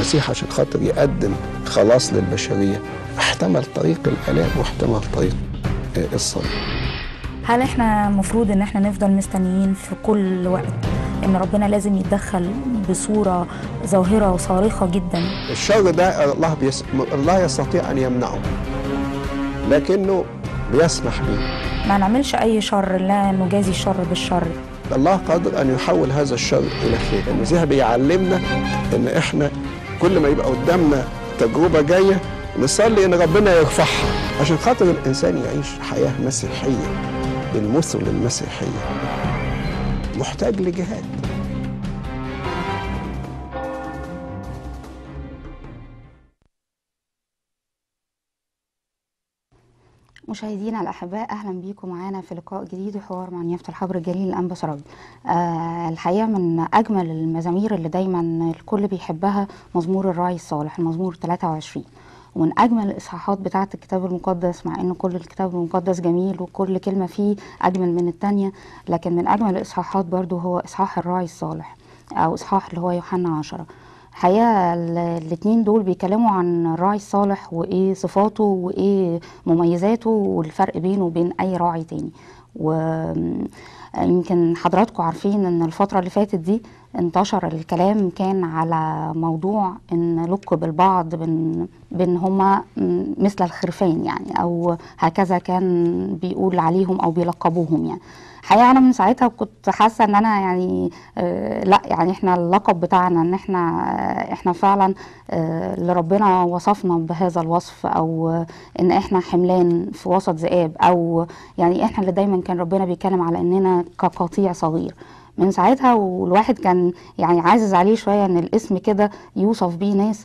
المسيح عشان خاطر يقدم خلاص للبشرية احتمل طريق الآلام واحتمل طريق آه، الصليب هل احنا مفروض ان احنا نفضل مستنيين في كل وقت ان ربنا لازم يتدخل بصورة ظاهرة وصارخة جدا الشر ده الله بيس... الله يستطيع أن يمنعه لكنه بيسمح به ما نعملش اي شر لا نجازي الشر بالشر الله قادر أن يحول هذا الشر إلى خير المسيح بيعلمنا إن إحنا كل ما يبقى قدامنا تجربة جاية نصلي إن ربنا يرفعها عشان خاطر الإنسان يعيش حياة مسيحية بالمثل المسيحية محتاج لجهاد مشاهدينا الاحباء اهلا بيكم معانا في لقاء جديد وحوار مع نيافه الحبر الجليل الانبا سراج. آه الحقيقه من اجمل المزامير اللي دايما الكل بيحبها مزمور الراعي الصالح المزمور 23 ومن اجمل الاصحاحات بتاعه الكتاب المقدس مع ان كل الكتاب المقدس جميل وكل كلمه فيه اجمل من الثانيه لكن من اجمل الاصحاحات برضو هو اصحاح الراعي الصالح او اصحاح اللي هو يوحنا 10 الحقيقه الاثنين دول بيتكلموا عن الراعي الصالح وايه صفاته وايه مميزاته والفرق بينه وبين اي راعي تاني ويمكن حضراتكم عارفين ان الفتره اللي فاتت دي انتشر الكلام كان على موضوع ان لقب البعض بان بان هما مثل الخرفان يعني او هكذا كان بيقول عليهم او بيلقبوهم يعني الحقيقه انا من ساعتها كنت حاسه ان انا يعني آه لا يعني احنا اللقب بتاعنا ان احنا آه احنا فعلا آه اللي ربنا وصفنا بهذا الوصف او آه ان احنا حملان في وسط ذئاب او يعني احنا اللي دايما كان ربنا بيتكلم على اننا كقطيع صغير من ساعتها والواحد كان يعني عازز عليه شويه ان الاسم كده يوصف بيه ناس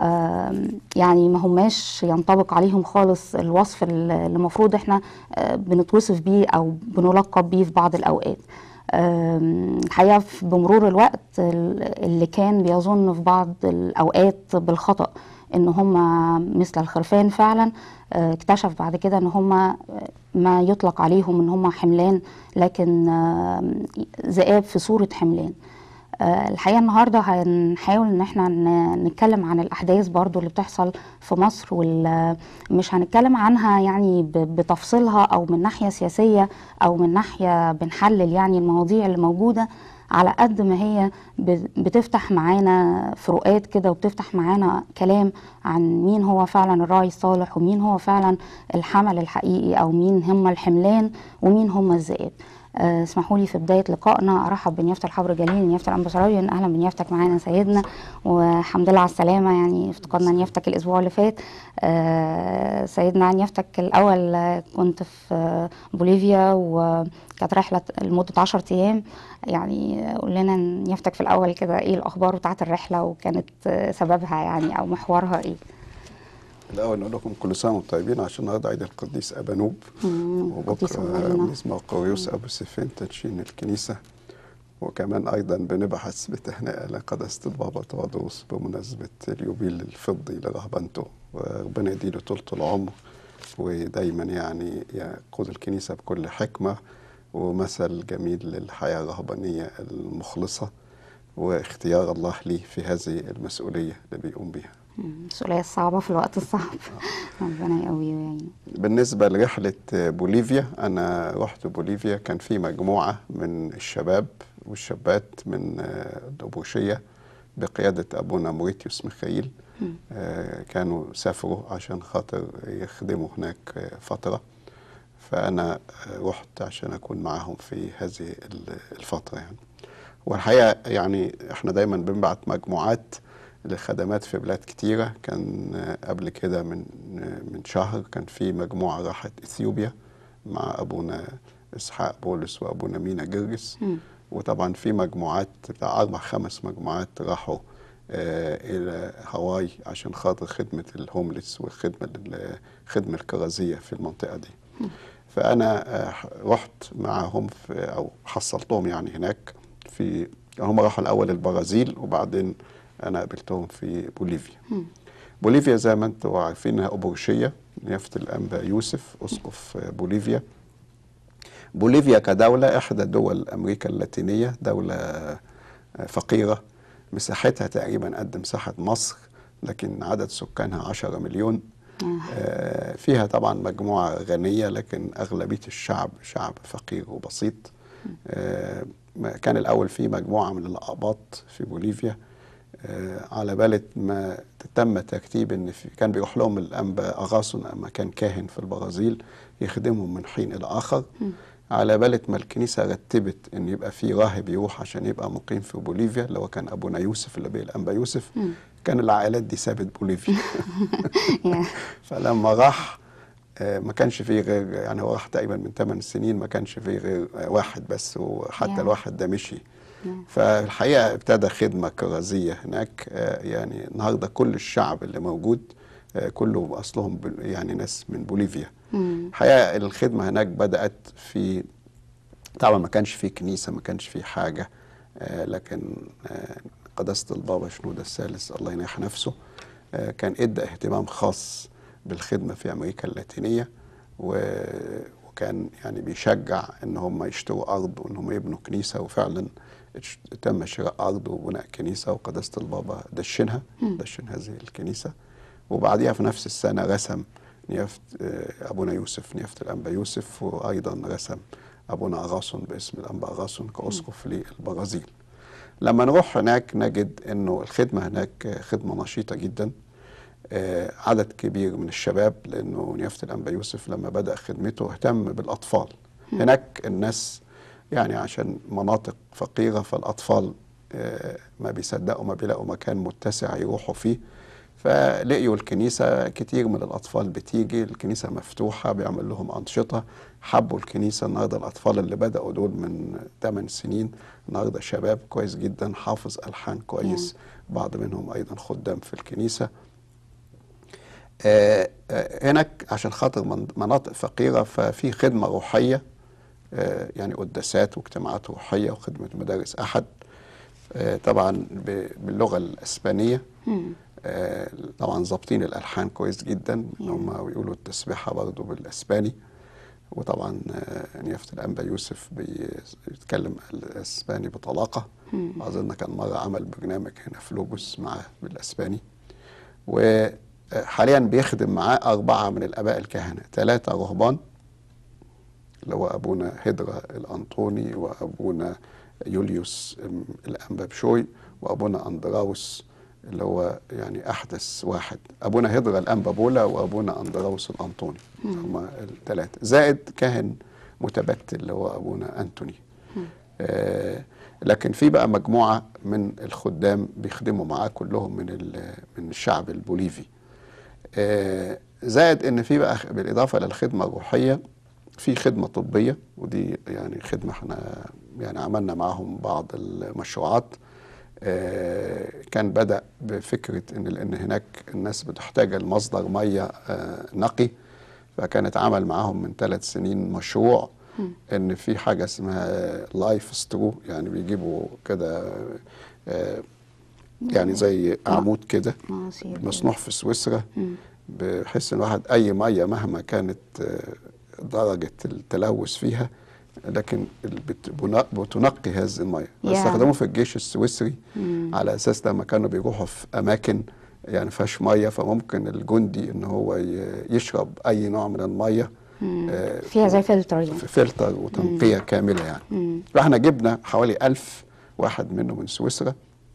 يعني ما هماش ينطبق عليهم خالص الوصف اللي المفروض احنا بنتوصف بيه او بنلقب بيه في بعض الاوقات الحقيقه بمرور الوقت اللي كان بيظن في بعض الاوقات بالخطا ان هم مثل الخرفان فعلا اكتشف بعد كده ان هم ما يطلق عليهم ان هم حملان لكن ذئاب في صوره حملان الحقيقه النهارده هنحاول ان احنا نتكلم عن الاحداث برضو اللي بتحصل في مصر ومش هنتكلم عنها يعني بتفصيلها او من ناحيه سياسيه او من ناحيه بنحلل يعني المواضيع اللي موجوده على قد ما هي بتفتح معانا فروقات كده وبتفتح معانا كلام عن مين هو فعلا الراعي الصالح ومين هو فعلا الحمل الحقيقي او مين هم الحملان ومين هم الذئاب أه اسمحوا لي في بدايه لقائنا ارحب بنيافه الحبر جليل نيافه الانبا سراوي اهلا بنيافتك معانا سيدنا والحمد لله على السلامه يعني افتقدنا نيافتك الاسبوع اللي فات أه سيدنا نيافتك الاول كنت في بوليفيا وكانت رحله لمده 10 ايام يعني قول لنا نيافتك في الاول كده ايه الاخبار بتاعه الرحله وكانت سببها يعني او محورها ايه الأول نقول لكم كل سنة وانتم طيبين عشان النهارده عيد القديس أبانوب وبكرة اسمه قويوس أبو سيفين تدشين الكنيسة وكمان أيضا بنبحث بتهنئة لقداسة البابا تواضوس بمناسبة اليوبيل الفضي لرهبنته وربنا يديله طولة العمر ودايما يعني يقود الكنيسة بكل حكمة ومثل جميل للحياة الرهبانية المخلصة واختيار الله ليه في هذه المسؤولية اللي بيقوم بيها المسؤولية الصعبة في الوقت الصعب ربنا يقوي ويعينه بالنسبة لرحلة بوليفيا أنا رحت بوليفيا كان في مجموعة من الشباب والشابات من الأبوشية بقيادة أبونا موريتيوس ميخائيل كانوا سافروا عشان خاطر يخدموا هناك فترة فأنا رحت عشان أكون معهم في هذه الفترة يعني والحقيقة يعني احنا دايما بنبعت مجموعات لخدمات في بلاد كتيرة كان قبل كده من من شهر كان في مجموعة راحت إثيوبيا مع أبونا إسحاق بولس وأبونا مينا جرجس م. وطبعا في مجموعات بتاع أربع خمس مجموعات راحوا آه إلى هاواي عشان خاطر خدمة الهوملس والخدمة الخدمة الكرازية في المنطقة دي م. فأنا آه رحت معهم في أو حصلتهم يعني هناك في هم راحوا الأول البرازيل وبعدين انا قابلتهم في بوليفيا م. بوليفيا زي ما انتم عارفين انها ابورشيه نيافه الانبا يوسف اسقف بوليفيا بوليفيا كدوله احدى دول امريكا اللاتينيه دوله فقيره مساحتها تقريبا قد مساحه مصر لكن عدد سكانها 10 مليون آه، فيها طبعا مجموعة غنية لكن أغلبية الشعب شعب فقير وبسيط آه، ما- كان الأول في مجموعة من الأقباط في بوليفيا آه، على بالة ما تم ترتيب ان في كان بيروح لهم الانبا اغاصن لما كان كاهن في البرازيل يخدمهم من حين الى اخر على بالة ما الكنيسه رتبت ان يبقى في راهب يروح عشان يبقى مقيم في بوليفيا اللي هو كان ابونا يوسف اللي بيه الانبا يوسف كان العائلات دي سابت بوليفيا يا. فلما راح آه، ما كانش فيه غير يعني هو راح تقريبا من 8 سنين ما كانش فيه غير آه، واحد بس وحتى يا. الواحد ده مشي فالحقيقه ابتدى خدمه كرازيه هناك آه، يعني النهارده كل الشعب اللي موجود آه، كله اصلهم بل- يعني ناس من بوليفيا مم. الحقيقه الخدمه هناك بدات في طبعا ما كانش في كنيسه ما كانش في حاجه آه، لكن آه، قداسه البابا شنوده الثالث الله ينيح نفسه آه، كان ادى اهتمام خاص بالخدمه في امريكا اللاتينيه و- وكان يعني بيشجع ان هم يشتروا ارض وان هم يبنوا كنيسه وفعلا اتش- تم شراء ارض وبناء كنيسه وقداسه البابا دشنها دشن هذه الكنيسه وبعديها في نفس السنه رسم نيافه آه، ابونا يوسف نيافه الانبا يوسف وايضا رسم ابونا اغاصن باسم الانبا اغاصن كاسقف للبرازيل لما نروح هناك نجد انه الخدمه هناك خدمه نشيطه جدا آه، عدد كبير من الشباب لانه نيافه الانبا يوسف لما بدا خدمته اهتم بالاطفال هناك الناس يعني عشان مناطق فقيره فالاطفال آه، ما بيصدقوا ما بيلاقوا مكان متسع يروحوا فيه فلقيوا الكنيسة كتير من الأطفال بتيجي الكنيسة مفتوحة بيعمل لهم أنشطة حبوا الكنيسة النهاردة الأطفال اللي بدأوا دول من 8 سنين النهاردة شباب كويس جدا حافظ ألحان كويس بعض منهم أيضا خدام في الكنيسة آه، آه، هناك عشان خاطر من- مناطق فقيرة ففي خدمة روحية آه، يعني قداسات واجتماعات روحية وخدمة مدارس أحد آه، طبعا ب- باللغة الإسبانية آه، طبعا ظابطين الألحان كويس جدا إن هم بيقولوا التسبيحة برضه بالإسباني وطبعا آه، نيافة الأنبا يوسف بي- بيتكلم الإسباني بطلاقة أظن كان مرة عمل برنامج هنا في لوجوس معاه بالإسباني وحاليا بيخدم معاه أربعة من الآباء الكهنة ثلاثة رهبان اللي هو أبونا هدرة الأنطوني وأبونا يوليوس أم، الأنبا بشوي وأبونا أندراوس اللي هو يعني أحدث واحد أبونا هدرة الأنبا بولا وأبونا أندراوس الأنطوني هما الثلاثة زائد كاهن متبتل اللي هو أبونا أنتوني آه لكن في بقى مجموعة من الخدام بيخدموا معاه كلهم من ال- من الشعب البوليفي آه، زائد ان في بقى بالاضافه للخدمه الروحيه في خدمه طبيه ودي يعني خدمه احنا يعني عملنا معاهم بعض المشروعات آه، كان بدا بفكره ان لان هناك الناس بتحتاج لمصدر ميه آه، نقي فكان اتعمل معاهم من ثلاث سنين مشروع ان في حاجه اسمها لايف سترو يعني بيجيبوا كده آه، يعني زي عمود كده مواسير مصنوع في سويسرا بحيث ان الواحد اي ميه مهما كانت آه، درجه التلوث فيها لكن ال- بت- بنا- بتنقي هذه الميه يا. استخدموه في الجيش السويسري على اساس لما كانوا بيروحوا في اماكن يعني فيهاش ميه فممكن الجندي ان هو ي- يشرب اي نوع من الميه آه، فيها زي فلتر يعني في فلتر وتنقيه كامله يعني فاحنا جبنا حوالي ألف واحد منه من سويسرا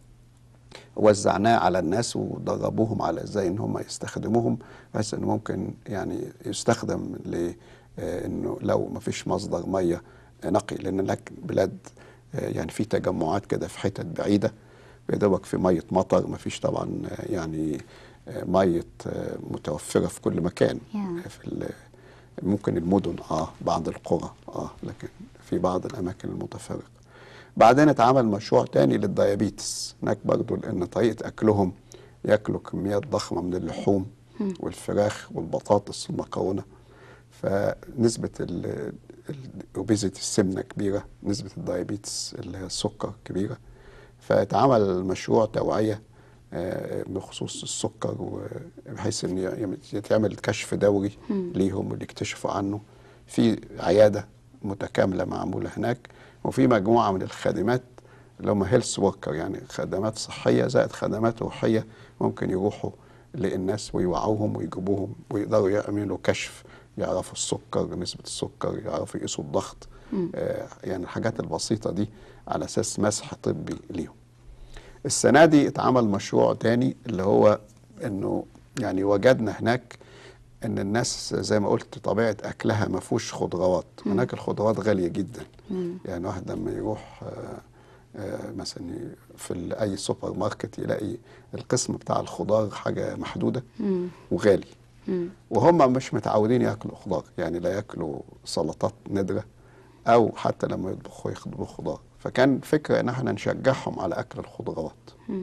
وزعناه على الناس ودربوهم على ازاي ان هم يستخدموهم بحيث انه ممكن يعني يستخدم ل آه، انه لو ما فيش مصدر ميه نقي لان هناك بلاد آه، يعني في تجمعات كده في حتت بعيده يا دوبك في ميه مطر ما فيش طبعا آه، يعني آه، ميه آه، متوفره في كل مكان Yeah. في ال- ممكن المدن اه بعض القرى اه لكن في بعض الاماكن المتفرقه بعدين اتعمل مشروع تاني للديابيتس هناك برضو لان طريقه اكلهم ياكلوا كميات ضخمه من اللحوم والفراخ والبطاطس والمكرونه فنسبه الاوبيزيتي السمنه كبيره نسبه الديابيتس اللي هي السكر كبيره فاتعمل مشروع توعيه آه، بخصوص السكر و- بحيث ان ي- يتعمل كشف دوري ليهم واللي يكتشفوا عنه في عياده متكامله معموله هناك وفي مجموعه من الخادمات اللي هم هيلث وركر يعني خدمات صحيه زائد خدمات روحيه ممكن يروحوا للناس ويوعوهم ويجيبوهم ويقدروا يعملوا كشف يعرفوا السكر نسبه السكر يعرفوا يقيسوا الضغط آه يعني الحاجات البسيطه دي على اساس مسح طبي ليهم السنه دي اتعمل مشروع تاني اللي هو انه يعني وجدنا هناك ان الناس زي ما قلت طبيعه اكلها ما فيهوش خضروات هناك الخضروات غاليه جدا يعني واحد لما يروح آه، آه، مثلا ي- في ال- اي سوبر ماركت يلاقي القسم بتاع الخضار حاجه محدوده وغالي وهم مش متعودين ياكلوا خضار يعني لا ياكلوا سلطات نادره او حتى لما يطبخوا ياخدوا خضار فكان فكره ان احنا نشجعهم على اكل الخضروات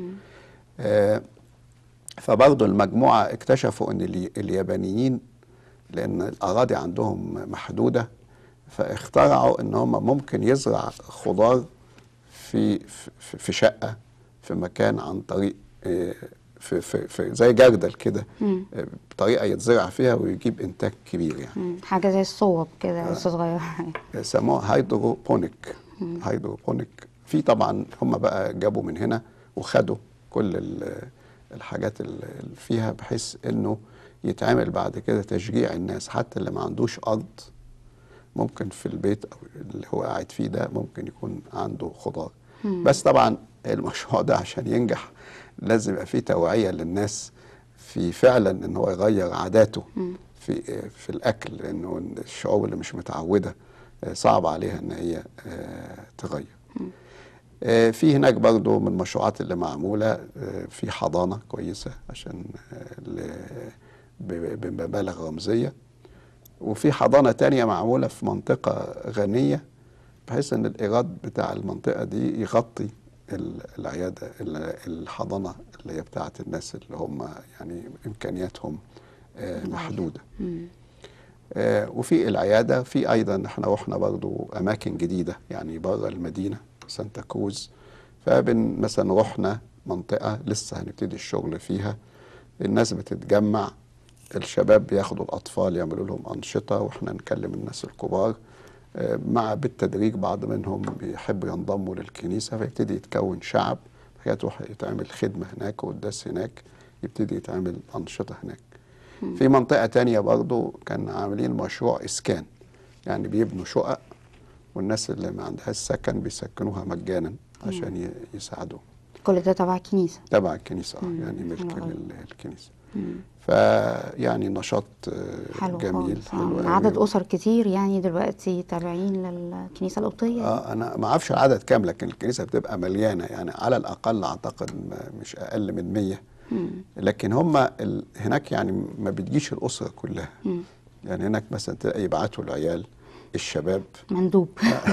آه، فبرضه المجموعة اكتشفوا أن الي- اليابانيين لأن الأراضي عندهم محدودة فاخترعوا أن هم ممكن يزرع خضار في في في شقة في مكان عن طريق آه، في في في زي جردل كده آه، بطريقة يتزرع فيها ويجيب إنتاج كبير يعني مم. حاجه زي الصوب كده بس صغيره سموها هيدروبونيك هيدروبونيك في طبعا هم بقى جابوا من هنا وخدوا كل ال- الحاجات ال- اللي فيها بحيث انه يتعمل بعد كده تشجيع الناس حتى اللي ما عندوش ارض ممكن في البيت او اللي هو قاعد فيه ده ممكن يكون عنده خضار بس طبعا المشروع ده عشان ينجح لازم يبقى فيه توعية للناس في فعلا ان هو يغير عاداته في في الاكل لانه الشعوب اللي مش متعوده آه، صعب عليها ان هي آه، تغير آه، في هناك برضو من المشروعات اللي معمولة آه، في حضانة كويسة عشان آه، ل- ب- بمبالغ رمزية وفي حضانة تانية معمولة في منطقة غنية بحيث ان الإيراد بتاع المنطقة دي يغطي ال- العيادة ال- الحضانة اللي هي بتاعت الناس اللي هم يعني إمكانياتهم آه، محدودة آه، وفي العيادة في أيضا احنا رحنا برضو أماكن جديدة يعني بره المدينة سانتا كروز فبن مثلا رحنا منطقة لسه هنبتدي الشغل فيها الناس بتتجمع الشباب بياخدوا الأطفال يعملوا لهم أنشطة وإحنا نكلم الناس الكبار آه، مع بالتدريج بعض منهم بيحب ينضموا للكنيسة فيبتدي يتكون شعب فهي تروح يتعمل خدمة هناك وقداس هناك يبتدي يتعمل أنشطة هناك في منطقة تانية برضو كان عاملين مشروع إسكان يعني بيبنوا شقق والناس اللي ما عندهاش سكن بيسكنوها مجانا عشان ي- يساعدوهم كل ده تبع الكنيسه تبع الكنيسة آه، يعني ملك حلو أوي. لل- الكنيسة فيعني نشاط آه، حلو جميل خالص آه. أوي. عدد اسر كتير يعني دلوقتي تابعين للكنيسه القبطيه اه انا ما اعرفش العدد كام لكن الكنيسه بتبقى مليانه يعني على الاقل اعتقد ما- مش اقل من 100 لكن هم ال... هناك يعني ما بتجيش الاسره كلها يعني هناك مثلا تلاقي يبعتوا العيال الشباب مندوب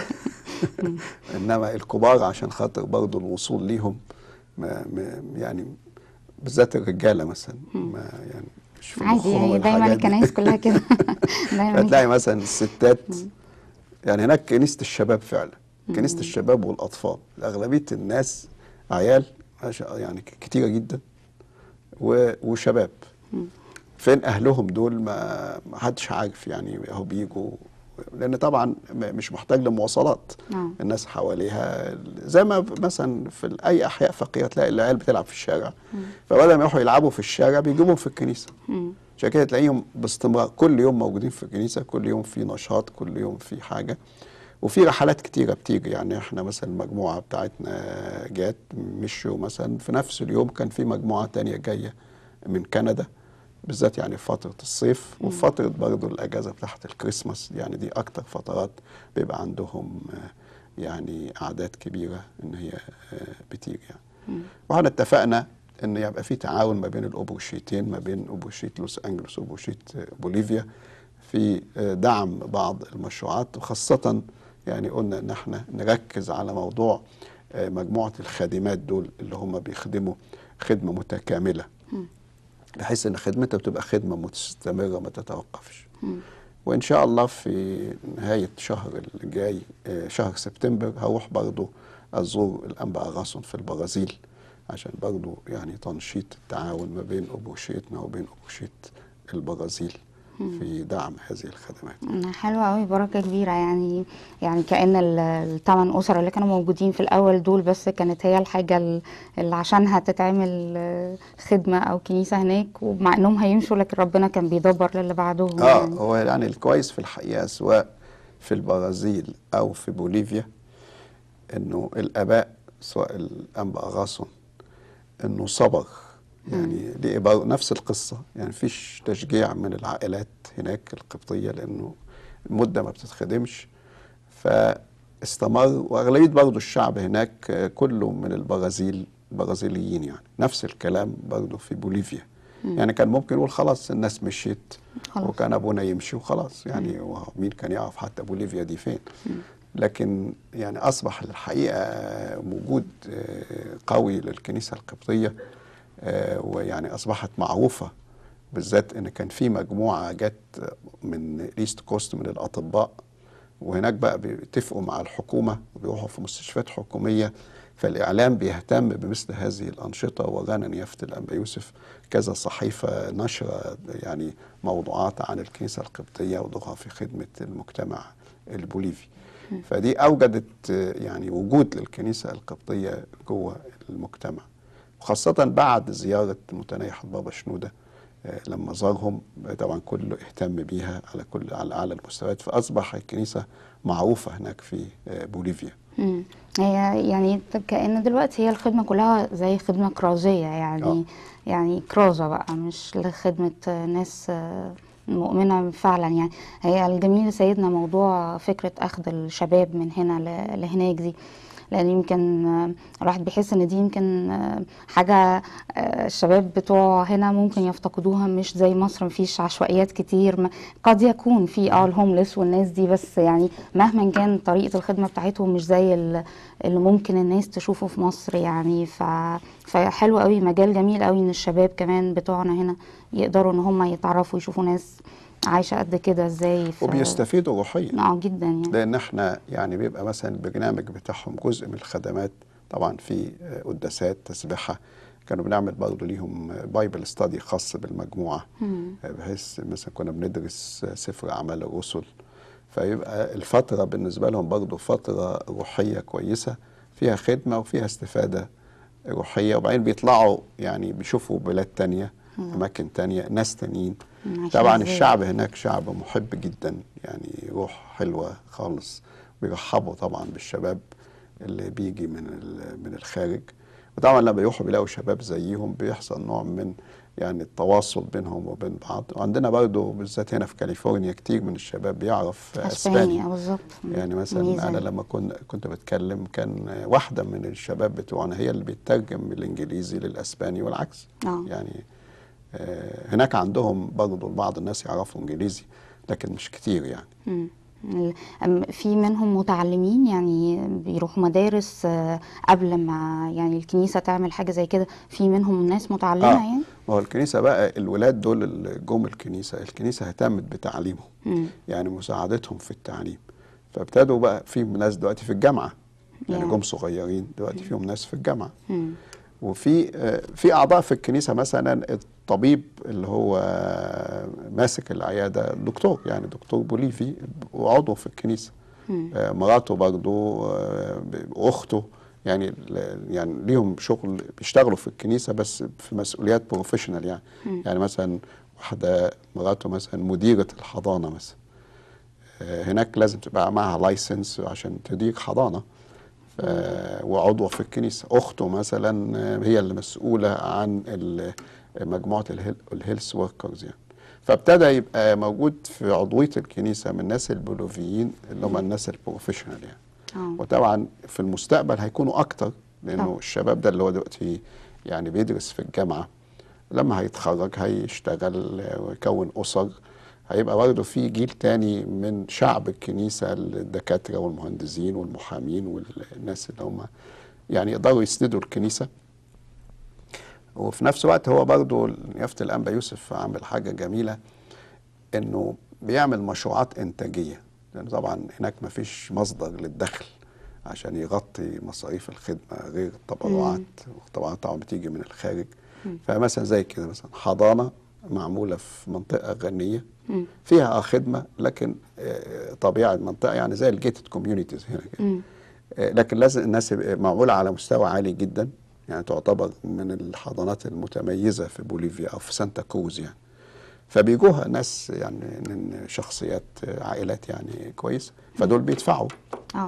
انما الكبار عشان خاطر برضه الوصول ليهم ما ما يعني بالذات الرجاله مثلا ما يعني مش في عادي مخهم يعني دايما الحاجات دي. الكنايس كلها كده دايما فتلاقي مثلا الستات يعني هناك كنيسة الشباب فعلا كنيسة الشباب والأطفال أغلبية الناس عيال ما شاء- يعني ك- كتيرة جدا و- وشباب فين أهلهم دول ما ما حدش عارف يعني أهو بيجوا لأن طبعا م- مش محتاج لمواصلات نعم. الناس حواليها زي ما مثلا في ال- أي أحياء فقيرة تلاقي العيال بتلعب في الشارع فبدل ما يروحوا يلعبوا في الشارع بيجيبهم في الكنيسة عشان كده تلاقيهم باستمرار كل يوم موجودين في الكنيسه كل يوم في نشاط كل يوم في حاجه وفي رحلات كتيره بتيجي يعني احنا مثلا المجموعه بتاعتنا جات مشوا مثلا في نفس اليوم كان في مجموعه تانية جايه من كندا بالذات يعني في فتره الصيف وفي فتره برضه الاجازه بتاعت الكريسماس يعني دي اكتر فترات بيبقى عندهم آه، يعني اعداد كبيره ان هي آه، بتيجي يعني واحنا اتفقنا ان يبقى في تعاون ما بين الاوبوشيتين ما بين اوبوشيت لوس انجلوس واوبوشيت بوليفيا في آه، دعم بعض المشروعات وخاصة يعني قلنا ان احنا نركز على موضوع آه، مجموعة الخادمات دول اللي هم بيخدموا خدمة متكاملة بحيث ان خدمتها بتبقى خدمة مستمرة ما تتوقفش وان شاء الله في نهاية شهر الجاي آه، شهر سبتمبر هروح برضو ازور الانبا اغاصن في البرازيل عشان برضو يعني تنشيط التعاون ما بين ابوشيتنا وبين ابوشيت البرازيل في دعم هذه الخدمات حلوة قوي بركة كبيرة يعني يعني كأن ال- الثمان أسر اللي كانوا موجودين في الأول دول بس كانت هي الحاجة ال- اللي عشانها تتعمل آه، خدمة أو كنيسة هناك ومع إنهم هيمشوا لكن ربنا كان بيدبر للي بعدهم اه يعني. هو يعني الكويس في الحقيقه سواء في البرازيل او في بوليفيا انه الاباء سواء الانبا اغاصون انه صبر يعني دي بر- نفس القصه يعني مفيش تشجيع من العائلات هناك القبطيه لانه المده ما بتتخدمش فاستمر واغلبيه برضه الشعب هناك آه، كله من البرازيل برازيليين يعني نفس الكلام برضه في بوليفيا يعني كان ممكن يقول خلاص الناس مشيت خلاص. وكان ابونا يمشي وخلاص يعني مين كان يعرف حتى بوليفيا دي فين لكن يعني اصبح الحقيقه وجود آه، قوي للكنيسه القبطيه آه، ويعني اصبحت معروفه بالذات ان كان في مجموعه جت من ايست كوست من الاطباء وهناك بقى بيتفقوا مع الحكومه وبيروحوا في مستشفيات حكوميه فالاعلام بيهتم بمثل هذه الانشطه وغانا نيافه الانبا يوسف كذا صحيفه نشر يعني موضوعات عن الكنيسه القبطيه ودورها في خدمه المجتمع البوليفي فدي اوجدت آه، يعني وجود للكنيسه القبطيه جوه المجتمع وخاصه بعد زياره متنيح البابا شنوده آه، لما زارهم آه، طبعا كله اهتم بيها على كل على اعلى المستويات فاصبح الكنيسه معروفه هناك في آه، بوليفيا مم. هي يعني كأن دلوقتي هي الخدمة كلها زي خدمة كرازية يعني آه. يعني كرازة بقى مش لخدمة ناس آه، مؤمنة فعلا يعني هي الجميل سيدنا موضوع فكرة أخذ الشباب من هنا ل- لهناك دي لأن يمكن آه، الواحد بيحس إن دي يمكن آه، حاجة آه، الشباب بتوع هنا ممكن يفتقدوها مش زي مصر مفيش عشوائيات كتير ما- قد يكون في اه الهوملس والناس دي بس يعني مهما كان طريقة الخدمة بتاعتهم مش زي ال- اللي ممكن الناس تشوفه في مصر يعني ف... فحلو قوي مجال جميل قوي ان الشباب كمان بتوعنا هنا يقدروا ان هم يتعرفوا يشوفوا ناس عايشة قد كده ازاي ف... وبيستفيدوا روحيا اه جدا يعني لان احنا يعني بيبقى مثلا البرنامج بتاعهم جزء من الخدمات طبعا في آه، قداسات تسبحه كانوا بنعمل برضه ليهم بايبل ستادي خاص بالمجموعه مم. آه، بحيث مثلا كنا بندرس آه، سفر اعمال الرسل فيبقى الفتره بالنسبه لهم برضه فتره روحيه كويسه فيها خدمه وفيها استفاده روحيه وبعدين بيطلعوا يعني بيشوفوا بلاد تانية اماكن تانية ناس تانيين مم، عايشين طبعا إزاي. الشعب هناك شعب محب جدا يعني روح حلوه خالص بيرحبوا طبعا بالشباب اللي بيجي من ال- من الخارج وطبعا لما يروحوا بيلاقوا شباب زيهم بيحصل نوع من يعني التواصل بينهم وبين بعض وعندنا برضه بالذات هنا في كاليفورنيا كتير من الشباب بيعرف اسباني اسباني اه بالظبط يعني مثلا ميزة. انا لما كنت كنت بتكلم كان واحده من الشباب بتوعنا هي اللي بتترجم من الانجليزي للاسباني والعكس اه يعني آه، هناك عندهم برضه بعض الناس يعرفوا انجليزي لكن مش كتير يعني مم. ال- أم- في منهم متعلمين يعني بيروحوا مدارس آه، قبل ما يعني الكنيسة تعمل حاجة زي كده في منهم ناس متعلمة آه. يعني ما هو الكنيسه بقى الولاد دول اللي جم الكنيسه الكنيسه اهتمت بتعليمهم مم. يعني مساعدتهم في التعليم فابتدوا بقى في ناس دلوقتي في الجامعه يعني يعني. جم صغيرين دلوقتي فيهم ناس في الجامعه مم. وفي آه، في اعضاء في الكنيسه مثلا الطبيب اللي هو آه، ماسك العياده دكتور يعني دكتور بوليفي وعضو في الكنيسه مم. آه، مراته برضو آه، ب- واخته يعني ال- يعني ليهم شغل بيشتغلوا في الكنيسه بس في مسؤوليات بروفيشنال يعني يعني مثلا واحده مراته مثلا مديره الحضانه مثلا آه، هناك لازم تبقى معها لايسنس عشان تدير حضانه ف- وعضوة في الكنيسة أخته مثلا آه، هي اللي مسؤولة عن ال- مجموعة الهيل- الهيلث وركرز يعني فابتدى يبقى موجود في عضوية الكنيسة من الناس البولوفيين اللي هم الناس البروفيشنال يعني اه وطبعا في المستقبل هيكونوا أكتر لأنه طبعا. الشباب ده اللي هو دلوقتي يعني بيدرس في الجامعة لما هيتخرج هيشتغل آه، ويكون أسر هيبقى برضه في جيل تاني من شعب الكنيسة الدكاترة والمهندسين والمحامين والناس اللي هم يعني يقدروا يسندوا الكنيسة وفي نفس الوقت هو برضه يافت الأنبا يوسف عامل حاجة جميلة إنه بيعمل مشروعات إنتاجية لأن طبعا هناك ما فيش مصدر للدخل عشان يغطي مصاريف الخدمة غير التبرعات والتبرعات طبعا بتيجي من الخارج فمثلا زي كده مثلا حضانة معموله في منطقه غنيه مم. فيها اه خدمه لكن آه، طبيعه المنطقه يعني زي الجيتد كوميونيتيز هنا كده مم. آه، لكن لازم الناس يبقى معموله على مستوى عالي جدا يعني تعتبر من الحضانات المتميزه في بوليفيا او في سانتا كروز يعني فبيجوها ناس يعني من شخصيات آه، عائلات يعني كويس فدول بيدفعوا اه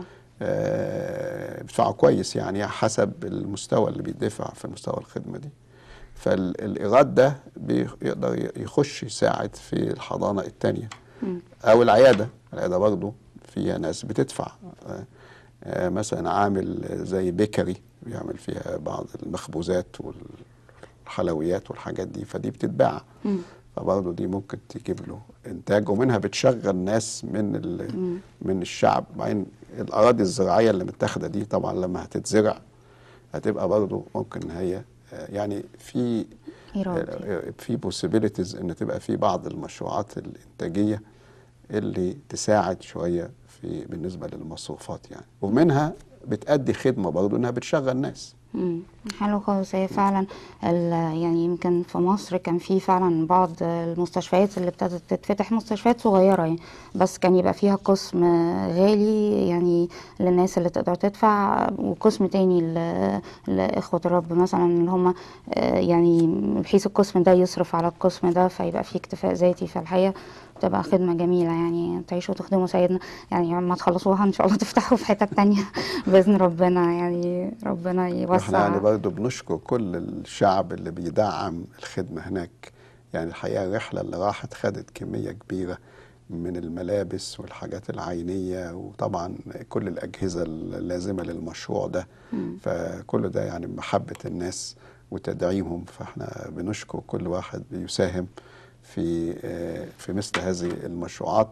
آه، بيدفعوا كويس يعني حسب المستوى اللي بيدفع في مستوى الخدمة دي فالإيراد ده بيقدر يخش يساعد في الحضانة التانية مم. أو العيادة العيادة برضو فيها ناس بتدفع آه، آه، مثلا عامل زي بيكري بيعمل فيها بعض المخبوزات والحلويات والحاجات دي فدي بتتباع مم. فبرضه دي ممكن تجيب له انتاج ومنها بتشغل ناس من ال- مم. من الشعب بعدين الاراضي الزراعيه اللي متاخده دي طبعا لما هتتزرع هتبقى برضه ممكن إن هي آه، يعني في إيراد. آه، في possibilities ان تبقى في بعض المشروعات الانتاجيه اللي تساعد شويه في بالنسبه للمصروفات يعني ومنها بتأدي خدمه برضه انها بتشغل ناس مم. حلو خالص هي فعلا ال- يعني يمكن في مصر كان في فعلا بعض المستشفيات اللي ابتدت تتفتح مستشفيات صغيرة يعني بس كان يبقى فيها قسم غالي يعني للناس اللي تقدر تدفع وقسم تاني ل- لإخوة الرب مثلا اللي هم يعني بحيث القسم ده يصرف على القسم ده فيبقى فيه اكتفاء ذاتي فالحقيقة بتبقى خدمة جميلة يعني تعيشوا وتخدموا سيدنا يعني لما تخلصوها إن شاء الله تفتحوا في حتة تانية بإذن ربنا يعني ربنا احنا يوسع يعني برضه بنشكر كل الشعب اللي بيدعم الخدمة هناك يعني الحقيقة الرحلة اللي راحت خدت كمية كبيرة من الملابس والحاجات العينية وطبعا كل الأجهزة اللازمة للمشروع ده فكل ده يعني محبة الناس وتدعيمهم فاحنا بنشكر كل واحد بيساهم في آه، في مثل هذه المشروعات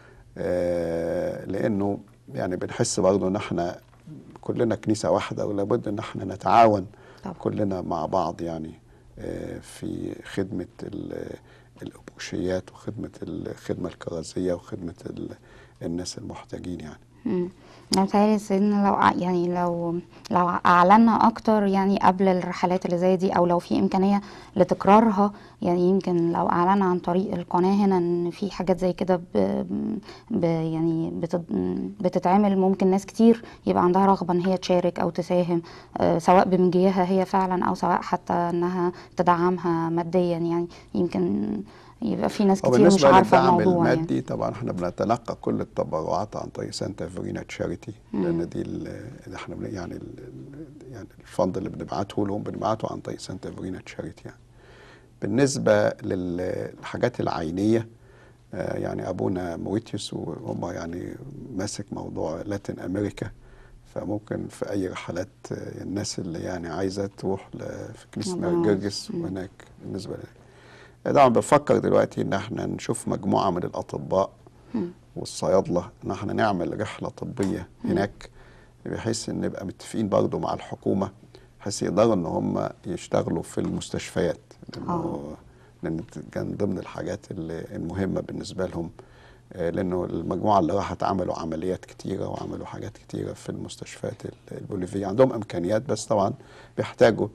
آه، لأنه يعني بنحس برضه إن احنا كلنا كنيسة واحدة ولابد إن احنا نتعاون طبعا. كلنا مع بعض يعني آه، في خدمة ال- الأبوشيات وخدمة الخدمة الكرازية وخدمة ال- الناس المحتاجين يعني مم. انا متهيألي سيدنا لو ع- يعني لو لو اعلنا اكتر يعني قبل الرحلات اللي زي دي او لو في امكانيه لتكرارها يعني يمكن لو اعلنا عن طريق القناه هنا ان في حاجات زي كده ب ب يعني بتت بتتعمل ممكن ناس كتير يبقى عندها رغبه ان هي تشارك او تساهم آه، سواء بمجيها هي فعلا او سواء حتى انها تدعمها ماديا يعني يمكن يبقى في ناس كتير مش وبالنسبة عارفه للدعم الموضوع يعني المادي طبعا احنا بنتلقى كل التبرعات عن طريق سانتا فيرينا تشاريتي لأن دي ال- اللي احنا بن- يعني ال- يعني الفند اللي بنبعته لهم بنبعته عن طريق سانتا فيرينا تشاريتي يعني بالنسبة للحاجات العينية آه، يعني أبونا مويتيوس وهم يعني ماسك موضوع لاتين أمريكا فممكن في أي رحلات آه، الناس اللي يعني عايزة تروح ل- في كنيسة ربنا ماري جرجس وهناك بالنسبة ل طبعا بفكر دلوقتي إن احنا نشوف مجموعة من الأطباء والصيادلة إن احنا نعمل رحلة طبية هناك بحيث إن نبقى متفقين برضو مع الحكومة بحيث يقدروا إن هم يشتغلوا في المستشفيات لأنه آه. لأن كان ضمن الحاجات اللي- المهمة بالنسبة لهم آه، لأنه المجموعة اللي راحت عملوا عمليات كتيرة وعملوا حاجات كتيرة في المستشفيات ال- البوليفية عندهم إمكانيات بس طبعا بيحتاجوا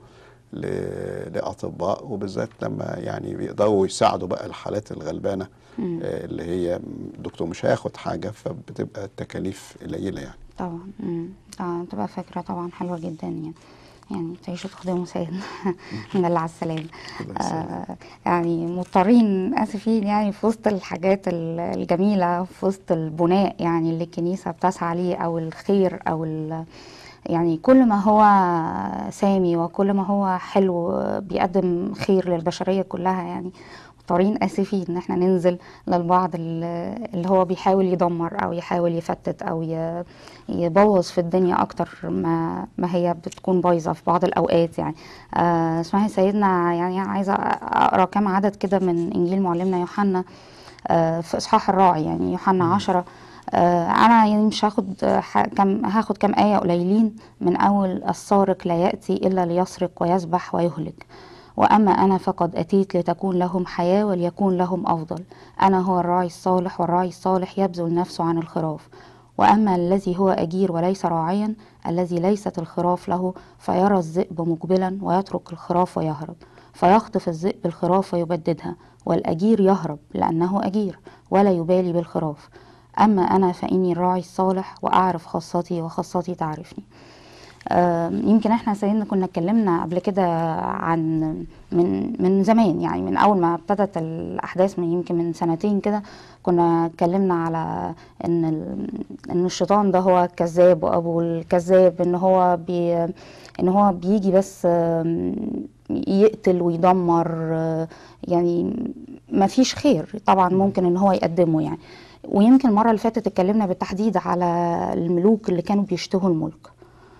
ل- لأطباء وبالذات لما يعني بيقدروا يساعدوا بقى الحالات الغلبانة آه، اللي هي الدكتور مش هياخد حاجة فبتبقى التكاليف قليلة يعني طبعا امم طبعا تبقى فكرة طبعا حلوة جدا يعني يعني تعيشوا تخدموا سيدنا من الله على السلامة الله يسلمك. آه يعني مضطرين آسفين يعني في وسط الحاجات ال- الجميلة في وسط البناء يعني اللي الكنيسة بتسعى ليه أو الخير أو ال يعني كل ما هو سامي وكل ما هو حلو بيقدم خير للبشرية كلها يعني مضطرين اسفين ان احنا ننزل للبعض ال- اللي هو بيحاول يدمر او يحاول يفتت او ي- يبوظ في الدنيا اكتر ما ما هي بتكون بايظه في بعض الاوقات يعني آه اسمعي سيدنا يعني عايزه اقرا كام عدد كده من انجيل معلمنا يوحنا آه في اصحاح الراعي يعني يوحنا عشرة آه انا يعني مش هاخد آه، ح- كم هاخد كام ايه قليلين من اول السارق لا ياتي الا ليسرق ويذبح ويهلك وأما أنا فقد أتيت لتكون لهم حياة وليكون لهم أفضل أنا هو الراعي الصالح والراعي الصالح يبذل نفسه عن الخراف وأما الذي هو أجير وليس راعيا الذي ليست الخراف له فيرى الذئب مقبلا ويترك الخراف ويهرب فيخطف الذئب الخراف ويبددها والأجير يهرب لأنه أجير ولا يبالي بالخراف أما أنا فإني الراعي الصالح وأعرف خاصتي وخاصتي تعرفني آم، يمكن احنا سيدنا كنا اتكلمنا قبل كده عن من من زمان يعني من اول ما ابتدت الاحداث من يمكن من سنتين كده كنا اتكلمنا على ان ال- ان الشيطان ده هو الكذاب وابو الكذاب ان هو بي ان هو بيجي بس آم، يقتل ويدمر آه، يعني ما فيش خير طبعا ممكن ان هو يقدمه يعني ويمكن المره اللي فاتت اتكلمنا بالتحديد على الملوك اللي كانوا بيشتهوا الملك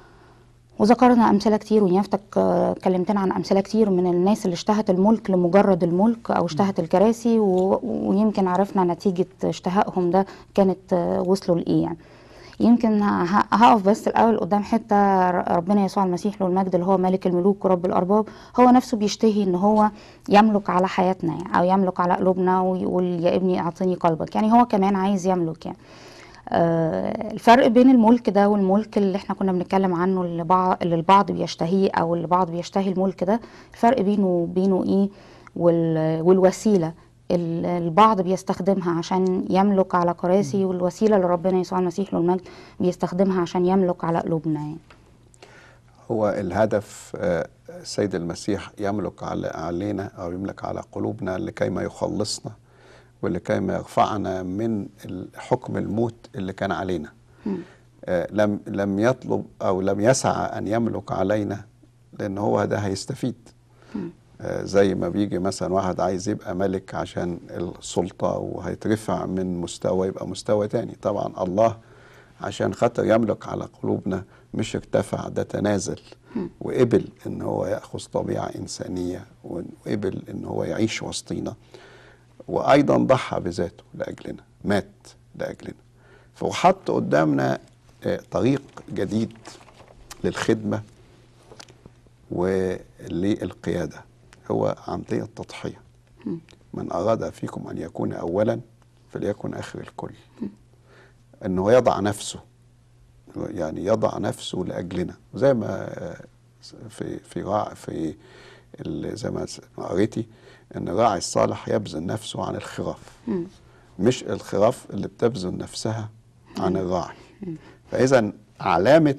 وذكرنا امثله كتير ونيافتك آه، كلمتنا عن امثله كتير من الناس اللي اشتهت الملك لمجرد الملك او اشتهت الكراسي و- ويمكن عرفنا نتيجه اشتهائهم ده كانت آه، وصلوا لايه يعني يمكن ه- ه- هقف بس الاول قدام حته ر- ربنا يسوع المسيح له المجد اللي هو ملك الملوك ورب الارباب هو نفسه بيشتهي ان هو يملك على حياتنا يعني او يملك على قلوبنا ويقول يا ابني اعطني قلبك يعني هو كمان عايز يملك يعني آه، الفرق بين الملك ده والملك اللي احنا كنا بنتكلم عنه اللي, بعض اللي البعض بيشتهيه او اللي البعض بيشتهي الملك ده الفرق بينه وبينه ايه وال والوسيله اللي البعض بيستخدمها عشان يملك على كراسي والوسيله اللي ربنا يسوع المسيح له المجد بيستخدمها عشان يملك على قلوبنا يعني. هو الهدف آه، السيد المسيح يملك على علينا او يملك على قلوبنا لكي ما يخلصنا ولكي ما يرفعنا من حكم الموت اللي كان علينا آه، لم لم يطلب او لم يسعى ان يملك علينا لان هو ده هيستفيد آه، زي ما بيجي مثلا واحد عايز يبقى ملك عشان السلطة وهيترفع من مستوى يبقى مستوى تاني طبعا الله عشان خاطر يملك على قلوبنا مش ارتفع ده تنازل وقبل ان هو ياخذ طبيعه انسانيه وقبل ان هو يعيش وسطينا وايضا ضحى بذاته لاجلنا مات لاجلنا فحط قدامنا آه، طريق جديد للخدمه وللقياده هو عمليه تضحيه من اراد فيكم ان يكون اولا فليكن اخر الكل انه يضع نفسه يعني يضع نفسه لاجلنا زي ما آه، في في راع في ال- زي ما قريتي ان الراعي الصالح يبذل نفسه عن الخراف مش الخراف اللي بتبذل نفسها عن الراعي فاذا علامه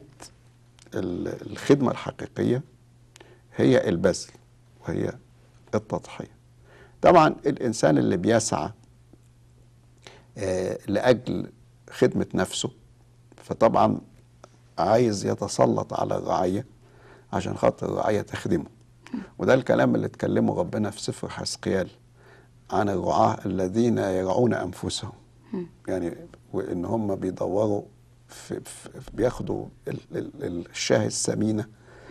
ال- الخدمه الحقيقيه هي البذل وهي التضحيه طبعا الانسان اللي بيسعى آه، لاجل خدمه نفسه فطبعا عايز يتسلط على الرعيه عشان خاطر الرعيه تخدمه وده الكلام اللي اتكلمه ربنا في سفر حسقيال عن الرعاة الذين يرعون انفسهم يعني وان هم بيدوروا في في بياخدوا ال- ال- الشاه السمينه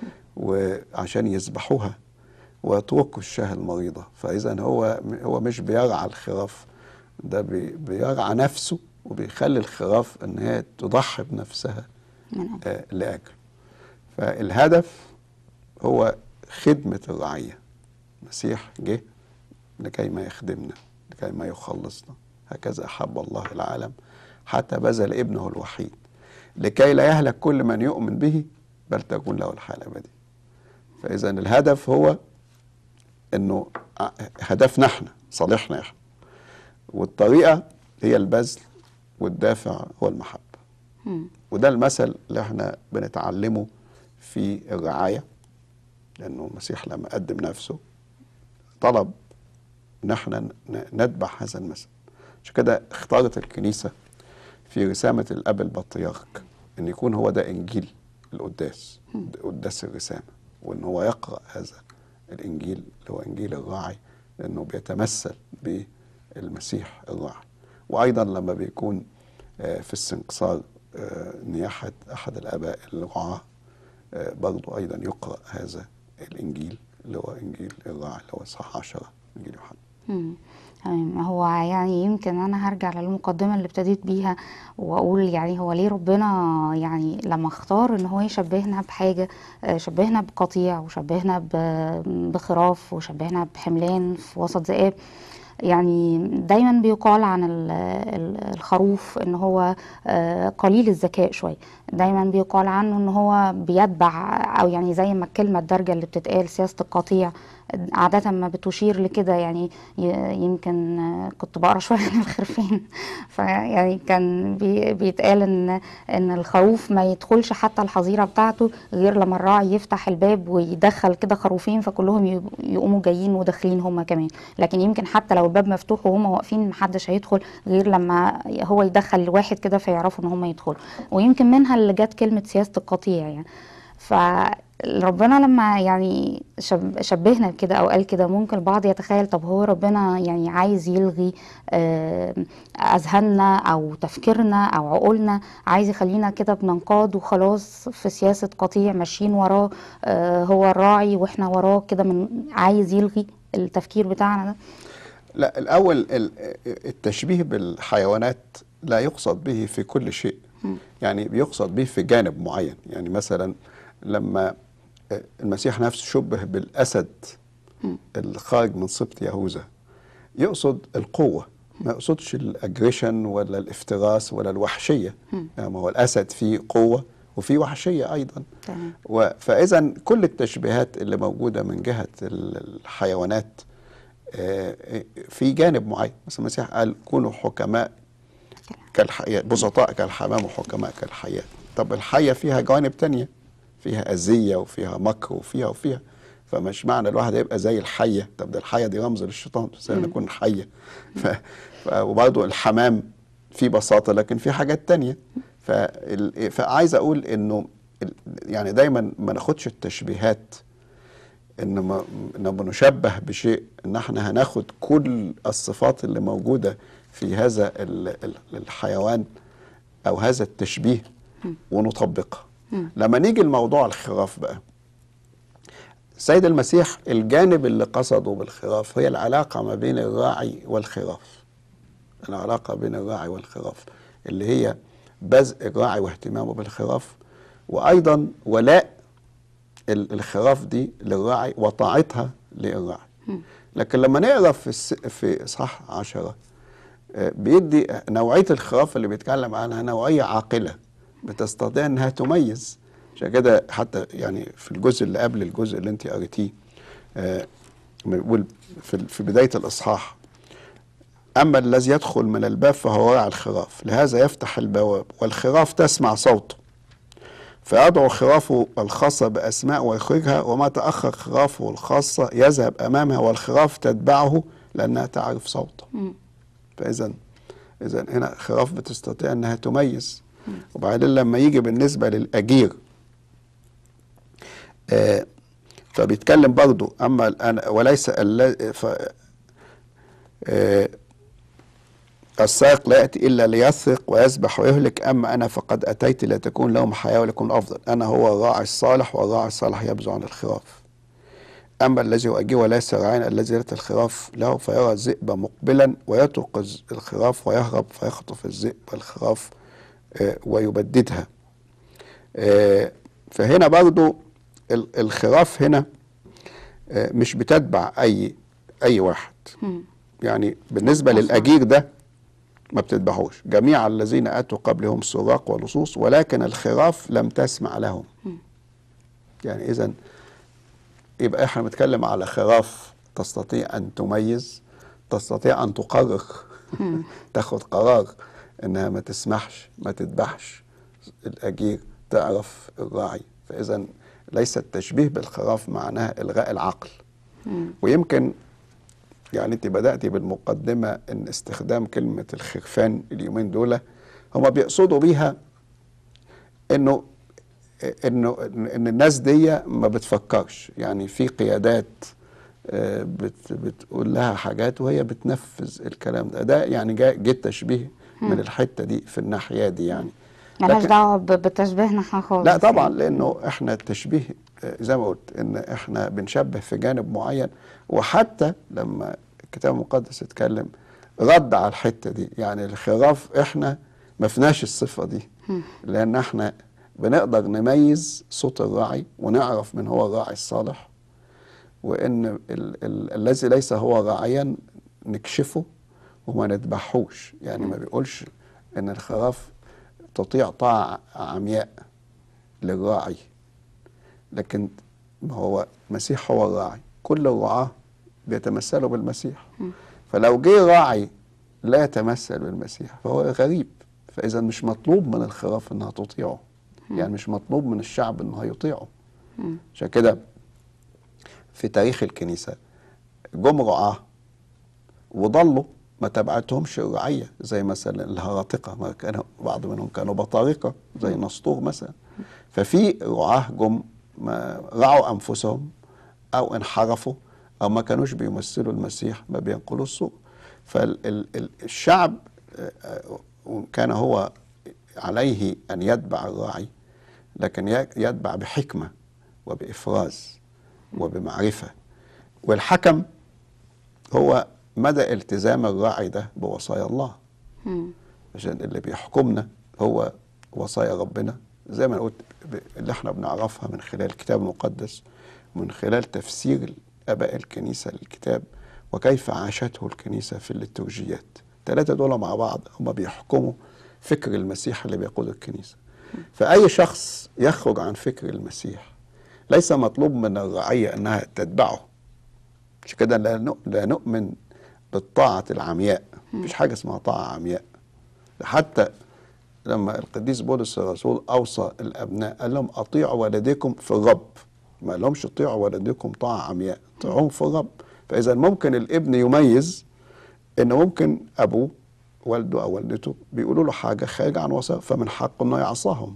وعشان يذبحوها ويتركوا الشاه المريضه فاذا هو هو مش بيرعى الخراف ده بي- بيرعى نفسه وبيخلي الخراف ان هي تضحي بنفسها من أجل. آه، لاجله فالهدف هو خدمه الرعيه المسيح جه لكي ما يخدمنا لكي ما يخلصنا هكذا احب الله العالم حتى بذل ابنه الوحيد لكي لا يهلك كل من يؤمن به بل تكون له الحياه الابديه فاذا الهدف هو انه ع- هدفنا احنا صالحنا احنا والطريقه هي البذل والدافع هو المحبه مم. وده المثل اللي احنا بنتعلمه في الرعايه لانه المسيح لما قدم نفسه طلب ان احنا ن- نتبع هذا المثل عشان كده اختارت الكنيسه في رسامه الاب البطريرك ان يكون هو ده انجيل القداس قداس الرسامه وان هو يقرا هذا الانجيل اللي هو انجيل الراعي لانه بيتمثل بالمسيح الراعي وايضا لما بيكون آه، في السنكسار آه، نياحه احد الاباء الرعاه آه، برضو ايضا يقرا هذا الانجيل اللي هو انجيل الراعي اللي هو صح عشرة انجيل يوحنا مم. تمام هو يعني يمكن انا هرجع للمقدمه اللي ابتديت بيها واقول يعني هو ليه ربنا يعني لما اختار ان هو يشبهنا بحاجه آه، شبهنا بقطيع وشبهنا ب- بخراف وشبهنا بحملان في وسط ذئاب يعني دايما بيقال عن ال- ال- الخروف ان هو آه، قليل الذكاء شويه دايما بيقال عنه ان هو بيتبع او يعني زي ما الكلمه الدارجه اللي بتتقال سياسه القطيع عادة ما بتشير لكده يعني ي- يمكن آه، كنت بقرا شوية عن الخرفان فيعني كان بي- بيتقال ان ان الخروف ما يدخلش حتى الحظيرة بتاعته غير لما الراعي يفتح الباب ويدخل كده خروفين فكلهم يب- يقوموا جايين وداخلين هما كمان لكن يمكن حتى لو الباب مفتوح وهم واقفين محدش هيدخل غير لما هو يدخل واحد كده فيعرفوا ان هم يدخلوا ويمكن منها اللي جت كلمة سياسة القطيع يعني فربنا لما يعني شب شبهنا بكده او قال كده ممكن البعض يتخيل طب هو ربنا يعني عايز يلغي آه، اذهاننا او تفكيرنا او عقولنا عايز يخلينا كده بننقاد وخلاص في سياسة قطيع ماشيين وراه آه، هو الراعي واحنا وراه كده من عايز يلغي التفكير بتاعنا ده لا الأول ال- التشبيه بالحيوانات لا يقصد به في كل شيء يعني بيقصد به في جانب معين يعني مثلا لما المسيح نفسه شبه بالأسد الخارج من سبط يهوذا يقصد القوة ما يقصدش الأجريشن ولا الافتراس ولا الوحشية يعني ما هو الأسد فيه قوة وفيه وحشية أيضا تمام. و- فإذا كل التشبيهات اللي موجودة من جهة ال- الحيوانات آه، في جانب معين مثلا المسيح قال كونوا حكماء كالحياة بسطاء كالحمام وحكماء كالحياة طب الحية فيها جوانب تانية فيها أذية وفيها مكر وفيها وفيها فمش معنى الواحد يبقى زي الحية طب ده الحية دي رمز للشيطان بس أنا أكون حية ف... ف... وبرضه الحمام في بساطة لكن في حاجات تانية فال... فعايز أقول إنه ال- يعني دايما ما ناخدش التشبيهات ان ما ان بنشبه بشيء ان احنا هناخد كل الصفات اللي موجوده في هذا ال- ال- الحيوان او هذا التشبيه ونطبقها لما نيجي لموضوع الخراف بقى سيد المسيح الجانب اللي قصده بالخراف هي العلاقه ما بين الراعي والخراف العلاقه بين الراعي والخراف اللي هي بذء الراعي واهتمامه بالخراف وايضا ولاء ال- الخراف دي للراعي وطاعتها للراعي لكن لما نقرا في الس... في اصحاح عشرة آه، بيدي نوعيه الخراف اللي بيتكلم عنها نوعيه عاقله بتستطيع انها تميز عشان كده حتى يعني في الجزء اللي قبل الجزء اللي انت قريتيه آه، بيقول في في بدايه الاصحاح أما الذي يدخل من الباب فهو راعي الخراف لهذا يفتح البواب والخراف تسمع صوته فيدعو خرافه الخاصة بأسماء ويخرجها وما تأخر خرافه الخاصة يذهب أمامها والخراف تتبعه لأنها تعرف صوته فإذا إذا هنا خراف بتستطيع أنها تميز وبعدين لما يجي بالنسبة للأجير آه فبيتكلم برضو أما الآن وليس الذي ف- آه السائق لا يأتي إلا ليسرق ويذبح ويهلك أما أنا فقد أتيت لتكون لهم حياة ولكم أفضل أنا هو الراعي الصالح والراعي الصالح يبزو عن الخراف أما الذي يؤجيه وليس راعيا الذي يأتي الخراف له فيرى الذئب مقبلا ويترك الز- الخراف ويهرب فيخطف الذئب الخراف آه، ويبددها آه، فهنا برضو ال- الخراف هنا آه، مش بتتبع أي أي واحد يعني بالنسبة للأجير ده ما بتذبحوش جميع الذين أتوا قبلهم سراق ولصوص ولكن الخراف لم تسمع لهم يعني إذا يبقى احنا بنتكلم على خراف تستطيع أن تميز تستطيع أن تقرر تاخد قرار إنها ما تسمحش ما تذبحش الأجير تعرف الراعي فإذا ليس التشبيه بالخراف معناها إلغاء العقل ويمكن يعني انت بداتي بالمقدمه ان استخدام كلمه الخرفان اليومين دول هما بيقصدوا بيها انه انه ان الناس دي ما بتفكرش يعني في قيادات آه، بت بتقول لها حاجات وهي بتنفذ الكلام ده ده يعني جاء جه التشبيه من الحته دي في الناحيه دي يعني ملهاش لكن- دعوه ب- بتشبيهنا احنا خالص لا طبعا يعني. لانه احنا التشبيه آه، زي ما قلت ان احنا بنشبه في جانب معين وحتى لما الكتاب المقدس اتكلم رد على الحته دي يعني الخراف احنا ما فيناش الصفه دي لان احنا بنقدر نميز صوت الراعي ونعرف من هو الراعي الصالح وان ال ال الذي ليس هو راعيا نكشفه وما نذبحوش يعني ما بيقولش ان الخراف تطيع طاعة عمياء للراعي لكن ما هو المسيح هو الراعي كل الرعاة بيتمثلوا بالمسيح فلو جه راعي لا يتمثل بالمسيح فهو غريب فإذا مش مطلوب من الخراف إنها تطيعه يعني مش مطلوب من الشعب إنه يطيعه عشان كده في تاريخ الكنيسة جم رعاة وضلوا ما تبعتهمش الرعية زي مثلا الهراطقة ما كانوا بعض منهم كانوا بطارقة زي نسطور مثلا ففي رعاة جم ما رعوا أنفسهم أو انحرفوا أو ما كانوش بيمثلوا المسيح ما بينقلوا الصورة فالشعب كان هو عليه أن يتبع الراعي لكن يتبع بحكمة وبإفراز وبمعرفة والحكم هو مدى التزام الراعي ده بوصايا الله مم. عشان اللي بيحكمنا هو وصايا ربنا زي ما أنا قلت ب- اللي احنا بنعرفها من خلال الكتاب المقدس ومن خلال تفسير اباء الكنيسه للكتاب وكيف عاشته الكنيسه في الليتورجيات الثلاثه دول مع بعض هم بيحكموا فكر المسيح اللي بيقوده الكنيسه فاي شخص يخرج عن فكر المسيح ليس مطلوب من الرعيه انها تتبعه مش كده لا نؤ- لا نؤمن بالطاعه العمياء مفيش حاجه اسمها طاعه عمياء ده حتى لما القديس بولس الرسول اوصى الابناء قال لهم اطيعوا والديكم في الرب ما لهمش اطيعوا والديكم طاعه عمياء اطيعوهم في الرب فاذا ممكن الابن يميز ان ممكن ابوه والده او والدته بيقولوا له حاجه خارجه عن وصايا فمن حقه انه يعصاهم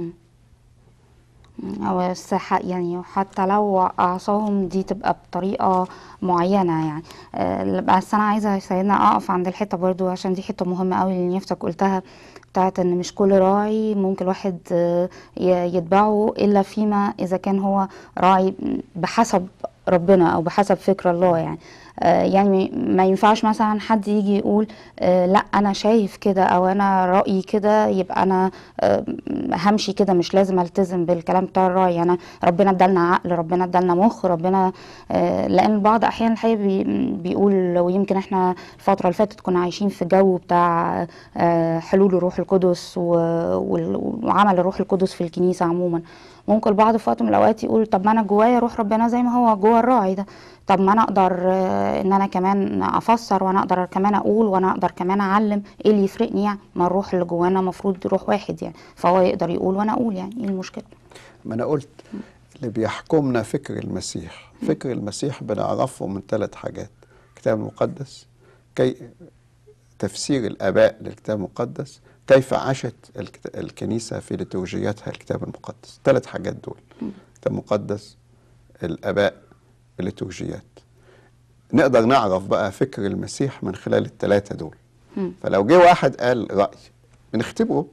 أو الصحة يعني حتى لو أعصاهم دي تبقى بطريقة معينة يعني آه، بس أنا عايزة يا سيدنا أقف عند الحتة برضو عشان دي حتة مهمة قوي اللي نيفتك قلتها بتاعت إن مش كل راعي ممكن الواحد آه، ي- يتبعه إلا فيما إذا كان هو راعي بحسب ربنا أو بحسب فكر الله يعني آه، يعني ما ينفعش مثلا حد يجي يقول آه، لا انا شايف كده او انا رايي كده يبقى انا آه، همشي كده مش لازم التزم بالكلام بتاع الراي انا ربنا ادالنا عقل ربنا ادالنا مخ ربنا آه، لان البعض احيانا الحقيقه بي- بيقول ويمكن احنا الفتره اللي فاتت كنا عايشين في جو بتاع آه، حلول الروح القدس و- وال- وعمل الروح القدس في الكنيسه عموما ممكن البعض في وقت من الاوقات يقول طب ما انا جوايا روح ربنا زي ما هو جوا الراعي ده طب ما انا اقدر آه، ان انا كمان افسر وانا اقدر كمان اقول وانا اقدر كمان اعلم ايه اللي يفرقني يعني ما الروح اللي جوانا المفروض روح واحد يعني فهو يقدر يقول وانا اقول يعني ايه المشكله ما انا قلت اللي بيحكمنا فكر المسيح فكر المسيح بنعرفه من ثلاث حاجات الكتاب المقدس كي تفسير الاباء للكتاب المقدس كيف عاشت الكت- الكنيسه في ليتورجياتها الكتاب المقدس ثلاث حاجات دول الكتاب المقدس الاباء الليتورجيات نقدر نعرف بقى فكر المسيح من خلال الثلاثه دول فلو جه واحد قال راي بنختبره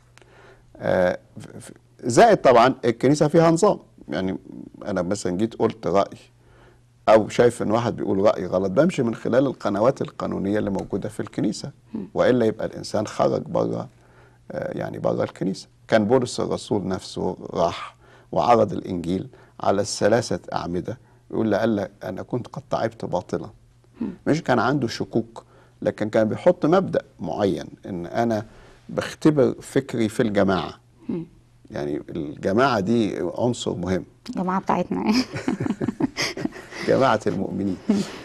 آه، ف- ف- زائد طبعا الكنيسه فيها نظام يعني انا مثلا جيت قلت راي او شايف ان واحد بيقول راي غلط بمشي من خلال القنوات القانونيه اللي موجوده في الكنيسه والا يبقى الانسان خرج بره آه، يعني بره الكنيسه كان بولس الرسول نفسه راح وعرض الانجيل على الثلاثه اعمده يقول لألا انا كنت قد تعبت باطلا مش كان عنده شكوك لكن كان بيحط مبدا معين ان انا بختبر فكري في الجماعه يعني الجماعه دي عنصر مهم الجماعه بتاعتنا جماعة المؤمنين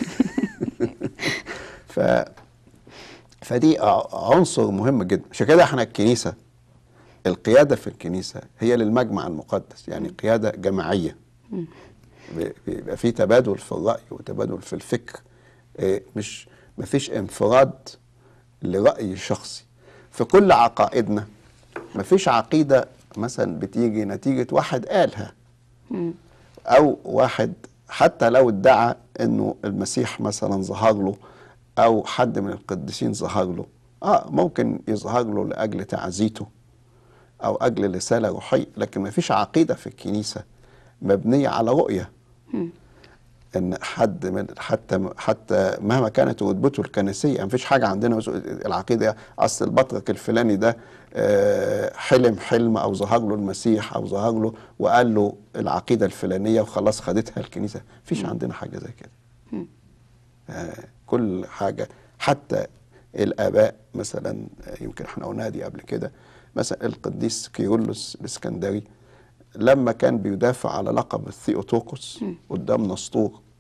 ف فدي ع- عنصر مهم جدا عشان كده احنا الكنيسة القيادة في الكنيسة هي للمجمع المقدس يعني قيادة جماعية ب- بيبقى في تبادل في الرأي وتبادل في الفكر إيه، مش مفيش انفراد لرأي شخصي في كل عقائدنا مفيش عقيدة مثلا بتيجي نتيجة واحد قالها او واحد حتى لو ادعى انه المسيح مثلا ظهر له او حد من القديسين ظهر له اه ممكن يظهر له لاجل تعزيته او اجل رساله روحيه لكن ما فيش عقيده في الكنيسه مبنيه على رؤيه ان حد من حتى حتى مهما كانت رتبته الكنسيه ما فيش حاجه عندنا بس العقيده اصل البطرك الفلاني ده آه، حلم حلم او ظهر له المسيح او ظهر له وقال له العقيده الفلانيه وخلاص خدتها الكنيسه ما فيش عندنا حاجه زي كده آه، كل حاجه حتى الاباء مثلا آه، يمكن احنا قلناها دي قبل كده مثلا القديس كيرلس الاسكندري لما كان بيدافع على لقب الثيوتوكوس قدام نسطور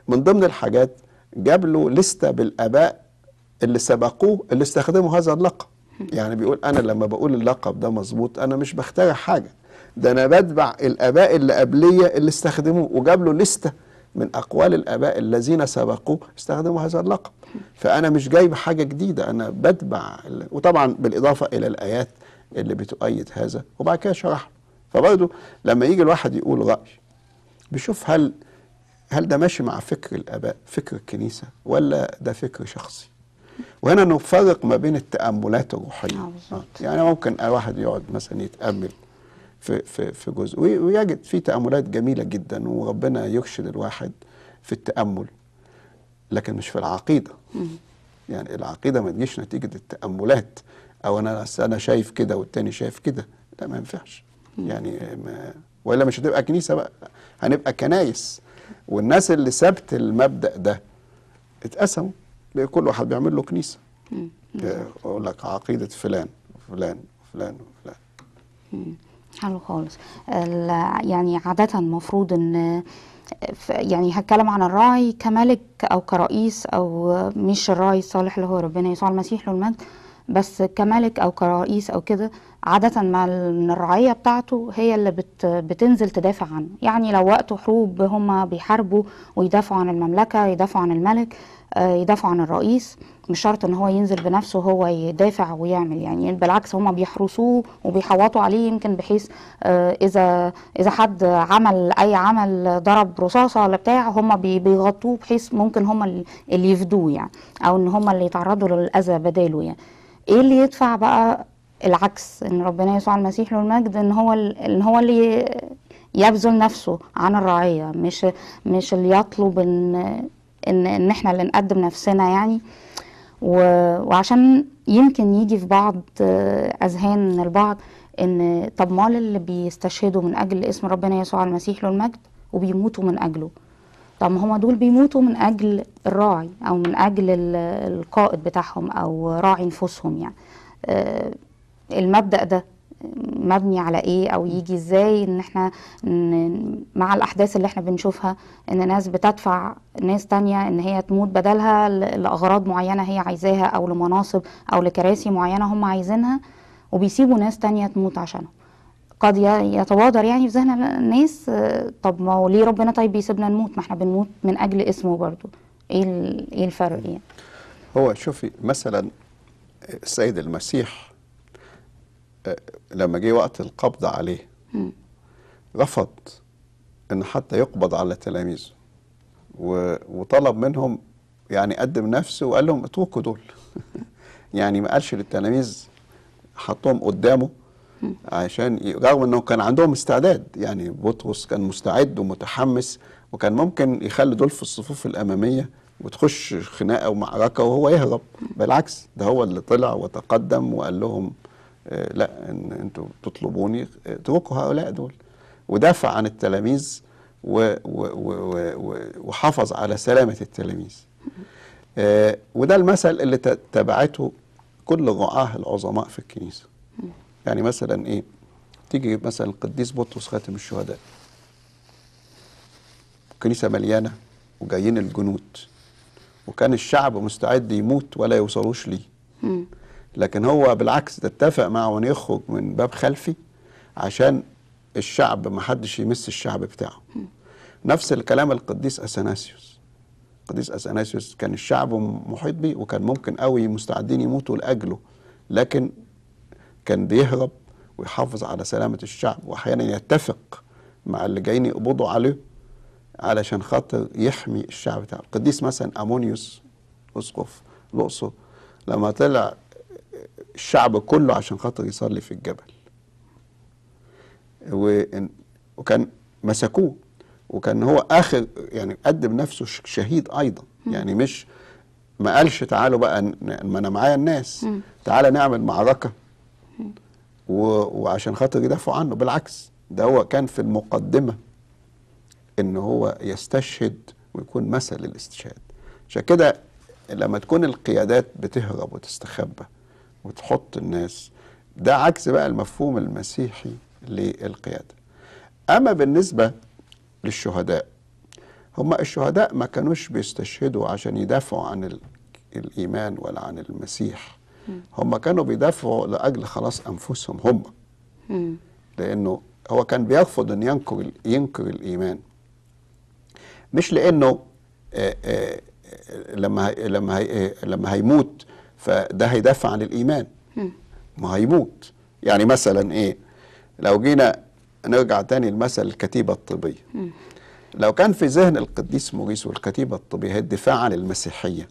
من ضمن الحاجات جاب له لستة بالآباء اللي سبقوه اللي استخدموا هذا اللقب يعني بيقول أنا لما بقول اللقب ده مظبوط أنا مش بخترع حاجة ده أنا بتبع الآباء اللي قبلية اللي استخدموه وجاب له لستة من أقوال الآباء الذين سبقوه استخدموا هذا اللقب فأنا مش جايب حاجة جديدة أنا بتبع ال- وطبعا بالإضافة إلى الآيات اللي بتؤيد هذا وبعد كده شرح فبرضه لما يجي الواحد يقول رأي بيشوف هل هل ده ماشي مع فكر الآباء فكر الكنيسة ولا ده فكر شخصي وهنا نفرق ما بين التأملات الروحية آه، بالظبط. يعني ممكن واحد يقعد مثلا يتأمل في في في جزء وي- ويجد في تأملات جميلة جدا وربنا يرشد الواحد في التأمل لكن مش في العقيدة يعني العقيدة ما تجيش نتيجة التأملات أو أنا أصل أنا شايف كده والتاني شايف كده لا ما ينفعش يعني ما ولا مش هتبقى كنيسة بقى هنبقى كنايس والناس اللي سابت المبدأ ده اتقسموا بقى كل واحد بيعمل له كنيسة يقول لك عقيدة فلان وفلان وفلان وفلان حلو خالص ال- يعني عادة المفروض ان ف- يعني هتكلم عن الراعي كملك او كرئيس او مش الراعي الصالح اللي هو ربنا يسوع المسيح له المجد بس كملك او كرئيس او كده عادة مع ال- من الرعية بتاعته هي اللي بت بتنزل تدافع عنه يعني لو وقت حروب هما بيحاربوا ويدافعوا عن المملكة يدافعوا عن الملك آه، يدافعوا عن الرئيس مش شرط ان هو ينزل بنفسه هو يدافع ويعمل يعني بالعكس هما بيحرسوه وبيحوطوا عليه يمكن بحيث آه، اذا اذا حد عمل اي عمل ضرب رصاصه ولا بتاع هما بي- بيغطوه بحيث ممكن هما اللي- اللي يفدوه يعني او ان هما اللي يتعرضوا للاذى بداله يعني ايه اللي يدفع بقى العكس ان ربنا يسوع المسيح له المجد ان هو ال- ان هو اللي يبذل نفسه عن الرعيه مش مش اللي يطلب ان ان ان احنا اللي نقدم نفسنا يعني و- وعشان يمكن يجي في بعض آه، اذهان البعض ان طب مال اللي بيستشهدوا من اجل اسم ربنا يسوع المسيح له المجد وبيموتوا من اجله طب ما هما دول بيموتوا من اجل الراعي او من اجل ال- القائد بتاعهم او راعي نفوسهم يعني آه، المبدأ ده مبني على ايه او يجي ازاي ان احنا ن- مع الاحداث اللي احنا بنشوفها ان ناس بتدفع ناس تانية ان هي تموت بدلها ل- لاغراض معينة هي عايزاها او لمناصب او لكراسي معينة هم عايزينها وبيسيبوا ناس تانية تموت عشانهم قد ي- يتبادر يعني في ذهن الناس آه، طب ما هو ليه ربنا طيب بيسيبنا نموت ما احنا بنموت من اجل اسمه برضو ايه ال- ايه الفرق يعني هو شوفي مثلا السيد المسيح آه، لما جه وقت القبض عليه رفض ان حتى يقبض على تلاميذه و- وطلب منهم يعني قدم نفسه وقال لهم اتركوا دول يعني ما قالش للتلاميذ حطهم قدامه عشان ي- رغم انه كان عندهم استعداد يعني بطرس كان مستعد ومتحمس وكان ممكن يخلي دول في الصفوف الاماميه وتخش خناقه ومعركه وهو يهرب بالعكس ده هو اللي طلع وتقدم وقال لهم آه، لا ان انتوا تطلبوني آه، اتركوا هؤلاء دول ودافع عن التلاميذ و و و و و وحافظ على سلامه التلاميذ آه، وده المثل اللي ت- تبعته كل الرعاه العظماء في الكنيسه يعني مثلا ايه تيجي مثلا القديس بطرس خاتم الشهداء الكنيسه مليانه وجايين الجنود وكان الشعب مستعد يموت ولا يوصلوش ليه مم. لكن هو بالعكس ده اتفق معه ان يخرج من باب خلفي عشان الشعب ما حدش يمس الشعب بتاعه نفس الكلام القديس اثناسيوس القديس اثناسيوس كان الشعب محيط بيه وكان ممكن قوي مستعدين يموتوا لاجله لكن كان بيهرب ويحافظ على سلامة الشعب وأحيانا يتفق مع اللي جايين يقبضوا عليه علشان خاطر يحمي الشعب بتاعه القديس مثلا أمونيوس أسقف الأقصر لما طلع الشعب كله عشان خاطر يصلي في الجبل وإن- وكان مسكوه وكان هو آخر يعني قدم نفسه ش- شهيد أيضا يعني مش ما قالش تعالوا بقى ن- ما أنا معايا الناس تعالى نعمل معركة و- وعشان خاطر يدافعوا عنه بالعكس ده هو كان في المقدمة ان هو يستشهد ويكون مثل للاستشهاد عشان كده لما تكون القيادات بتهرب وتستخبى وتحط الناس ده عكس بقى المفهوم المسيحي للقيادة أما بالنسبة للشهداء هم الشهداء ما كانوش بيستشهدوا عشان يدافعوا عن ال- الإيمان ولا عن المسيح هم كانوا بيدافعوا لأجل خلاص أنفسهم هم مم. لأنه هو كان بيرفض أن ينكر ال- ينكر الإيمان مش لأنه آه، آه، آه، لما هي- لما هي- آه، لما هيموت فده هيدافع عن الإيمان ما هيموت يعني مثلا إيه لو جينا نرجع تاني لمثل الكتيبة الطبية لو كان في ذهن القديس موريس والكتيبة الطبية هي الدفاع عن المسيحية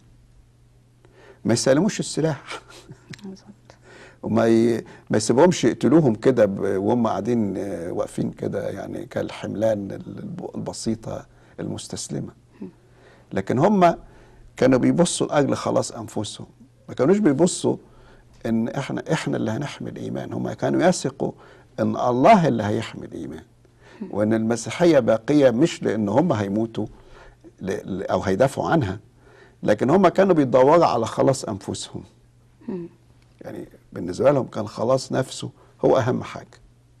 ما يسلموش السلاح بالظبط. وما ي... ما يسيبهمش يقتلوهم كده ب... وهم قاعدين آه، واقفين كده يعني كالحملان الب- البسيطة المستسلمة لكن هم كانوا بيبصوا لأجل خلاص أنفسهم ما كانوش بيبصوا إن إحنا إحنا اللي هنحمي الإيمان هم كانوا يثقوا إن الله اللي هيحمي الإيمان وإن المسيحية باقية مش لأن هم هيموتوا ل... ل- أو هيدافعوا عنها لكن هم كانوا بيدوروا على خلاص أنفسهم يعني بالنسبة لهم كان خلاص نفسه هو أهم حاجة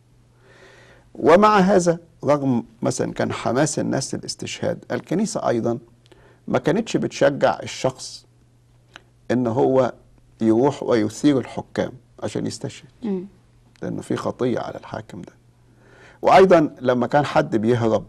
ومع هذا رغم مثلا كان حماس الناس للاستشهاد الكنيسة أيضا ما كانتش بتشجع الشخص إن هو يروح ويثير الحكام عشان يستشهد مم. لأنه في خطية على الحاكم ده وأيضا لما كان حد بيهرب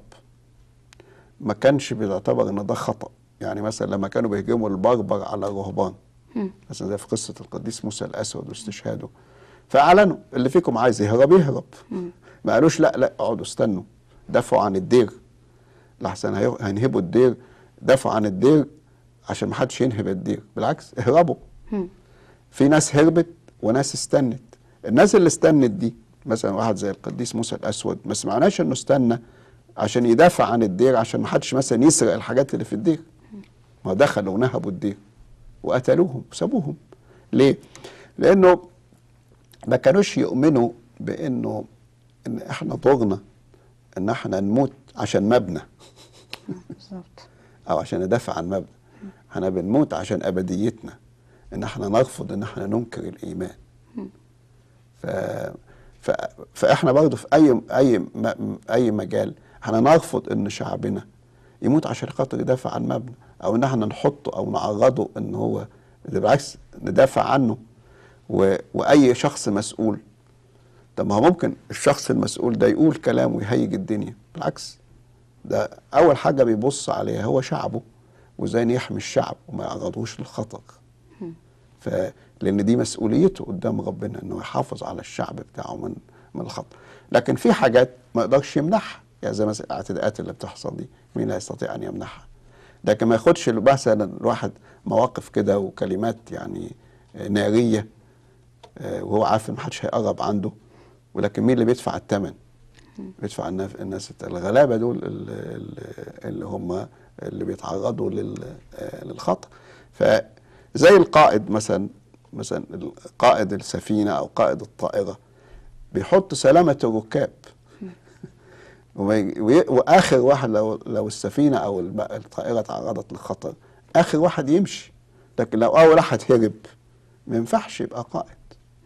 ما كانش بيعتبر إن ده خطأ يعني مثلا لما كانوا بيهجموا البربر على الرهبان مم. مثلا زي في قصة القديس موسى الأسود واستشهاده فأعلنوا اللي فيكم عايز يهرب يهرب ما قالوش لا لا اقعدوا استنوا دافعوا عن الدير لحسن هي- هينهبوا الدير دافعوا عن الدير عشان ما حدش ينهب الدير بالعكس اهربوا مم. في ناس هربت وناس استنت الناس اللي استنت دي مثلا واحد زي القديس موسى الاسود ما سمعناش انه استنى عشان يدافع عن الدير عشان ما حدش مثلا يسرق الحاجات اللي في الدير ما دخلوا ونهبوا الدير وقتلوهم وسابوهم ليه لانه ما كانوش يؤمنوا بانه ان احنا ضغنا ان احنا نموت عشان مبنى بالظبط او عشان ندافع عن مبنى احنا بنموت عشان ابديتنا ان احنا نرفض ان احنا ننكر الايمان ف... ف... فاحنا برضه في اي اي م... اي مجال احنا نرفض ان شعبنا يموت عشان خاطر يدافع عن مبنى او ان احنا نحطه او نعرضه ان هو ده بالعكس ندافع عنه و... واي شخص مسؤول طب ما هو ممكن الشخص المسؤول ده يقول كلام ويهيج الدنيا بالعكس ده اول حاجه بيبص عليها هو شعبه وازاي يحمي الشعب وما يعرضوش للخطر ف لان دي مسؤوليته قدام ربنا انه يحافظ على الشعب بتاعه من من الخطر لكن في حاجات ما يقدرش يمنعها يعني زي مثلا الاعتداءات اللي بتحصل دي مين لا يستطيع ان يمنعها لكن ما ياخدش مثلا الواحد مواقف كده وكلمات يعني آه، ناريه آه، وهو عارف ان محدش هيقرب عنده ولكن مين اللي بيدفع الثمن بيدفع الناس الناس الغلابه دول ال- ال- اللي هم اللي بيتعرضوا لل- آه، للخطر فزي القائد مثلا مثلا قائد السفينه او قائد الطائره بيحط سلامه الركاب وما ي- وي- واخر واحد لو لو السفينه او الب- الطائره تعرضت للخطر اخر واحد يمشي لكن لو اول واحد هرب ما ينفعش يبقى قائد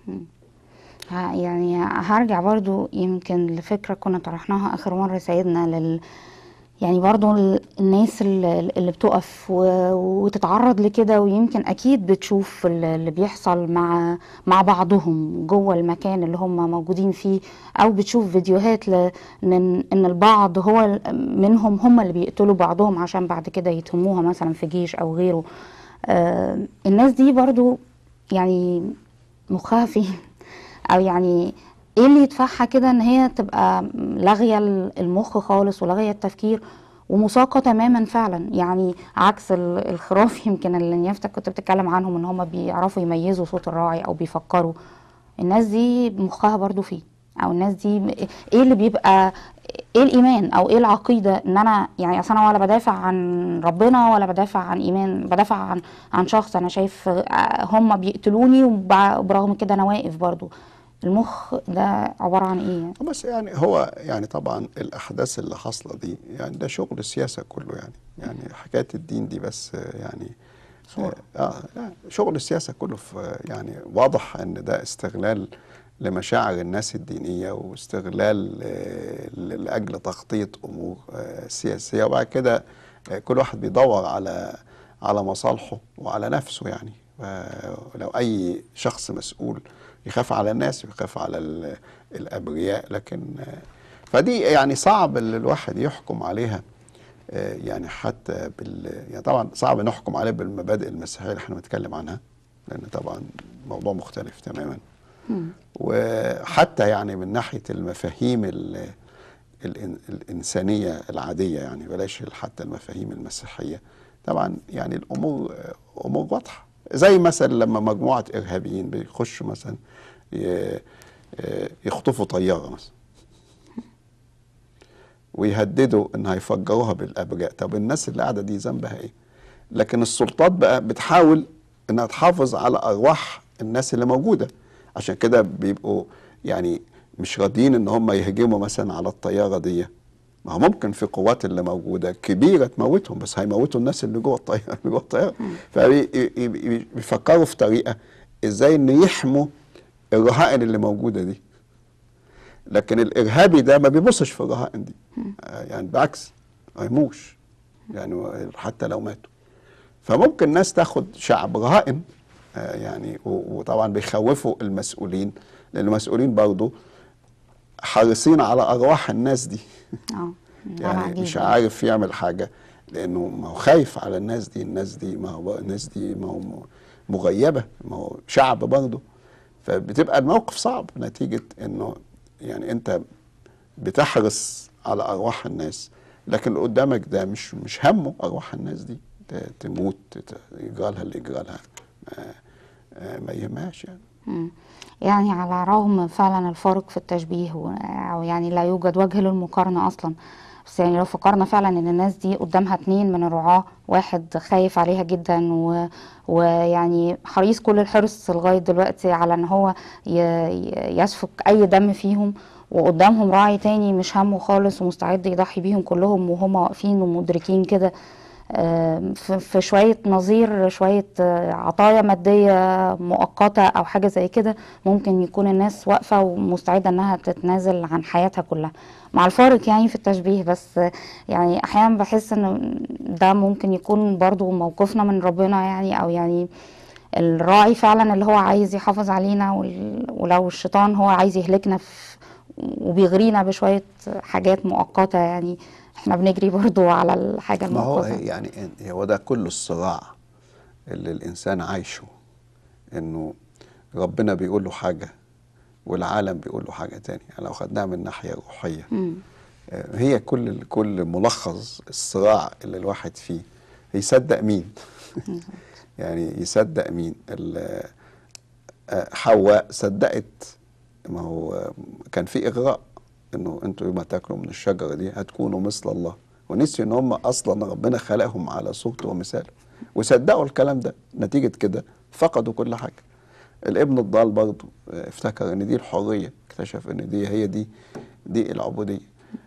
ها- يعني هرجع برضو يمكن لفكرة كنا طرحناها آخر مرة سيدنا لل يعني برضو ال- الناس اللي اللي بتقف و- وتتعرض لكده ويمكن أكيد بتشوف ال- اللي بيحصل مع مع بعضهم جوه المكان اللي هم موجودين فيه أو بتشوف فيديوهات ل- إن إن البعض هو ال- منهم هم اللي بيقتلوا بعضهم عشان بعد كده يتهموها مثلا في جيش أو غيره آه الناس دي برضو يعني مخها فين او يعني ايه اللي يدفعها كده ان هي تبقى لاغيه المخ خالص ولاغيه التفكير ومساقه تماما فعلا يعني عكس ال- الخراف يمكن اللي نيافتك كنت بتتكلم عنهم ان هم بيعرفوا يميزوا صوت الراعي او بيفكروا الناس دي مخها برضو فيه او الناس دي م- ايه اللي بيبقى ايه الايمان او ايه العقيده ان انا يعني اصل انا ولا بدافع عن ربنا ولا بدافع عن ايمان بدافع عن عن شخص انا شايف آه، هم بيقتلوني وب- وبرغم كده انا واقف برضو المخ ده عباره عن ايه يعني؟ بس يعني هو يعني طبعا الاحداث اللي حاصله دي يعني ده شغل السياسه كله يعني يعني حكايه الدين دي بس آه، يعني صورة. اه لا شغل السياسه كله في يعني واضح ان ده استغلال لمشاعر الناس الدينيه واستغلال آه، ل- لاجل تغطيه امور آه، سياسيه وبعد كده آه، كل واحد بيدور على على مصالحه وعلى نفسه يعني ولو اي شخص مسؤول يخاف على الناس ويخاف على ال- الابرياء لكن آه، فدي يعني صعب ال- الواحد يحكم عليها آه، يعني حتى بال يعني طبعا صعب نحكم عليه بالمبادئ المسيحيه اللي احنا بنتكلم عنها لان طبعا موضوع مختلف تماما وحتى يعني من ناحيه المفاهيم ال- الإن- الانسانيه العاديه يعني بلاش حتى المفاهيم المسيحيه طبعا يعني الامور امور واضحه زي مثلا لما مجموعه ارهابيين بيخشوا مثلا ي- يخطفوا طياره مثلا ويهددوا ان هيفجروها بالابرياء طب الناس اللي قاعده دي ذنبها ايه لكن السلطات بقى بتحاول انها تحافظ على ارواح الناس اللي موجوده عشان كده بيبقوا يعني مش راضيين ان هم يهجموا مثلا على الطياره دي ما هو ممكن في قوات اللي موجوده كبيره تموتهم بس هيموتوا الناس اللي جوه الطياره اللي جوه الطياره فبيفكروا في طريقه ازاي ان يحموا الرهائن اللي موجوده دي لكن الارهابي ده ما بيبصش في الرهائن دي آه، يعني بالعكس ما يهموش يعني حتى لو ماتوا فممكن ناس تاخد شعب رهائن آه، يعني و- وطبعا بيخوفوا المسؤولين لان المسؤولين برضو حريصين على ارواح الناس دي اه ده يعني عجيب. مش عارف يعمل حاجه لانه ما هو خايف على الناس دي الناس دي ما هو الناس دي ما هو مغيبه ما هو شعب برضه فبتبقى الموقف صعب نتيجه انه يعني انت بتحرص على ارواح الناس لكن اللي قدامك ده مش مش همه ارواح الناس دي ت- تموت ت- يجرى لها اللي يجرى لها ما- آه، ما يهمهاش يعني مم. يعني على رغم فعلا الفارق في التشبيه و- أو يعني لا يوجد وجه للمقارنة أصلا بس يعني لو فكرنا فعلا ان الناس دي قدامها اتنين من الرعاة واحد خايف عليها جدا و... ويعني حريص كل الحرص لغاية دلوقتي على ان هو ي... ي- يسفك اي دم فيهم وقدامهم راعي تاني مش همه خالص ومستعد يضحي بيهم كلهم وهم واقفين ومدركين كده آم، في في شوية نظير شوية آه، عطايا مادية مؤقتة أو حاجة زي كده ممكن يكون الناس واقفة ومستعدة إنها تتنازل عن حياتها كلها مع الفارق يعني في التشبيه بس آه، يعني أحيانا بحس إن ده ممكن يكون برضو موقفنا من ربنا يعني أو يعني الراعي فعلا اللي هو عايز يحافظ علينا وال- ولو الشيطان هو عايز يهلكنا في وبيغرينا بشوية حاجات مؤقتة يعني احنا بنجري برضو على الحاجة ما هو المؤقتة يعني هو ده كل الصراع اللي الانسان عايشه انه ربنا بيقول له حاجه والعالم بيقول له حاجه تانية يعني لو خدناها من ناحيه روحيه مم. آه، هي كل كل ملخص الصراع اللي الواحد فيه يصدق مين يعني يصدق مين ال- آه، حواء صدقت ما هو آه، كان في اغراء انه انتوا يوم تاكلوا من الشجره دي هتكونوا مثل الله ونسيوا ان هم اصلا ربنا خلقهم على صورته ومثاله وصدقوا الكلام ده نتيجه كده فقدوا كل حاجه الابن الضال برضه آه، افتكر ان دي الحريه اكتشف ان دي هي دي دي العبوديه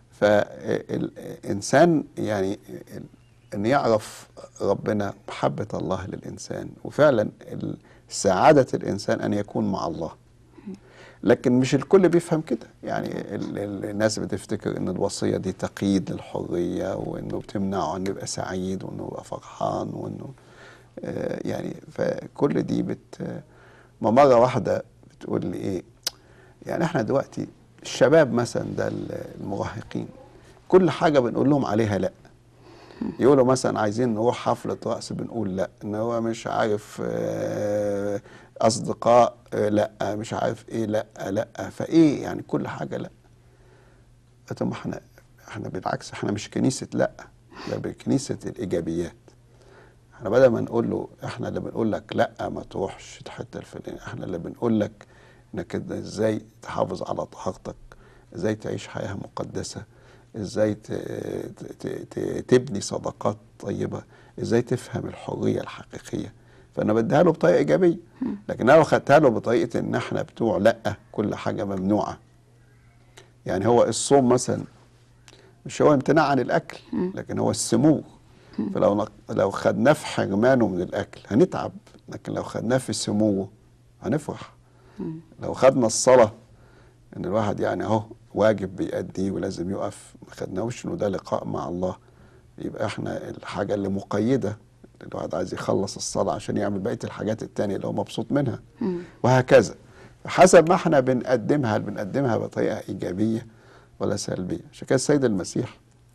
فالانسان يعني ال- ان يعرف ربنا محبه الله للانسان وفعلا ال- سعاده الانسان ان يكون مع الله لكن مش الكل بيفهم كده يعني ال- ال- الناس بتفتكر ان الوصيه دي تقييد للحريه وانه بتمنعه انه يبقى سعيد وانه يبقى فرحان وانه آه، يعني فكل دي بت ما مره واحده بتقول لي ايه يعني احنا دلوقتي الشباب مثلا ده ال- المراهقين كل حاجه بنقول لهم عليها لا يقولوا مثلا عايزين نروح حفلة رقص بنقول لا ان هو مش عارف آه، اصدقاء آه، لا مش عارف ايه لا لا فايه يعني كل حاجة لا طب ما احنا احنا بالعكس احنا مش كنيسة لا ده كنيسة الايجابيات احنا بدل ما نقول له احنا اللي بنقول لك لا ما تروحش الحته الفلانيه احنا اللي بنقول لك انك إنت ازاي تحافظ على طهارتك ازاي تعيش حياه مقدسه ازاي ت- ت- ت- تبني صداقات طيبه ازاي تفهم الحريه الحقيقيه فانا بديها له بطريقه ايجابيه لكن انا لو خدتها له بطريقه ان احنا بتوع لا كل حاجه ممنوعه يعني هو الصوم مثلا مش هو امتناع عن الاكل لكن هو السمو فلو نق- لو خدناه في حرمانه من الاكل هنتعب لكن لو خدناه في سموه هنفرح لو خدنا الصلاه ان الواحد يعني اهو واجب بيأديه ولازم يقف ما خدناهوش انه ده لقاء مع الله يبقى احنا الحاجه اللي مقيده الواحد عايز يخلص الصلاه عشان يعمل بقيه الحاجات التانية اللي هو مبسوط منها وهكذا حسب ما احنا بنقدمها هل بنقدمها بطريقه ايجابيه ولا سلبيه عشان كده السيد المسيح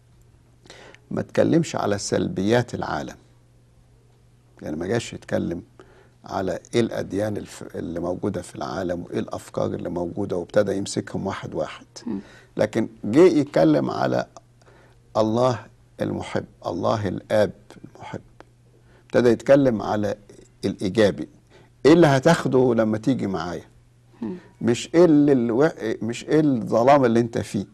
ما تكلمش على سلبيات العالم يعني ما جاش يتكلم على ايه الاديان الف- اللي موجوده في العالم وايه الافكار اللي موجوده وابتدى يمسكهم واحد واحد لكن جه يتكلم على الله المحب الله الاب المحب ابتدى يتكلم على الايجابي ايه اللي هتاخده لما تيجي معايا مش ايه اللي الو... مش ايه الظلام اللي انت فيه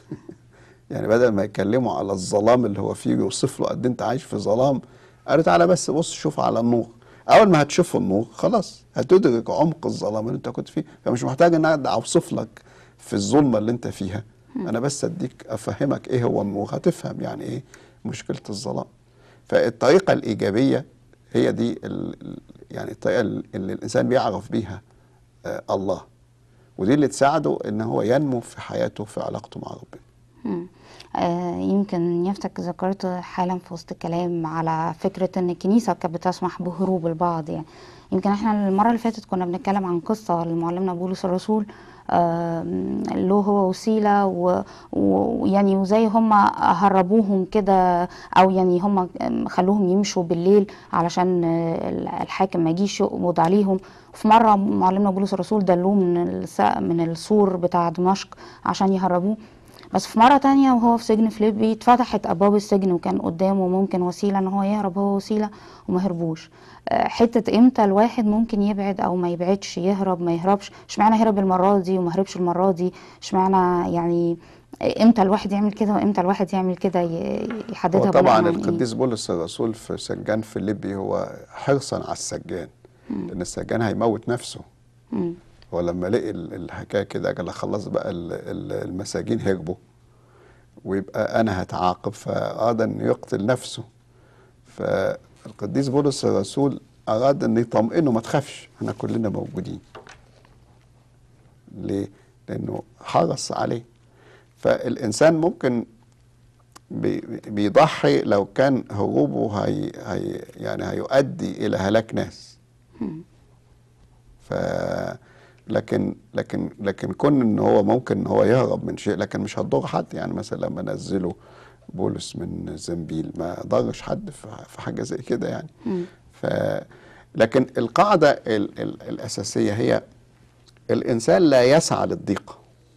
يعني بدل ما يتكلموا على الظلام اللي هو فيه يوصف له قد انت عايش في ظلام قال تعالى بس بص شوف على النور اول ما هتشوف النور خلاص هتدرك عمق الظلام اللي انت كنت فيه فمش محتاج ان انا اوصف لك في الظلمه اللي انت فيها انا بس اديك افهمك ايه هو النور هتفهم يعني ايه مشكله الظلام فالطريقه الايجابيه هي دي ال ال- يعني الطريقه اللي الانسان بيعرف بيها آه الله ودي اللي تساعده ان هو ينمو في حياته في علاقته مع ربنا مم. آه يمكن يفتك ذكرت حالا في وسط الكلام على فكرة ان الكنيسة كانت بتسمح بهروب البعض يعني يمكن احنا المرة اللي فاتت كنا بنتكلم عن قصة لمعلمنا بولس الرسول آه له هو وسيلة و- و- ويعني وزي هم هربوهم كده او يعني هم خلوهم يمشوا بالليل علشان آه، الحاكم ما يجيش يقبض عليهم في مرة معلمنا بولس الرسول دلوه من الس- من السور بتاع دمشق عشان يهربوه بس في مرة تانية وهو في سجن فيليبي اتفتحت أبواب السجن وكان قدامه ممكن وسيلة إن هو يهرب هو وسيلة وما هربوش آه، حتة إمتى الواحد ممكن يبعد أو ما يبعدش يهرب ما يهربش اشمعنى هرب المرة دي وما هربش المرة دي اشمعنى يعني امتى الواحد يعمل كده وامتى الواحد يعمل كده ي- يحددها هو بناء طبعا عن إيه؟ القديس بولس الرسول في سجان فيليبي هو حرصا على السجان لان السجان هيموت نفسه مم. هو لما لقي ال- الحكايه كده قال خلاص بقى ال- ال- المساجين هربوا ويبقى انا هتعاقب فاراد ان يقتل نفسه فالقديس بولس الرسول اراد ان يطمئنه ما تخافش احنا كلنا موجودين ليه لانه حرص عليه فالانسان ممكن بي- بيضحي لو كان هروبه هي هي يعني هيؤدي الى هلاك ناس ف لكن لكن لكن كون ان هو ممكن ان هو يهرب من شيء لكن مش هتضر حد يعني مثلا لما نزلوا بولس من زنبيل ما ضرش حد في في حاجه زي كده يعني ف لكن القاعده ال ال الاساسيه هي الانسان لا يسعى للضيق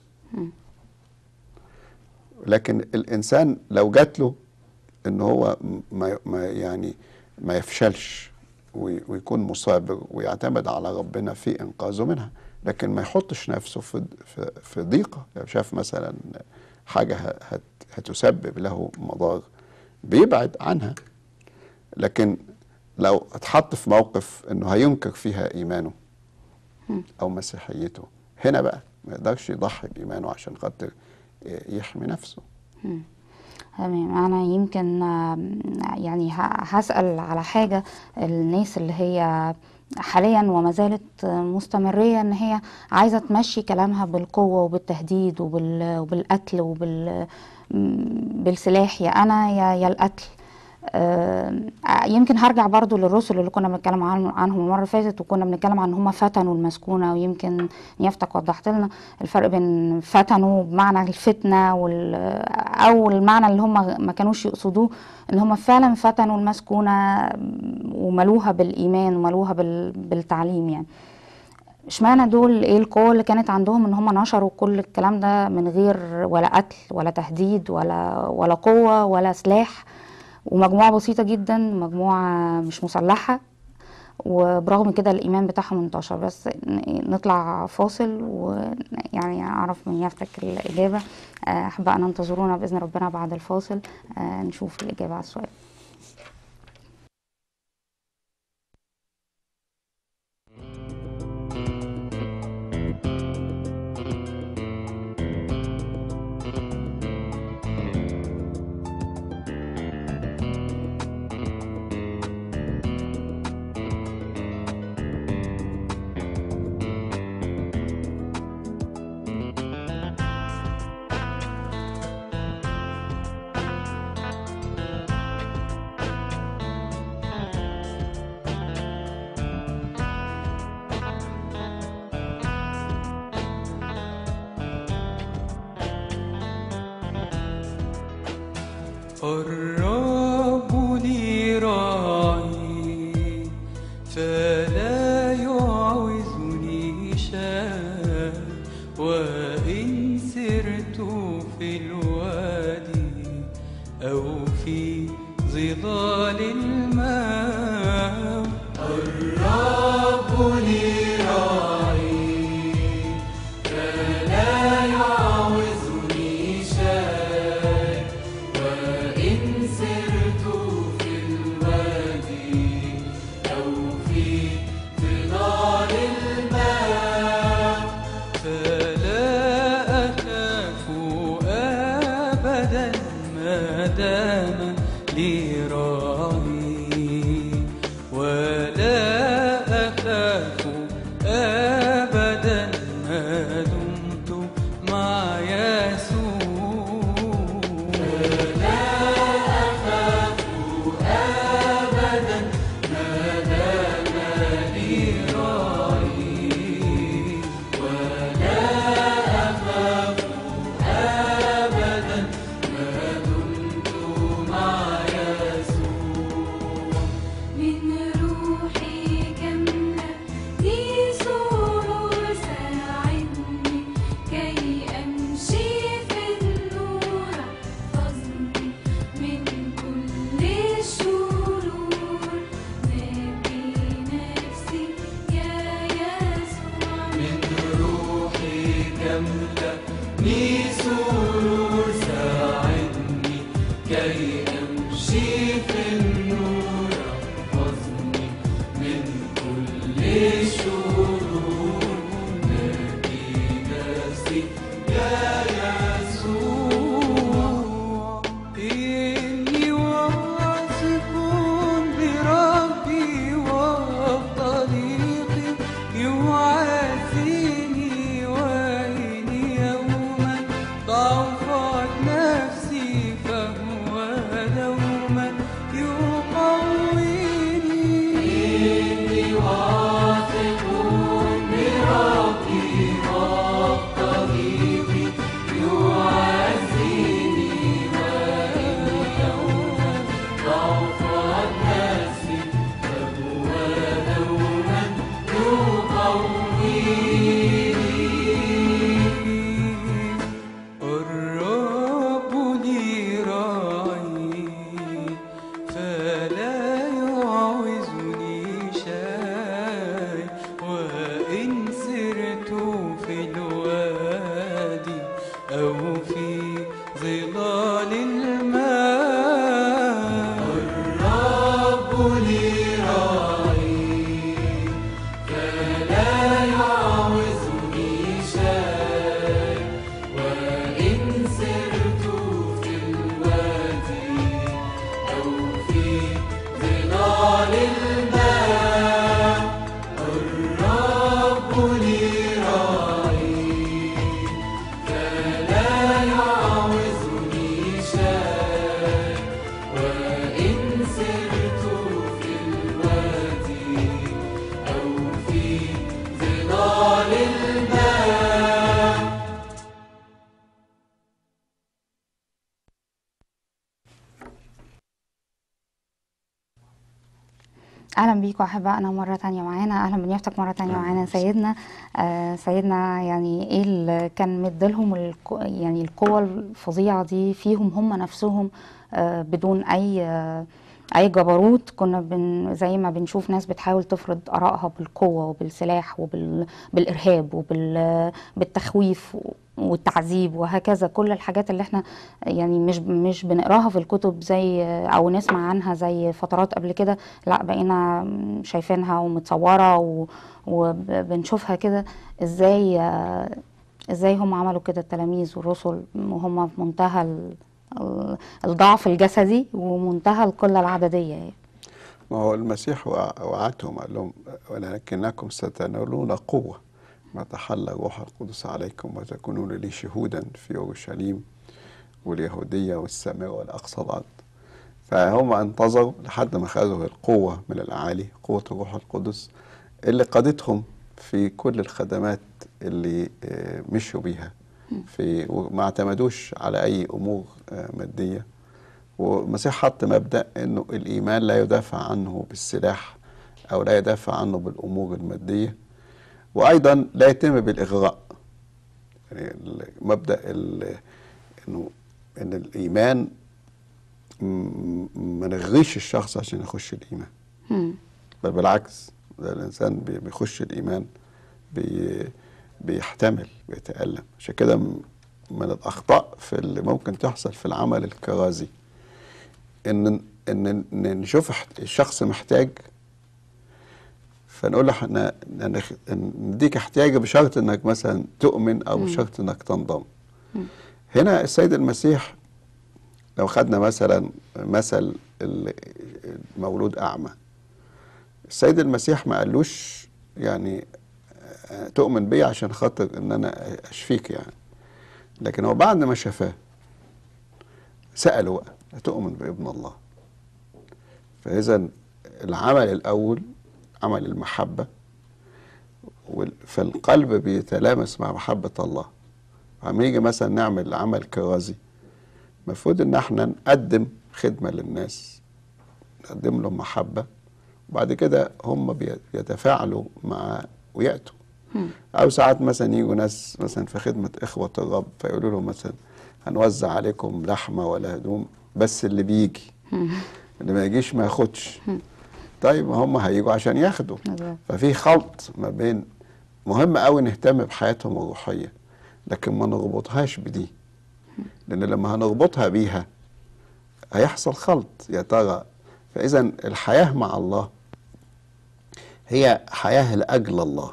لكن الانسان لو جات له ان هو ما ما يعني ما يفشلش وي- ويكون مثابر ويعتمد على ربنا في انقاذه منها لكن ما يحطش نفسه في في, في ضيقه لو شاف مثلا حاجه ه- هت هتسبب له مضار بيبعد عنها لكن لو اتحط في موقف انه هينكر فيها ايمانه او مسيحيته هنا بقى ما يقدرش يضحي بايمانه عشان خاطر يحمي نفسه تمام انا يمكن آم، يعني ه- هسأل على حاجة الناس اللي هي حاليا وما زالت مستمرية ان هي عايزة تمشي كلامها بالقوة وبالتهديد وبال وبالقتل وبال م- بالسلاح يا انا يا يا القتل آم، يمكن هرجع برضو للرسل اللي كنا بنتكلم عن- عنهم المرة اللي فاتت وكنا بنتكلم عن ان هم فتنوا المسكونة ويمكن نيافتك وضحت لنا الفرق بين فتنوا بمعنى الفتنة وال او المعنى اللي هم ما كانوش يقصدوه ان هم فعلا فتنوا المسكونة وملوها بالايمان وملوها بال- بالتعليم يعني اشمعنى دول ايه القوة اللي كانت عندهم ان هم نشروا كل الكلام ده من غير ولا قتل ولا تهديد ولا ولا قوة ولا سلاح ومجموعة بسيطة جدا مجموعة مش مسلحة وبرغم كده الإيمان بتاعهم انتشر بس ن- نطلع فاصل ويعني أعرف من يفتك الإجابة آه، أحب أن انتظرونا بإذن ربنا بعد الفاصل آه، نشوف الإجابة على السؤال الرب لي راعي فلا يعوزني شيء وإن سرت في الوادي أو في ظلال الماء الرب لي راعي فلا يعوزني شيء وإن سرت في الوادي أو في ظلال الماء فلا أخاف أبدا ما دام لي راعي ولا أخاف أبدا ما دمت مع يسوع من روحي كاملة دي سرور ساعدني كي أمشي في النور احفظني من كل الشرور نبي نفسي يا يسوع من روحي كاملة ني سرور ساعدني كي أمشي في النور احفظني من كل شرور نبي نفسي يا يسوع إني واثق بربي وطريقي يعافيني وإن يوما ضعفت نفسي فهو دوما يقويني إني واثق بربي وطريقي يعافيني وإن يوما ضعفت نفسي فهو دوما يقويني الرب لي راعي فلا يعوزني شيء وإن سرت في الوادي أو في ظلال الماء الرب لي راعي فلا يعوزني شيء وإن سرت في الوادي أو في ظلال الماء الرب لي راعي فلا يعوزني شيء وإن سرت في الوادي أو في ظلال الماء اهلا بيكم احبائنا مره تانية معانا اهلا بنيافتك مره تانية معانا سيدنا آه سيدنا يعني ايه اللي كان مديلهم الكو يعني القوه الفظيعه دي فيهم هم نفسهم آه بدون اي آه اي جبروت كنا بن زي ما بنشوف ناس بتحاول تفرض ارائها بالقوه وبالسلاح وبالارهاب وبالتخويف والتعذيب وهكذا كل الحاجات اللي احنا يعني مش مش بنقراها في الكتب زي او نسمع عنها زي فترات قبل كده لا بقينا شايفينها ومتصوره و- وبنشوفها كده ازاي آه، ازاي هم عملوا كده التلاميذ والرسل وهم في منتهى ال- ال- الضعف الجسدي ومنتهى القله العدديه يعني. ما هو المسيح وع- وعدهم قال لهم ولكنكم ستنالون قوة ما تحلى روح القدس عليكم وتكونون لي شهودا في أورشليم واليهودية والسماء والأقصى الأرض فهم انتظروا لحد ما خدوا القوة من الأعالي قوة الروح القدس اللي قادتهم في كل الخدمات اللي آه، مشوا بيها في وما اعتمدوش على أي أمور آه، مادية والمسيح حط مبدأ انه الايمان لا يدافع عنه بالسلاح او لا يدافع عنه بالامور المادية وايضا لا يتم بالاغراء يعني ال- مبدأ ال- انه ان الايمان م- ما نغريش الشخص عشان يخش الايمان مم. بل بالعكس ده الانسان بي- بيخش الايمان بي بيحتمل بيتالم عشان كده م- من الاخطاء في اللي ممكن تحصل في العمل الكرازي ان ان إن نشوف احت- الشخص محتاج فنقول له احنا هنخ- نديك احتياج بشرط انك مثلا تؤمن او بشرط انك تنضم هنا السيد المسيح لو خدنا مثلا مثل ال- المولود اعمى السيد المسيح ما قالوش يعني آه، تؤمن بي عشان خاطر ان انا اشفيك يعني لكن هو بعد ما شفاه سأله بقى تؤمن بابن الله فإذا العمل الأول عمل المحبة وال- فالقلب بيتلامس مع محبة الله لما يجي مثلا نعمل عمل كرازي المفروض ان احنا نقدم خدمة للناس نقدم لهم محبة وبعد كده هم بي- بيتفاعلوا مع ويأتوا أو ساعات مثلا يجوا ناس مثلا في خدمة إخوة الرب فيقولوا لهم مثلا هنوزع عليكم لحمة ولا هدوم بس اللي بيجي اللي ما يجيش ما ياخدش طيب ما هم هيجوا عشان ياخدوا بالظبط. ففي خلط ما بين مهم قوي نهتم بحياتهم الروحية لكن ما نربطهاش بدي لأن لما هنربطها بيها هيحصل خلط يا ترى فإذا الحياة مع الله هي حياة لأجل الله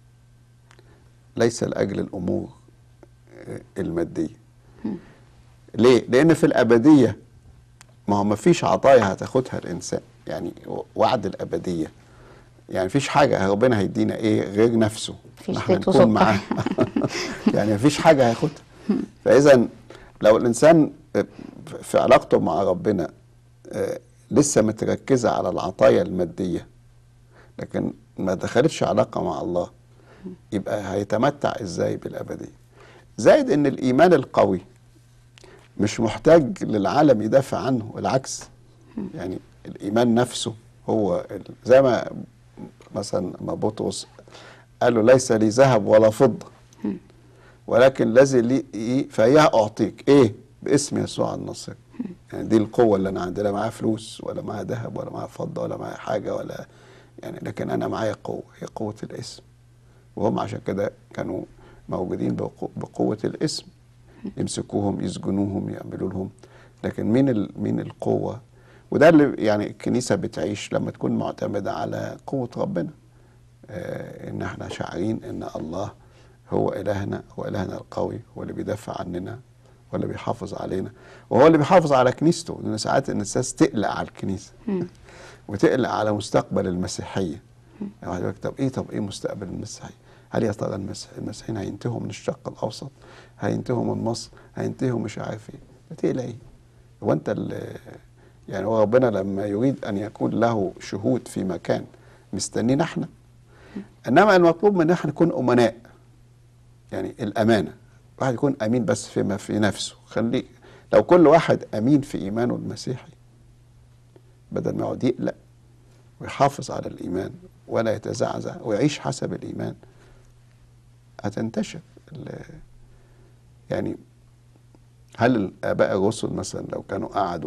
ليس لأجل الأمور آه، المادية ليه؟ لأن في الأبدية ما هو ما فيش عطايا هتاخدها الإنسان يعني وعد الأبدية يعني مفيش حاجة ربنا هيدينا إيه غير نفسه مفيش إحنا زيت نكون وسكر. معاه يعني مفيش حاجة هياخدها فإذا لو الإنسان في علاقته مع ربنا آه، لسه متركزة على العطايا المادية لكن ما دخلتش علاقة مع الله يبقى هيتمتع ازاي بالأبدية زائد ان الإيمان القوي مش محتاج للعالم يدافع عنه العكس يعني الإيمان نفسه هو ال- زي ما مثلا ما بطرس قال له ليس لي ذهب ولا فضة ولكن الذي لي إيه فإياه أعطيك إيه باسم يسوع الناصري يعني دي القوة اللي أنا عندي لا معايا فلوس ولا معايا ذهب ولا معايا فضة ولا معايا حاجة ولا يعني لكن أنا معايا قوة هي قوة الاسم وهم عشان كده كانوا موجودين بقو- بقوة الاسم يمسكوهم يسجنوهم يعملوا لهم لكن مين ال... مين القوة وده اللي يعني الكنيسة بتعيش لما تكون معتمدة على قوة ربنا آه ان احنا شاعرين ان الله هو الهنا هو الهنا القوي هو اللي بيدافع عننا هو اللي بيحافظ علينا وهو اللي بيحافظ على كنيسته لان ساعات الناس تقلق على الكنيسة وتقلق على مستقبل المسيحية يعني واحد يقول لك طب ايه طب ايه مستقبل المسيحية هل يا ترى المسيح المسيحيين هينتهوا من الشرق الاوسط هينتهوا من مصر هينتهوا مش عارف ايه بتقلق ايه هو انت ال- يعني هو ربنا لما يريد ان يكون له شهود في مكان مستنينا احنا انما المطلوب منا احنا نكون امناء يعني الامانه واحد يكون امين بس فيما في نفسه خليه لو كل واحد امين في ايمانه المسيحي بدل ما يقعد يقلق ويحافظ على الايمان ولا يتزعزع ويعيش حسب الايمان هتنتشر ال- يعني هل الاباء الرسل مثلا لو كانوا قعدوا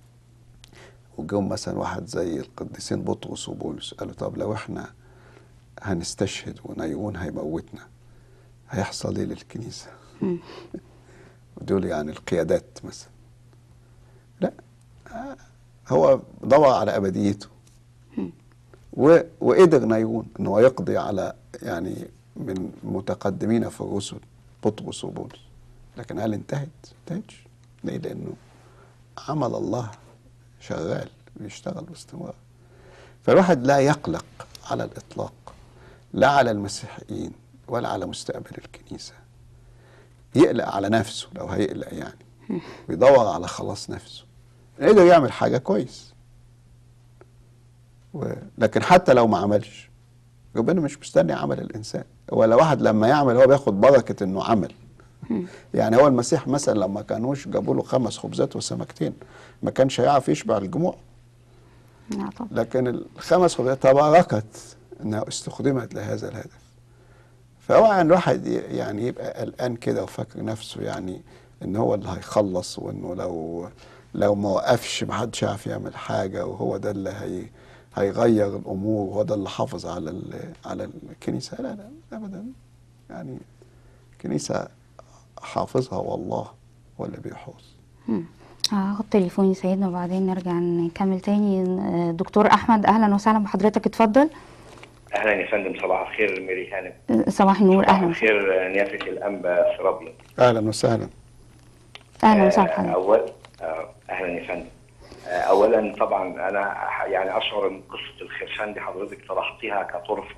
وجم مثلا واحد زي القديسين بطرس وبولس قالوا طب لو احنا هنستشهد ونيرون هيموتنا هيحصل ايه للكنيسه؟ ودول يعني القيادات مثلا لا آه، هو دور على ابديته و... وقدر نيرون ان هو يقضي على يعني من متقدمين في الرسل بطرس وبولس لكن هل انتهت؟ ما انتهتش ليه؟ لانه عمل الله شغال بيشتغل باستمرار فالواحد لا يقلق على الاطلاق لا على المسيحيين ولا على مستقبل الكنيسه يقلق على نفسه لو هيقلق يعني ويدور على خلاص نفسه يقدر يعمل حاجه كويس و... لكن حتى لو ما عملش ربنا مش مستني عمل الانسان ولا واحد لما يعمل هو بياخد بركه انه عمل يعني هو المسيح مثلا لما كانوش جابوا له خمس خبزات وسمكتين ما كانش هيعرف يشبع الجموع لا طبعا لكن الخمس خبزات تباركت انها استخدمت لهذا الهدف فاوعى ان الواحد ي- يعني يبقى قلقان كده وفاكر نفسه يعني ان هو اللي هيخلص وانه لو لو ما وقفش محدش يعرف يعمل حاجه وهو ده اللي هي هيغير الامور وهو ده اللي حافظ على ال- على الكنيسه لا لا ابدا يعني الكنيسه حافظها والله هو اللي بيحوز هاخد تليفوني سيدنا وبعدين نرجع نكمل تاني آه، دكتور احمد اهلا وسهلا بحضرتك اتفضل اهلا يا فندم صباح الخير ميري هانم آه، صباح النور صباح اهلا وسهلا الخير نيافه الانبا سرابيا اهلا وسهلا اهلا وسهلا آه، بحضرتك اول آه، اهلا يا فندم آه، اولا طبعا انا ح- يعني اشعر ان قصه الخرفان دي حضرتك طرحتيها كطرفه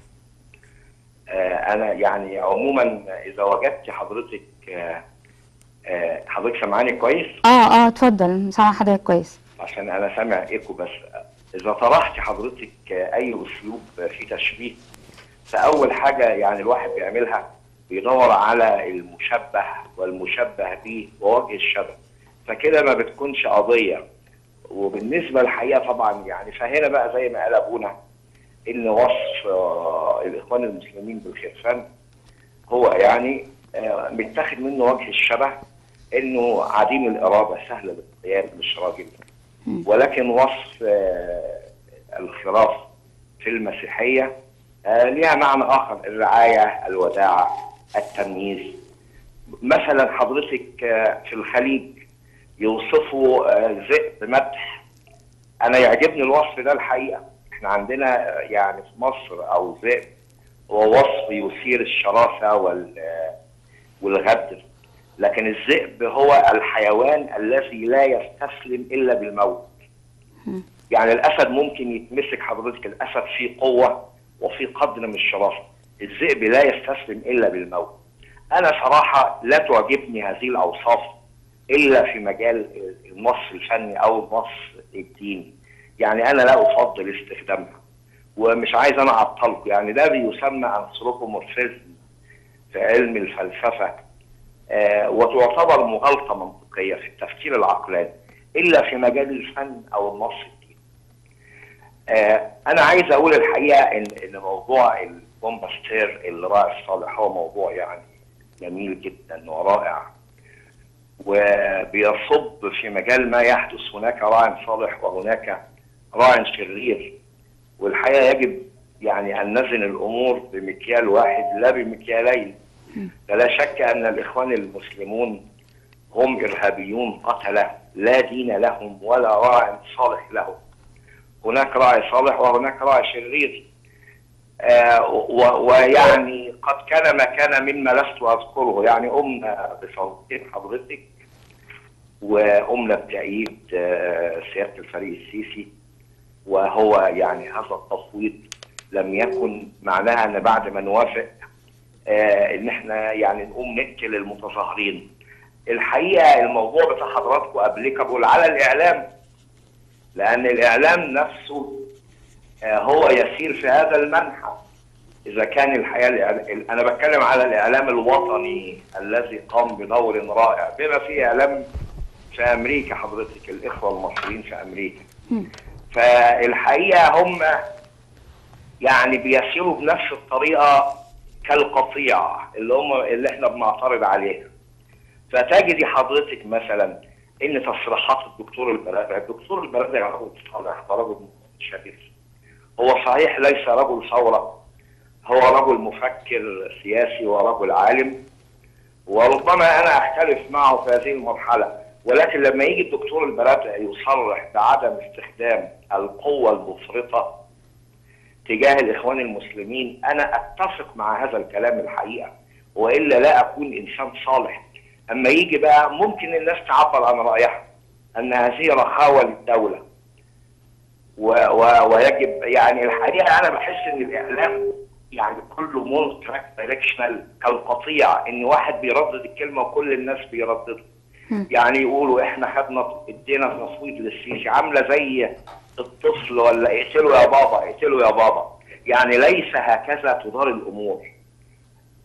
آه، انا يعني عموما اذا وجدت حضرتك آه، آه، حضرتك سامعاني كويس اه اه اتفضل سامع حضرتك كويس عشان انا سامع ايكو بس اذا طرحت حضرتك اي اسلوب في تشبيه فاول حاجه يعني الواحد بيعملها بيدور على المشبه والمشبه به ووجه الشبه فكده ما بتكونش قضيه وبالنسبه للحقيقه طبعا يعني فهنا بقى زي ما قال ابونا ان وصف آه، الاخوان المسلمين بالخرفان هو يعني آه، متاخد منه وجه الشبه انه عديم الاراده سهل الاختيار مش راجل ولكن وصف آه، الخراف في المسيحيه آه، ليها معنى اخر الرعايه الوداعه التمييز مثلا حضرتك آه، في الخليج يوصفوا آه، ذئب مدح انا يعجبني الوصف ده الحقيقه احنا عندنا آه، يعني في مصر او ذئب هو وصف يثير الشراسه وال آه، والغدر لكن الذئب هو الحيوان الذي لا يستسلم الا بالموت يعني الاسد ممكن يتمسك حضرتك الاسد فيه قوه وفيه قدر من الشراسه الذئب لا يستسلم الا بالموت انا صراحه لا تعجبني هذه الاوصاف الا في مجال النص الفني او النص الديني يعني انا لا افضل استخدامها ومش عايز انا اعطلكم يعني ده بيسمى انثروبومورفيزم في علم الفلسفه آه وتعتبر مغالطه منطقيه في التفكير العقلاني الا في مجال الفن او النص الديني. آه انا عايز اقول الحقيقه ان ان موضوع البومباستير الراعي الصالح هو موضوع يعني جميل جدا ورائع وبيصب في مجال ما يحدث هناك راع صالح وهناك راع شرير والحقيقه يجب يعني ان نزن الامور بمكيال واحد لا بمكيالين فلا شك ان الاخوان المسلمون هم ارهابيون قتله لا دين لهم ولا راع صالح لهم هناك راعي صالح وهناك راعي شرير آه و- ويعني قد كان ما كان مما لست اذكره يعني قمنا بصوتين حضرتك وقمنا بتأييد آه، سياده الفريق السيسي وهو يعني هذا التفويض لم يكن معناها ان بعد ما نوافق آه، ان احنا يعني نقوم نقتل المتظاهرين الحقيقه الموضوع بتاع حضراتكم ابليكابل على الاعلام لان الاعلام نفسه آه، هو يسير في هذا المنحى اذا كان الحقيقه الإعل- انا بتكلم على الاعلام الوطني الذي قام بدور رائع بما فيه اعلام في امريكا حضرتك الاخوه المصريين في امريكا فالحقيقه هم يعني بيسيروا بنفس الطريقه كالقطيع اللي هم اللي احنا بنعترض عليها فتجدي حضرتك مثلا ان تصريحات الدكتور البرادعي الدكتور البرادعي رجل صالح ورجل شريف هو صحيح ليس رجل ثوره هو رجل مفكر سياسي ورجل عالم وربما انا اختلف معه في هذه المرحله ولكن لما يجي الدكتور البرادعي يصرح بعدم استخدام القوه المفرطه تجاه الاخوان المسلمين انا اتفق مع هذا الكلام الحقيقه والا لا اكون انسان صالح اما يجي بقى ممكن الناس تعبر عن رايها ان هذه رخاوه للدوله و و ويجب يعني الحقيقه انا بحس ان الاعلام يعني كله مور تراك دايركشنال كالقطيع ان واحد بيردد الكلمه وكل الناس بيرددوا يعني يقولوا احنا خدنا ادينا تصويت للسيسي عامله زي الطفل ولا اقتلوا يا بابا اقتلوا يا بابا يعني ليس هكذا تدار الامور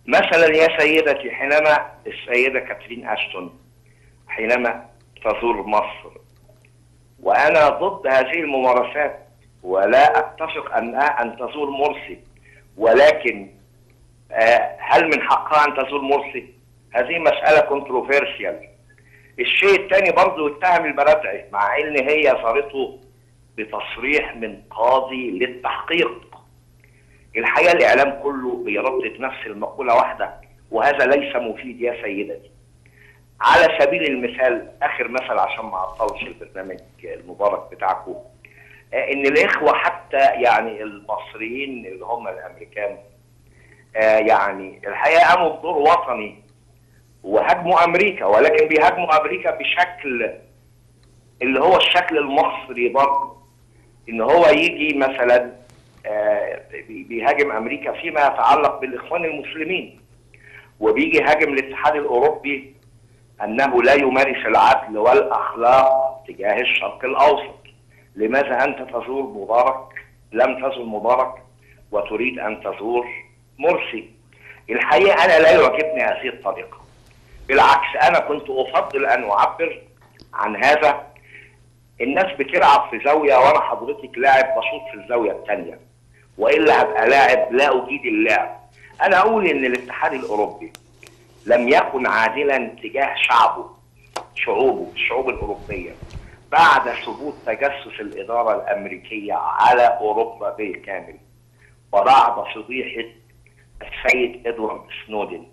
مثلا يا سيدتي حينما السيدة كاترين أشتون حينما تزور مصر وأنا ضد هذه الممارسات ولا أتفق أنها أن تزور مرسي ولكن آه، هل من حقها أن تزور مرسي؟ هذه مسألة كونتروفيرسيال الشيء الثاني برضه اتهم البرادعي مع ان هي صارته بتصريح من قاضي للتحقيق الحقيقه الاعلام كله بيردد نفس المقوله واحده وهذا ليس مفيد يا سيدتي على سبيل المثال اخر مثل عشان ما اعطلش البرنامج المبارك بتاعكم آه، ان الاخوه حتى يعني المصريين اللي هم الامريكان آه، يعني الحقيقه قاموا بدور وطني وهاجموا امريكا ولكن بيهاجموا امريكا بشكل اللي هو الشكل المصري برضه ان هو يجي مثلا آه، بي- بيهاجم امريكا فيما يتعلق بالاخوان المسلمين وبيجي يهاجم الاتحاد الاوروبي انه لا يمارس العدل والاخلاق تجاه الشرق الاوسط لماذا انت تزور مبارك لم تزور مبارك وتريد ان تزور مرسي الحقيقه انا لا يعجبني هذه الطريقه بالعكس انا كنت افضل ان اعبر عن هذا الناس بتلعب في زاويه وانا حضرتك لاعب بشوط في الزاويه الثانيه والا هبقى لاعب لا اجيد اللعب انا اقول ان الاتحاد الاوروبي لم يكن عادلا تجاه شعبه شعوبه الشعوب الاوروبيه بعد ثبوت تجسس الاداره الامريكيه على اوروبا بالكامل وبعد فضيحه السيد ادوارد سنودن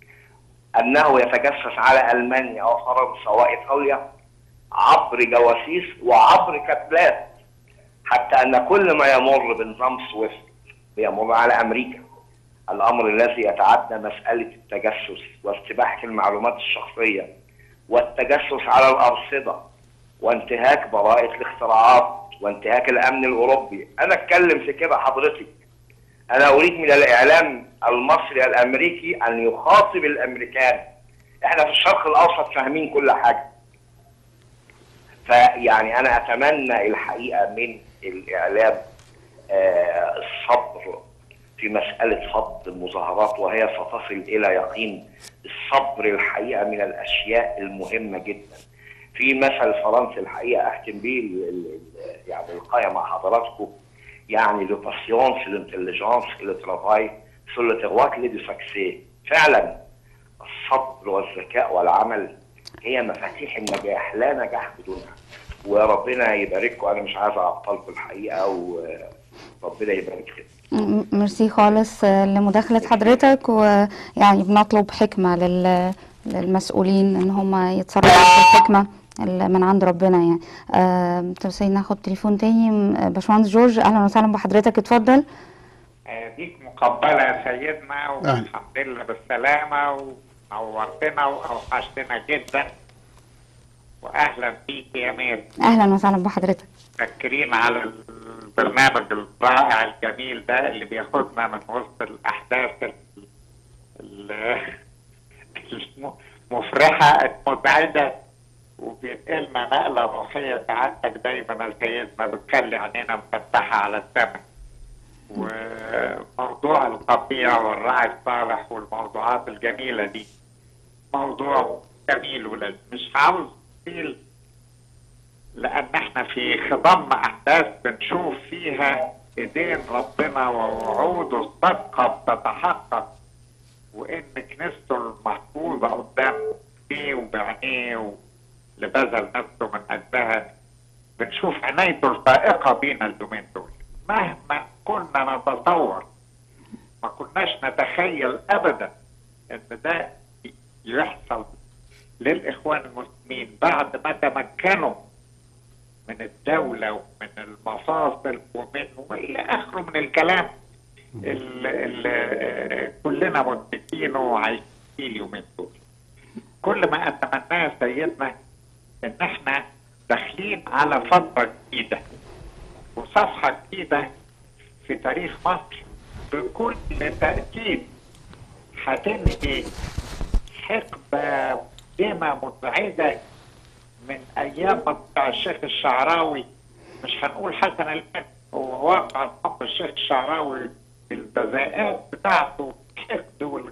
انه يتجسس على المانيا وفرنسا وايطاليا عبر جواسيس وعبر كتلات حتى ان كل ما يمر بنظام سويفت بيمر على امريكا الامر الذي يتعدى مساله التجسس واستباحه المعلومات الشخصيه والتجسس على الارصده وانتهاك براءه الاختراعات وانتهاك الامن الاوروبي انا اتكلم في كده حضرتك انا اريد من الاعلام المصري الامريكي ان يخاطب الامريكان احنا في الشرق الاوسط فاهمين كل حاجه فيعني انا اتمنى الحقيقه من الاعلام آه الصبر في مساله فض المظاهرات وهي ستصل الى يقين الصبر الحقيقه من الاشياء المهمه جدا في مثل فرنسي الحقيقه اختم بيه ال- ال- ال- يعني القايه مع حضراتكم يعني لو باسيونس لانتليجنس لو ترافاي سور لو تيروا كلي دو سكسي فعلا الصبر والذكاء والعمل هي مفاتيح النجاح لا نجاح بدونها وربنا يبارككم انا مش عايز اعطلكم الحقيقه وربنا يبارك فيكم م- ميرسي خالص آه، لمداخلة حضرتك ويعني بنطلب حكمة لل- للمسؤولين ان هم يتصرفوا بالحكمة اللي من عند ربنا يعني آه، طب سيدنا ناخد تليفون تاني م- باشمهندس جورج اهلا وسهلا بحضرتك اتفضل ديك مقبلة يا سيدنا أهلا. والحمد لله بالسلامة ونورتنا وأوحشتنا جدا وأهلا بيك يا مير اهلا وسهلا بحضرتك متشكرين على البرنامج الرائع الجميل ده اللي بياخدنا من وسط الأحداث ال- ال- المفرحة المزعجة وبينقلنا نقلة روحية سعادتك دايما يا سيدنا بتخلي عينينا مفتحة على السماء وموضوع القطيع والراعي الصالح والموضوعات الجميلة دي موضوع جميل ولازم مش عاوز أطيل لأن احنا في خضم أحداث بنشوف فيها إيدين ربنا ووعوده الصادقة بتتحقق وإن كنيسته المحفوظة قدام إيه وبعينيه اللي بذل نفسه من أجلها بنشوف عنايته الفائقة بينا اليومين دول مهما كنا نتصور ما كناش نتخيل أبدا إن ده يحصل للإخوان المسلمين بعد ما تمكنوا من الدولة ومن المفاصل ومن وإلى آخره من الكلام اللي كلنا مدركينه وعايشين فيه اليومين دول كل ما أتمناه سيدنا إن إحنا داخلين على فترة جديدة وصفحة جديدة في تاريخ مصر بكل تأكيد هتنهي حقبة ديما مزعجة من أيام مقطع الشيخ الشعراوي مش هنقول حسن البنا هو واقع الأمر الشيخ الشعراوي البذاءات بتاعته الحقد والغل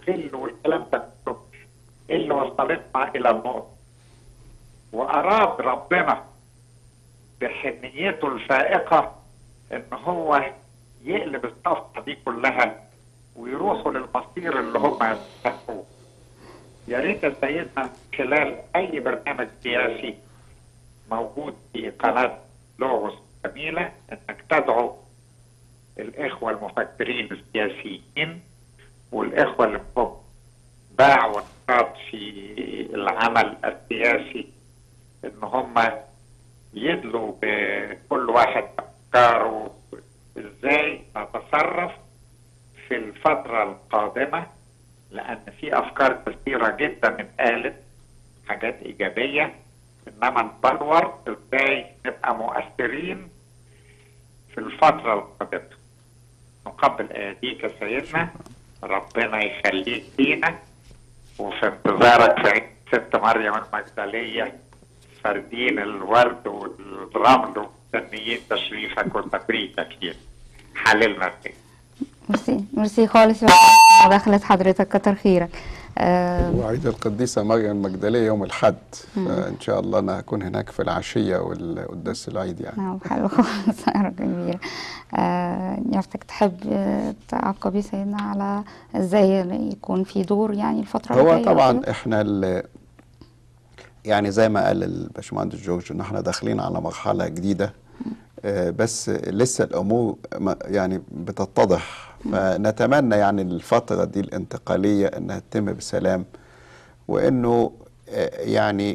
والغل والكلام ده كله اللي وصلتنا الى النقطه واراد ربنا بحنيته الفائقه ان هو يقلب الصفحه دي كلها ويروحوا للمصير اللي هم يستحقوه يا ريت يا سيدنا خلال اي برنامج سياسي موجود في قناه لوغوس جميله انك تدعو الاخوه المفكرين السياسيين والاخوه اللي هم باعوا نقاط في العمل السياسي ان هم يدلوا بكل واحد افكاره ازاي نتصرف في الفتره القادمه لان في افكار كثيره جدا اتقالت حاجات ايجابيه انما ندور ازاي نبقى مؤثرين في الفتره القادمه نقبل اياديك يا سيدنا ربنا يخليك لينا وفي انتظارك في عيد ست مريم المجدليه فاردين الورد والرمل ومستنيين تشريفك وتبريكك لينا حللنا الدنيا ميرسي ميرسي خالص يا باشا مداخلة حضرتك كتر خيرك آه وعيد القديسة مريم المجدلية يوم الحد فإن شاء الله أنا هكون هناك في العشية والقداس العيد يعني نعم حلو خالص حاجة كبيرة آه يارتك تحب آه، تعقبي سيدنا على ازاي يكون في دور يعني الفترة هو الجاية طبعا وكده؟ احنا ال- يعني زي ما قال الباشمهندس جورج ان احنا داخلين على مرحله جديده آه، بس لسه الامور ما- يعني بتتضح فنتمنى يعني الفتره دي الانتقاليه انها تتم بسلام وانه آه، يعني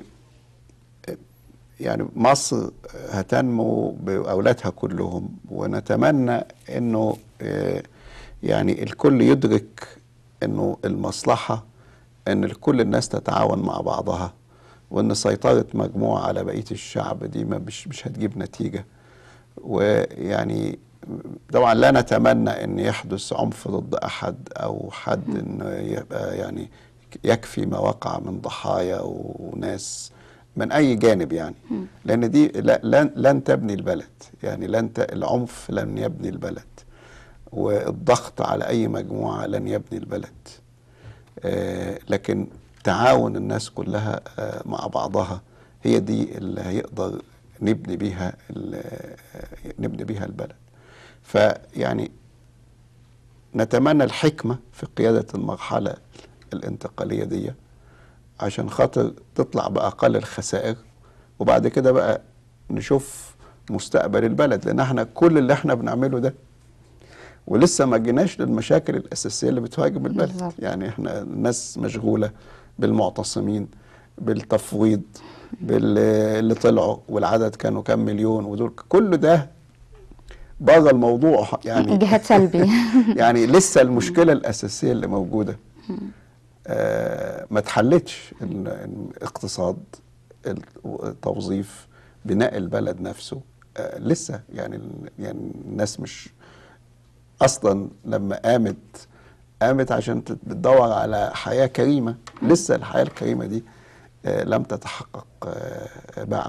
يعني مصر هتنمو باولادها كلهم ونتمنى انه آه، يعني الكل يدرك انه المصلحه ان كل الناس تتعاون مع بعضها وان سيطره مجموعه على بقيه الشعب دي ما مش مش هتجيب نتيجه ويعني طبعا لا نتمنى ان يحدث عنف ضد احد او حد انه يبقى يعني يكفي ما وقع من ضحايا وناس من اي جانب يعني لان دي لا- لن لن تبني البلد يعني لن ت- العنف لن يبني البلد والضغط على اي مجموعه لن يبني البلد آه، لكن تعاون الناس كلها آه، مع بعضها هي دي اللي هيقدر نبني بيها ال- آه، نبني بيها البلد فيعني نتمنى الحكمة في قيادة المرحلة الانتقالية دي عشان خاطر تطلع بأقل الخسائر وبعد كده بقى نشوف مستقبل البلد لأن احنا كل اللي احنا بنعمله ده ولسه ما جيناش للمشاكل الأساسية اللي بتواجه البلد بالظبط. يعني احنا الناس مشغولة بالمعتصمين بالتفويض باللي طلعوا والعدد كانوا كام مليون ودول كل ده بره الموضوع يعني جهاد سلبي يعني لسه المشكله الاساسيه اللي موجوده آه ما اتحلتش ال- الاقتصاد التوظيف بناء البلد نفسه آه لسه يعني ال- يعني الناس مش اصلا لما قامت قامت عشان تت- بتدور على حياه كريمه لسه الحياه الكريمه دي آه لم تتحقق آه بعد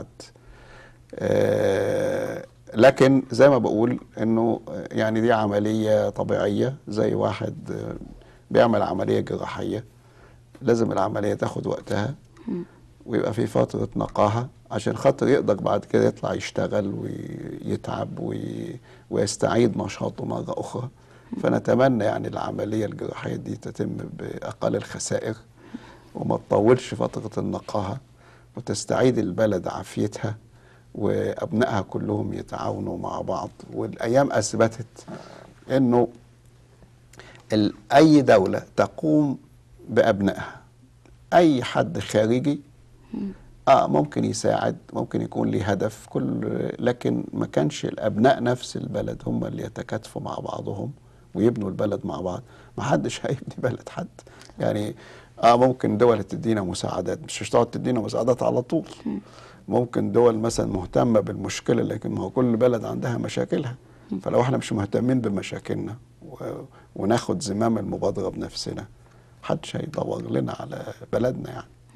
آه، لكن زي ما بقول انه آه، يعني دي عمليه طبيعيه زي واحد آه، بيعمل عمليه جراحيه لازم العمليه تاخد وقتها ويبقى في فتره نقاهه عشان خاطر يقدر بعد كده يطلع يشتغل ويتعب وي- ويستعيد نشاطه مره اخرى فنتمنى يعني العمليه الجراحيه دي تتم باقل الخسائر وما تطولش فتره النقاهه وتستعيد البلد عافيتها وابنائها كلهم يتعاونوا مع بعض والايام اثبتت انه ال- اي دوله تقوم بابنائها اي حد خارجي اه ممكن يساعد ممكن يكون ليه هدف كل لكن ما كانش الابناء نفس البلد هم اللي يتكاتفوا مع بعضهم ويبنوا البلد مع بعض ما حدش هيبني بلد حد يعني اه ممكن دول تدينا مساعدات مش هتقعد تدينا مساعدات على طول ممكن دول مثلا مهتمه بالمشكله لكن ما هو كل بلد عندها مشاكلها فلو احنا مش مهتمين بمشاكلنا و- وناخد زمام المبادره بنفسنا محدش هيدور لنا على بلدنا يعني مم.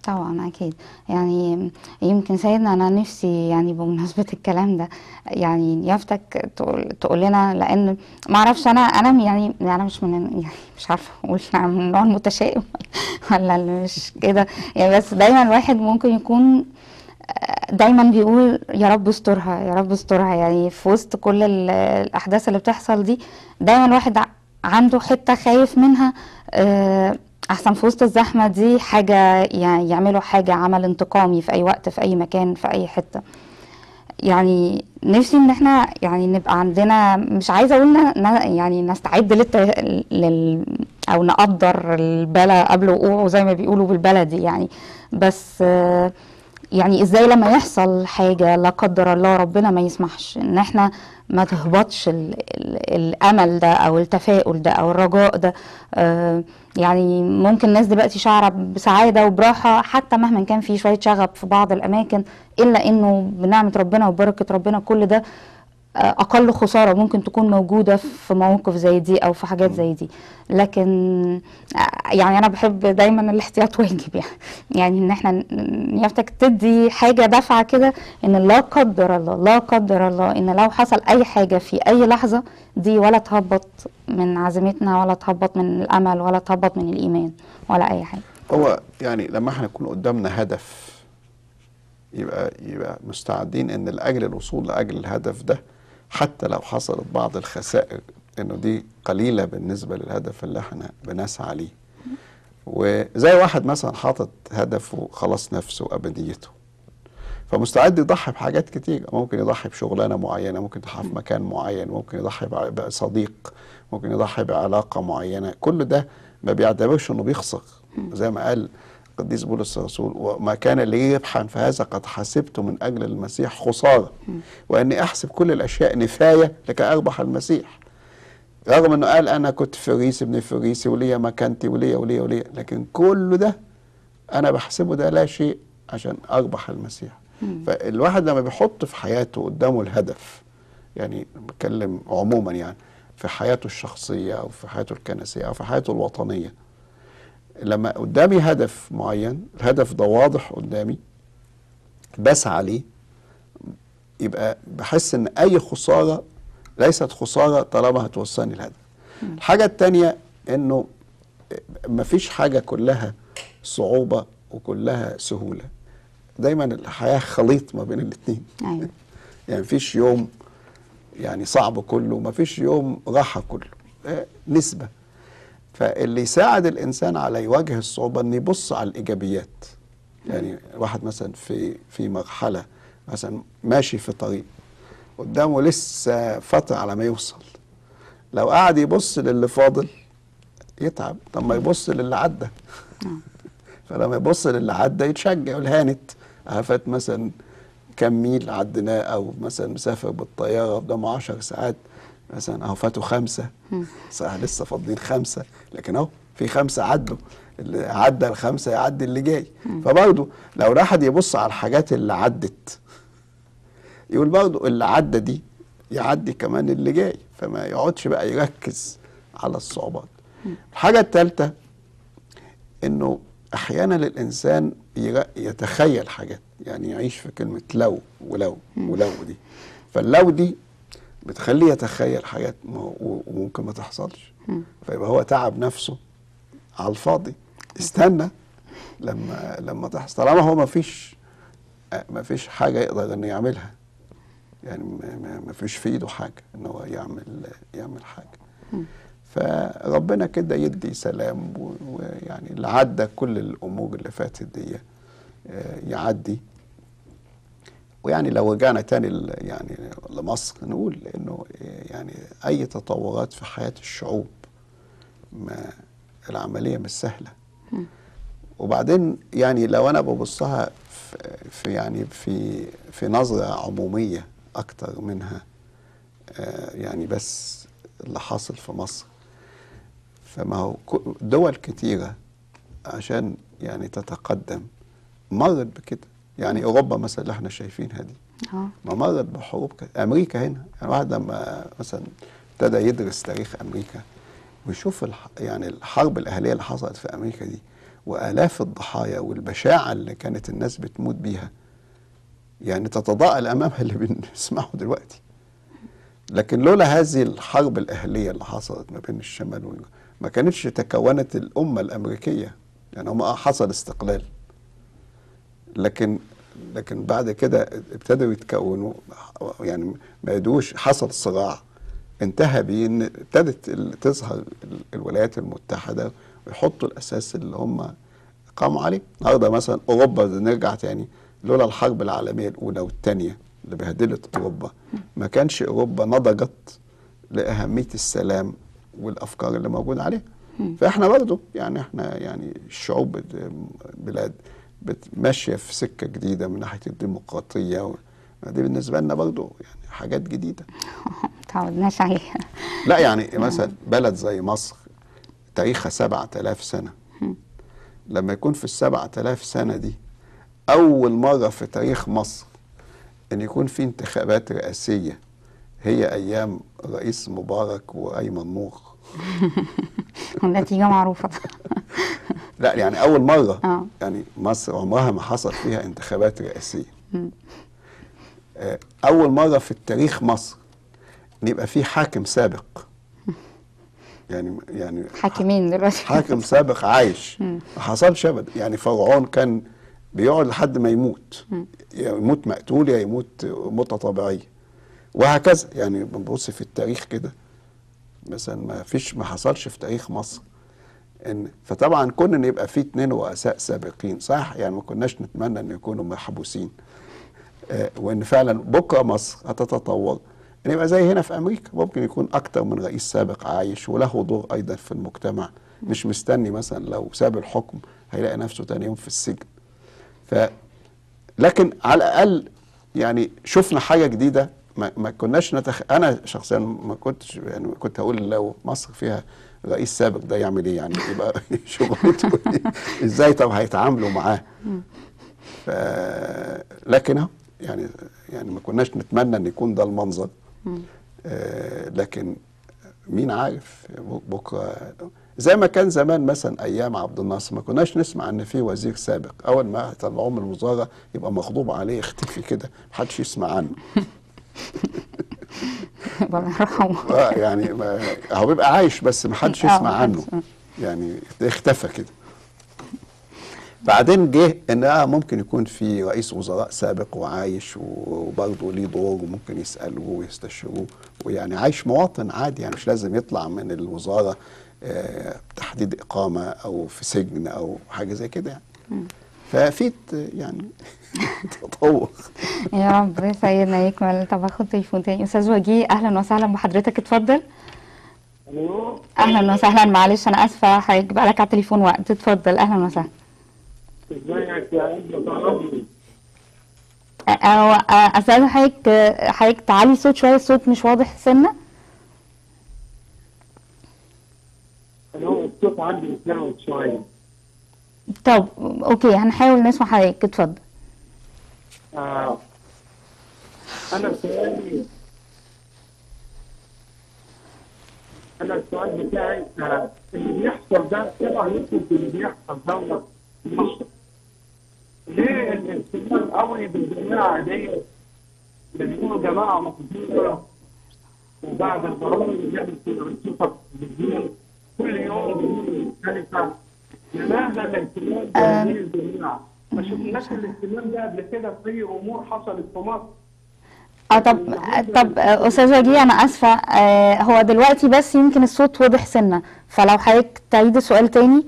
طبعا اكيد يعني يمكن سيدنا انا نفسي يعني بمناسبه الكلام ده يعني يافتك تقول, تقول لنا لان ما اعرفش انا انا يعني انا مش من يعني مش عارفه اقول أنا من النوع المتشائم ولا اللي مش كده يعني بس دايما الواحد ممكن يكون دايما بيقول يا رب استرها يا رب استرها يعني في وسط كل ال- الاحداث اللي بتحصل دي دايما الواحد ع- عنده حته خايف منها آه، احسن في وسط الزحمه دي حاجه يعني يعملوا حاجه عمل انتقامي في اي وقت في اي مكان في اي حته يعني نفسي ان احنا يعني نبقى عندنا مش عايزه اقول ن- ن- يعني نستعد للت... لل او نقدر البلا قبل وقوعه زي ما بيقولوا بالبلدي يعني بس آه، يعني ازاي لما يحصل حاجه لا قدر الله ربنا ما يسمحش ان احنا ما تهبطش ال ال الامل ده او التفاؤل ده او الرجاء ده آه يعني ممكن الناس دلوقتي شعره بسعاده وبراحه حتى مهما كان في شويه شغب في بعض الاماكن الا انه بنعمه ربنا وبركه ربنا كل ده آه، اقل خساره ممكن تكون موجوده في مواقف زي دي او في حاجات زي دي لكن آه، يعني انا بحب دايما الاحتياط واجب يعني يعني ان احنا ن- يفتك تدي حاجه دفعه كده ان لا قدر الله لا قدر الله ان لو حصل اي حاجه في اي لحظه دي ولا تهبط من عزيمتنا ولا تهبط من الامل ولا تهبط من الايمان ولا اي حاجه هو يعني لما احنا يكون قدامنا هدف يبقى يبقى مستعدين ان لاجل الوصول لاجل الهدف ده حتى لو حصلت بعض الخسائر انه دي قليله بالنسبه للهدف اللي احنا بنسعى ليه وزي واحد مثلا حاطط هدفه خلاص نفسه وابديته فمستعد يضحي بحاجات كتير ممكن يضحي بشغلانه معينه ممكن يضحي في مكان معين ممكن يضحي بع- بصديق ممكن يضحي بعلاقه معينه كل ده ما بيعتبرش انه بيخسر زي ما قال القديس بولس الرسول وما كان لي ربحا فهذا قد حسبته من اجل المسيح خساره واني احسب كل الاشياء نفايه لكي اربح المسيح رغم انه قال انا كنت فريسي ابن فريسي وليا مكانتي وليا وليا وليا لكن كل ده انا بحسبه ده لا شيء عشان اربح المسيح فالواحد لما بيحط في حياته قدامه الهدف يعني بتكلم عموما يعني في حياته الشخصيه او في حياته الكنسيه او في حياته الوطنيه لما قدامي هدف معين الهدف ده واضح قدامي بسعى ليه يبقى بحس ان اي خساره ليست خساره طالما هتوصلني الهدف الحاجه التانية انه مفيش حاجه كلها صعوبه وكلها سهوله دايما الحياه خليط ما بين الاثنين ايوه يعني مفيش يوم يعني صعب كله مفيش يوم راحه كله آه، نسبه فاللي يساعد الانسان على يواجه الصعوبه انه يبص على الايجابيات يعني واحد مثلا في في مرحله مثلا ماشي في طريق قدامه لسه فتره على ما يوصل لو قعد يبص للي فاضل يتعب طب ما يبص للي عدى فلما يبص للي عدى يتشجع يقول هانت فات مثلا كم ميل عديناه او مثلا مسافر بالطياره قدامه 10 ساعات مثلا اهو فاتوا خمسه صح لسه فاضلين خمسه لكن اهو في خمسه عدوا اللي عدى الخمسه يعدي اللي جاي فبرضه لو الواحد يبص على الحاجات اللي عدت يقول برضه اللي عدى دي يعدي كمان اللي جاي فما يقعدش بقى يركز على الصعوبات الحاجه الثالثه انه احيانا الانسان ير- يتخيل حاجات يعني يعيش في كلمه لو ولو ولو دي فاللو دي بتخليه يتخيل حاجات ما- و- وممكن ما تحصلش فيبقى هو تعب نفسه على الفاضي استنى لما لما تحصل طالما هو ما فيش ما فيش حاجه يقدر انه يعملها يعني ما- ما ما فيش في ايده حاجه ان هو يعمل يعمل حاجه فربنا كده يدي سلام و- ويعني اللي عدى كل الامور اللي فاتت دي آه، يعدي ويعني لو رجعنا تاني ل- يعني لمصر نقول انه آه، يعني اي تطورات في حياه الشعوب ما العمليه مش سهله وبعدين يعني لو انا ببصها في, في يعني في في نظره عموميه اكتر منها آه، يعني بس اللي حاصل في مصر فما هو ك- دول كتيره عشان يعني تتقدم مرت بكده يعني اوروبا مثلا اللي احنا شايفينها دي اه ما مرت بحروب ك- امريكا هنا يعني واحد لما مثلا ابتدى يدرس تاريخ امريكا ويشوف الح... يعني الحرب الاهليه اللي حصلت في امريكا دي والاف الضحايا والبشاعه اللي كانت الناس بتموت بيها يعني تتضاءل امامها اللي بنسمعه دلوقتي لكن لولا هذه الحرب الاهليه اللي حصلت ما بين الشمال والجنوب ما كانتش تكونت الامه الامريكيه يعني هم آه حصل استقلال لكن لكن بعد كده ابتدوا يتكونوا يعني ما يدوش حصل صراع انتهى بيه ان ابتدت ال- تظهر ال- الولايات المتحده ويحطوا الاساس اللي هم قاموا عليه النهارده مثلا اوروبا إذا نرجع تاني لولا الحرب العالميه الاولى والثانيه اللي بهدلت اوروبا ما كانش اوروبا نضجت لاهميه السلام والافكار اللي موجوده عليها فاحنا برضو يعني احنا يعني الشعوب بت- بلاد بت- ماشيه في سكه جديده من ناحيه الديمقراطيه و- دي بالنسبه لنا برضو يعني حاجات جديده متعودناش عليها لا يعني مثلا بلد زي مصر تاريخها سبعة آلاف سنة لما يكون في السبعة آلاف سنة دي أول مرة في تاريخ مصر أن يكون في انتخابات رئاسية هي أيام رئيس مبارك وأيمن نور والنتيجة معروفة لا يعني أول مرة آه. يعني مصر عمرها ما حصل فيها انتخابات رئاسية آه، أول مرة في التاريخ مصر إن يبقى في حاكم سابق يعني يعني حاكمين دلوقتي حاكم سابق عايش ما حصلش ابدا يعني فرعون كان بيقعد لحد ما يموت يا يموت مقتول يا يموت موتة طبيعية وهكذا يعني بنبص في التاريخ كده مثلا ما فيش ما حصلش في تاريخ مصر ان فطبعا كون ان يبقى في اتنين رؤساء سابقين صح يعني ما كناش نتمنى ان يكونوا محبوسين آه، وان فعلا بكره مصر هتتطور ان يبقى زي هنا في امريكا ممكن يكون اكتر من رئيس سابق عايش وله دور ايضا في المجتمع مش مستني مثلا لو ساب الحكم هيلاقي نفسه تاني يوم في السجن ف لكن على الاقل يعني شفنا حاجه جديده ما, ما كناش نتخ... انا شخصيا ما كنتش يعني كنت هقول لو مصر فيها رئيس سابق ده يعمل ايه يعني يبقى شغلته إيه؟ ازاي طب هيتعاملوا معاه ف... لكن اهو يعني يعني ما كناش نتمنى ان يكون ده المنظر آه لكن مين عارف بكره زي ما كان زمان مثلا ايام عبد الناصر ما كناش نسمع ان في وزير سابق اول ما يطلعوه من الوزاره يبقى مغضوب عليه يختفي كده محدش يسمع عنه ربنا يرحمه آه يعني ما هو بيبقى عايش بس محدش آه، يسمع عنه محدش. يعني اختفى كده بعدين جه ان آه ممكن يكون في رئيس وزراء سابق وعايش وبرضه ليه دور وممكن يسالوه ويستشيروه ويعني عايش مواطن عادي يعني مش لازم يطلع من الوزاره آه تحديد اقامه او في سجن او حاجه زي كده يعني ففي ت- يعني تطور يا رب سيدنا يكمل طب اخد تليفون تاني استاذ وجيه اهلا وسهلا بحضرتك اتفضل الو اهلا وسهلا معلش انا اسفه حضرتك بقالك على التليفون وقت اتفضل اهلا وسهلا ازيك يا ابن طلبني أه، أه، أه، استاذ حضرتك أه، حضرتك تعالي الصوت شويه الصوت مش واضح سنه انا هو الصوت عندي متنوع شويه طب اوكي هنحاول نسمع حضرتك اتفضل آه. انا سؤالي انا السؤال بتاعي آه. اللي بيحصل ده ايه رايكم في اللي بيحصل دوت في مصر؟ ليه الاهتمام قوي بالجماعه دي اللي بيقولوا جماعه مقبوله وبعد البرامج اللي احنا بنشوفها في التلفزيون كل يوم بيقولوا مختلفه لماذا الاهتمام بهذه الجماعه؟ ما شفناش الاهتمام ده قبل كده في امور حصلت في مصر اه طب طب آه، استاذ وجيه انا اسفه آه، هو دلوقتي بس يمكن الصوت واضح سنه فلو حضرتك تعيد السؤال تاني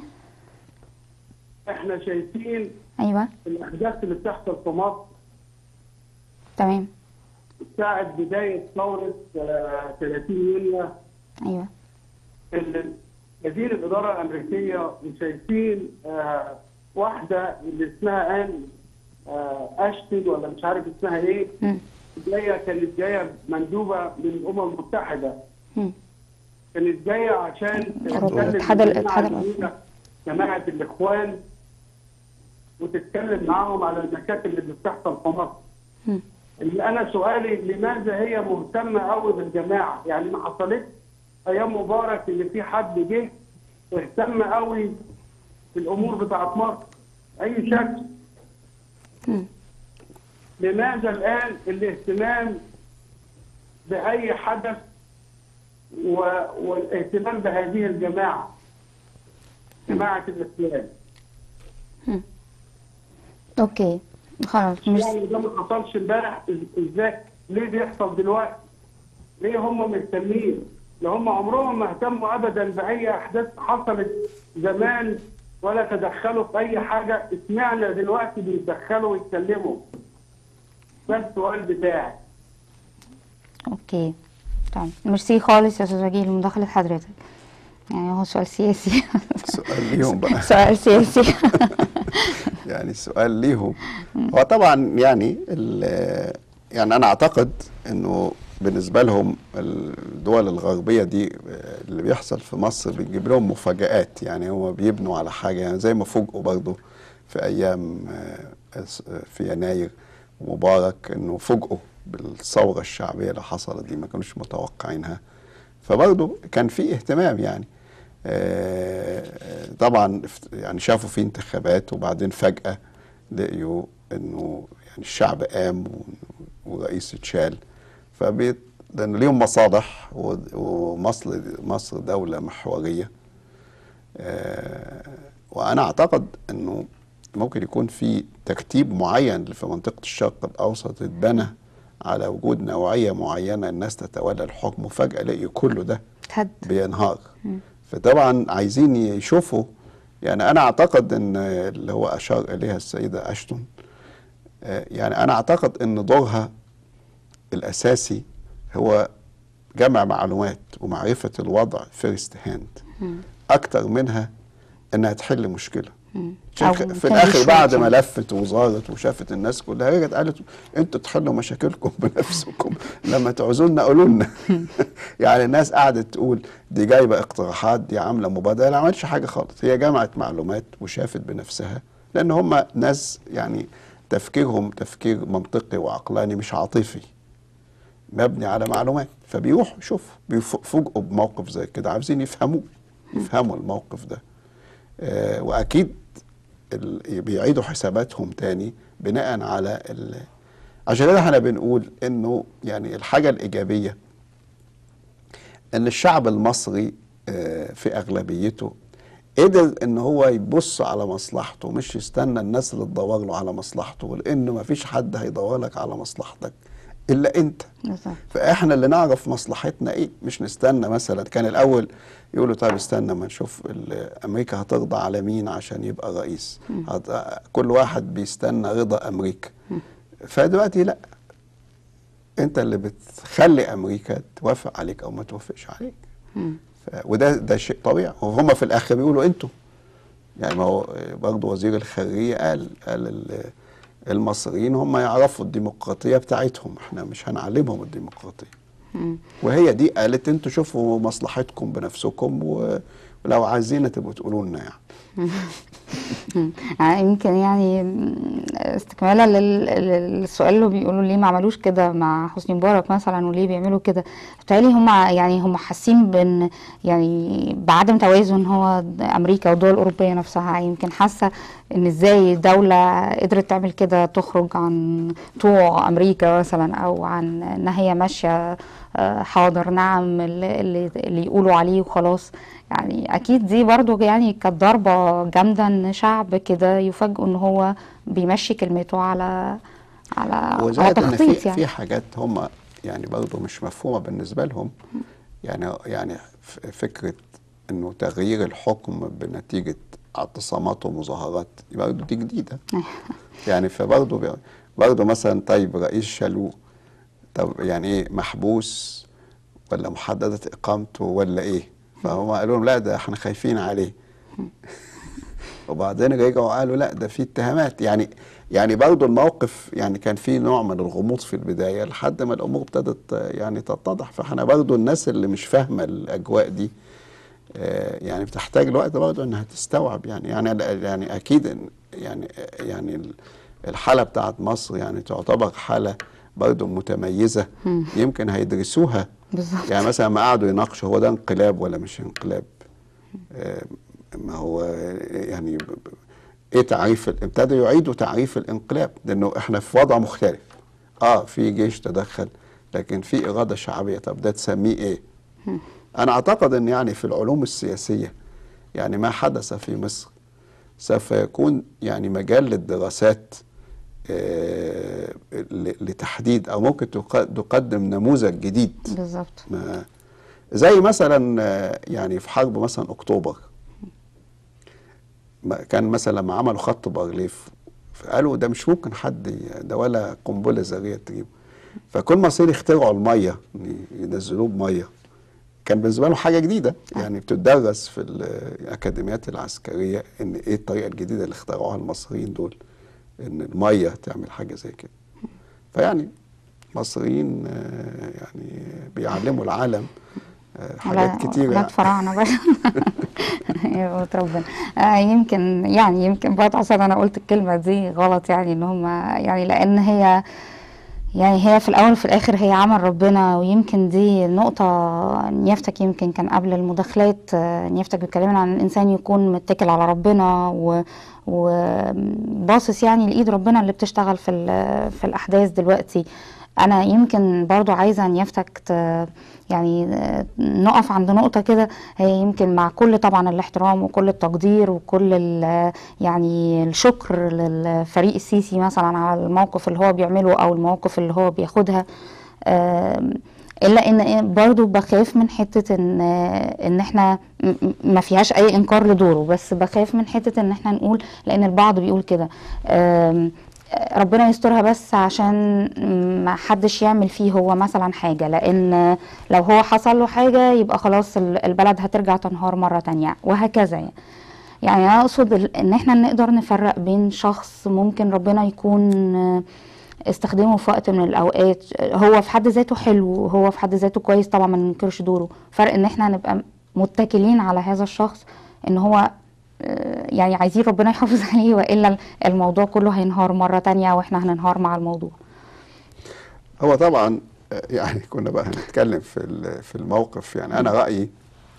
احنا شايفين ايوه الاحداث اللي بتحصل في مصر تمام ساعة بداية ثورة آه، 30 يونيو ايوه اللي وزير الإدارة الأمريكية وشايفين آه، واحدة اللي اسمها آن آه، أشتد ولا مش عارف اسمها إيه مم. جاية كانت جاية مندوبة من الأمم المتحدة مم. كانت جاية عشان تتكلم الاتحاد- مع الاتحاد الجماعة- جماعة الإخوان وتتكلم معاهم على المشاكل اللي بتحصل في مصر. مم. اللي أنا سؤالي لماذا هي مهتمة قوي بالجماعة؟ يعني ما حصلتش أيام مبارك اللي في حد جه واهتم قوي الامور بتاعت مصر اي شكل لماذا الان الاهتمام باي حدث و... والاهتمام بهذه الجماعه جماعه الاسلام اوكي خلاص مش يعني ده ما حصلش امبارح إز- ازاي ليه بيحصل دلوقتي؟ ليه هم مهتمين؟ لا هم عمرهم ما اهتموا ابدا باي احداث حصلت زمان ولا تدخلوا في اي حاجه اشمعنى دلوقتي بيتدخلوا ويتكلموا؟ ده السؤال بتاعي اوكي طيب ميرسي خالص يا استاذ وجيه لمداخله حضرتك يعني هو سؤال سياسي سؤال ليهم بقى سؤال سياسي يعني سؤال ليهم هو طبعا يعني ال- يعني انا اعتقد انه بالنسبه لهم الدول الغربيه دي اللي بيحصل في مصر بيجيب لهم مفاجآت يعني هم بيبنوا على حاجه يعني زي ما فوجئوا برضه في ايام آه، في يناير مبارك انه فوجئوا بالثوره الشعبيه اللي حصلت دي ما كانوش متوقعينها فبرضه كان في اهتمام يعني آه، طبعا افت- يعني شافوا في انتخابات وبعدين فجأة لقيوا انه يعني الشعب قام و- ورئيس اتشال فبيت لان ليهم مصالح و- ومصر مصر دولة محورية آه، وانا اعتقد انه ممكن يكون في ترتيب معين في منطقة الشرق الاوسط اتبنى على وجود نوعية معينة الناس تتولى الحكم وفجأة لقيوا كله ده هد بينهار فطبعا عايزين يشوفوا يعني انا اعتقد ان اللي هو اشار اليها السيده اشتون آه، يعني انا اعتقد ان دورها الاساسي هو جمع معلومات ومعرفه الوضع فيرست هاند اكتر منها انها تحل مشكله أو في كان الاخر بيشوف بعد ما يعني. لفت وزارت وشافت الناس كلها رجعت قالت انتوا تحلوا مشاكلكم بنفسكم لما تعوزونا قولوا لنا يعني الناس قعدت تقول دي جايبه اقتراحات دي عامله مبادره لا عملتش حاجه خالص هي جمعت معلومات وشافت بنفسها لان هم ناس يعني تفكيرهم تفكير منطقي وعقلاني مش عاطفي مبني على معلومات فبيروحوا شوفوا بيفوجئوا بموقف زي كده عاوزين يفهموه يفهموا الموقف ده آه، واكيد ال- بيعيدوا حساباتهم تاني بناء على ال... عشان كده احنا بنقول انه يعني الحاجه الايجابيه ان الشعب المصري آه، في اغلبيته قدر ان هو يبص على مصلحته مش يستنى الناس اللي تدور له على مصلحته لانه ما فيش حد هيدور لك على مصلحتك الا انت بالظبط فاحنا اللي نعرف مصلحتنا ايه مش نستنى مثلا كان الاول يقولوا طيب استنى ما نشوف ال- امريكا هترضى على مين عشان يبقى رئيس هت- كل واحد بيستنى رضا امريكا فدلوقتي لا انت اللي بتخلي امريكا توافق عليك او ما توافقش عليك ف... وده ده شيء طبيعي وهم في الاخر بيقولوا انتوا يعني ما هو برضه وزير الخارجيه قال قال ال- المصريين هم يعرفوا الديمقراطيه بتاعتهم احنا مش هنعلمهم الديمقراطيه وهي دي قالت انتوا شوفوا مصلحتكم بنفسكم و... ولو عايزين تبقوا تقولوا لنا يعني يعني يمكن يعني استكمالا لل- للسؤال اللي بيقولوا ليه ما عملوش كده مع حسني مبارك مثلا وليه بيعملوا كده بالتالي هم يعني هم حاسين بان يعني بعدم توازن هو امريكا والدول الاوروبيه نفسها يمكن حاسه ان ازاي دوله قدرت تعمل كده تخرج عن طوع امريكا مثلا او عن ان هي ماشيه آه، حاضر نعم اللي, اللي اللي يقولوا عليه وخلاص يعني اكيد دي برضو يعني كانت ضربه جامده ان شعب كده يفاجئوا ان هو بيمشي كلمته على على على وزائد ان تخطيط في يعني في حاجات هم يعني برضه مش مفهومه بالنسبه لهم يعني يعني ف- فكره انه تغيير الحكم بنتيجه اعتصامات ومظاهرات برضه دي جديده يعني فبرضه بي- برضه مثلا طيب رئيس شالوه طب يعني ايه محبوس ولا محدده اقامته ولا ايه فهم قالوا لهم لا ده احنا خايفين عليه وبعدين رجعوا قالوا لا ده في اتهامات يعني يعني برضه الموقف يعني كان في نوع من الغموض في البدايه لحد ما الامور ابتدت آه، يعني تتضح فاحنا برضه الناس اللي مش فاهمه الاجواء دي آه، يعني بتحتاج الوقت برضه انها تستوعب يعني يعني يعني اكيد إن- يعني يعني ال- الحاله بتاعت مصر يعني تعتبر حاله برضه متميزه يمكن هيدرسوها بالظبط يعني مثلا ما قعدوا يناقشوا هو ده انقلاب ولا مش انقلاب آه، ما هو يعني ب- ب- ايه تعريف ال- ابتدوا يعيدوا تعريف الانقلاب لانه احنا في وضع مختلف اه في جيش تدخل لكن في اراده شعبيه طب ده تسميه ايه انا اعتقد ان يعني في العلوم السياسيه يعني ما حدث في مصر سوف يكون يعني مجال للدراسات آه، ل- لتحديد او ممكن تق- تقدم نموذج جديد بالظبط ما زي مثلا آه، يعني في حرب مثلا اكتوبر ما كان مثلا لما عملوا خط بارليف قالوا ده مش ممكن حد ي- ده ولا قنبله ذريه تجيبه فكل مصريين اخترعوا الميه ي- ينزلوه بميه كان بالنسبه لهم حاجه جديده يعني بتدرس في الاكاديميات العسكريه ان ايه الطريقه الجديده اللي اخترعوها المصريين دول ان الميه تعمل حاجه زي كده فيعني المصريين آه، يعني بيعلموا العالم آه، حاجات كتيره ولاد فراعنه بقى يا قوة ربنا آه يمكن يعني يمكن برضه عشان انا قلت الكلمه دي غلط يعني ان هم يعني لان هي يعني هي في الاول وفي الاخر هي عمل ربنا ويمكن دي نقطه نيافتك يمكن كان قبل المداخلات آه، نيافتك بتكلمنا عن الانسان يكون متكل على ربنا و وباصص يعني لايد ربنا اللي بتشتغل في ال- في الاحداث دلوقتي انا يمكن برضو عايزه نيافتك ت- يعني آه، نقف عند نقطه كده هي يمكن مع كل طبعا الاحترام وكل التقدير وكل ال- يعني الشكر للفريق السيسي مثلا على الموقف اللي هو بيعمله او المواقف اللي هو بياخدها آم، الا ان إيه برضو بخاف من حته ان ان احنا م- م- ما فيهاش اي انكار لدوره بس بخاف من حته ان احنا نقول لان البعض بيقول كده آم، ربنا يسترها بس عشان ما حدش يعمل فيه هو مثلا حاجة لأن لو هو حصل له حاجة يبقى خلاص ال- البلد هترجع تنهار مرة تانية وهكذا يعني يعني أنا أقصد ال- إن إحنا نقدر نفرق بين شخص ممكن ربنا يكون آه، استخدمه في وقت من الأوقات آه، هو في حد ذاته حلو هو في حد ذاته كويس طبعا ما ننكرش دوره فرق إن إحنا نبقى متكلين على هذا الشخص إن هو آه، يعني عايزين ربنا يحافظ عليه والا الموضوع كله هينهار مره تانية واحنا هننهار مع الموضوع هو طبعا آه، يعني كنا بقى هنتكلم في ال- في الموقف يعني انا رايي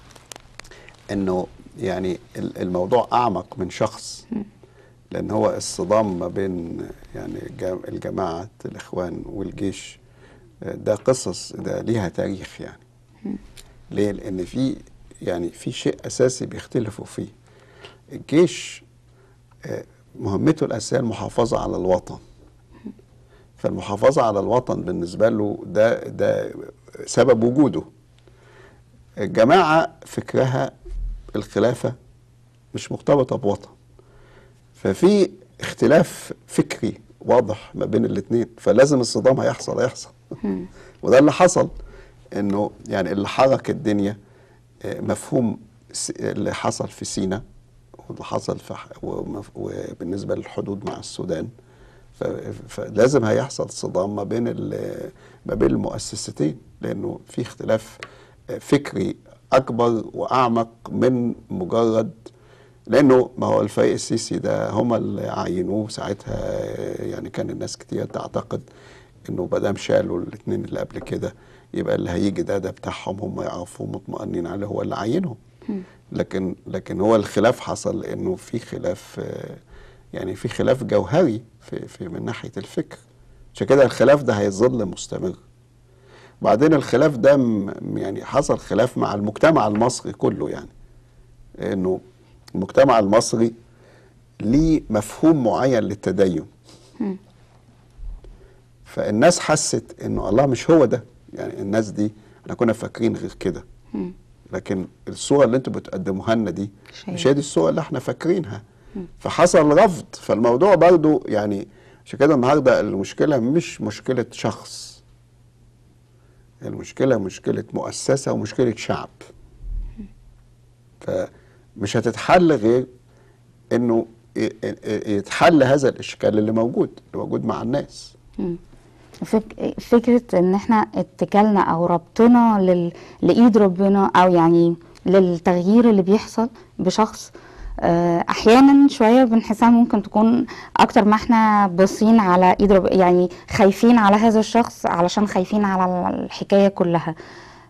انه يعني ال- الموضوع اعمق من شخص لان هو الصدام ما بين يعني جا- الجماعه الاخوان والجيش آه، ده قصص ده ليها تاريخ يعني ليه لان في يعني في شيء اساسي بيختلفوا فيه الجيش آه، مهمته الاساسيه المحافظه على الوطن فالمحافظة على الوطن بالنسبة له ده ده سبب وجوده الجماعة فكرها الخلافة مش مرتبطة بوطن ففي اختلاف فكري واضح ما بين الاثنين فلازم الصدام هيحصل هيحصل وده اللي حصل انه يعني اللي حرك الدنيا آه، مفهوم س- اللي حصل في سينا واللي حصل في ح- ومف- وبالنسبة للحدود مع السودان ف- فلازم هيحصل صدام ما بين ال- ما بين المؤسستين لانه في اختلاف فكري اكبر واعمق من مجرد لانه ما هو الفريق السيسي ده هم اللي عينوه ساعتها يعني كان الناس كتير تعتقد انه ما دام شالوا الاثنين اللي قبل كده يبقى اللي هيجي ده ده بتاعهم هم يعرفوا مطمئنين عليه هو اللي عينهم لكن لكن هو الخلاف حصل لانه في خلاف آه، يعني في خلاف جوهري في, في من ناحيه الفكر عشان كده الخلاف ده هيظل مستمر بعدين الخلاف ده م- يعني حصل خلاف مع المجتمع المصري كله يعني انه المجتمع المصري ليه مفهوم معين للتدين فالناس حست انه الله مش هو ده يعني الناس دي احنا كنا فاكرين غير كده لكن الصوره اللي انتوا بتقدموها لنا دي مش هي. مش هي دي الصوره اللي احنا فاكرينها فحصل رفض فالموضوع برضو يعني عشان كده النهارده المشكله مش مشكله شخص المشكله مشكله مؤسسه ومشكله شعب فمش هتتحل غير انه ي- ي- يتحل هذا الاشكال اللي موجود اللي موجود مع الناس فك... فكرة ان احنا اتكالنا او ربطنا لل... لإيد ربنا او يعني للتغيير اللي بيحصل بشخص آه، احيانا شوية بنحسها ممكن تكون اكتر ما احنا باصين على ايد رب... يعني خايفين على هذا الشخص علشان خايفين على الحكاية كلها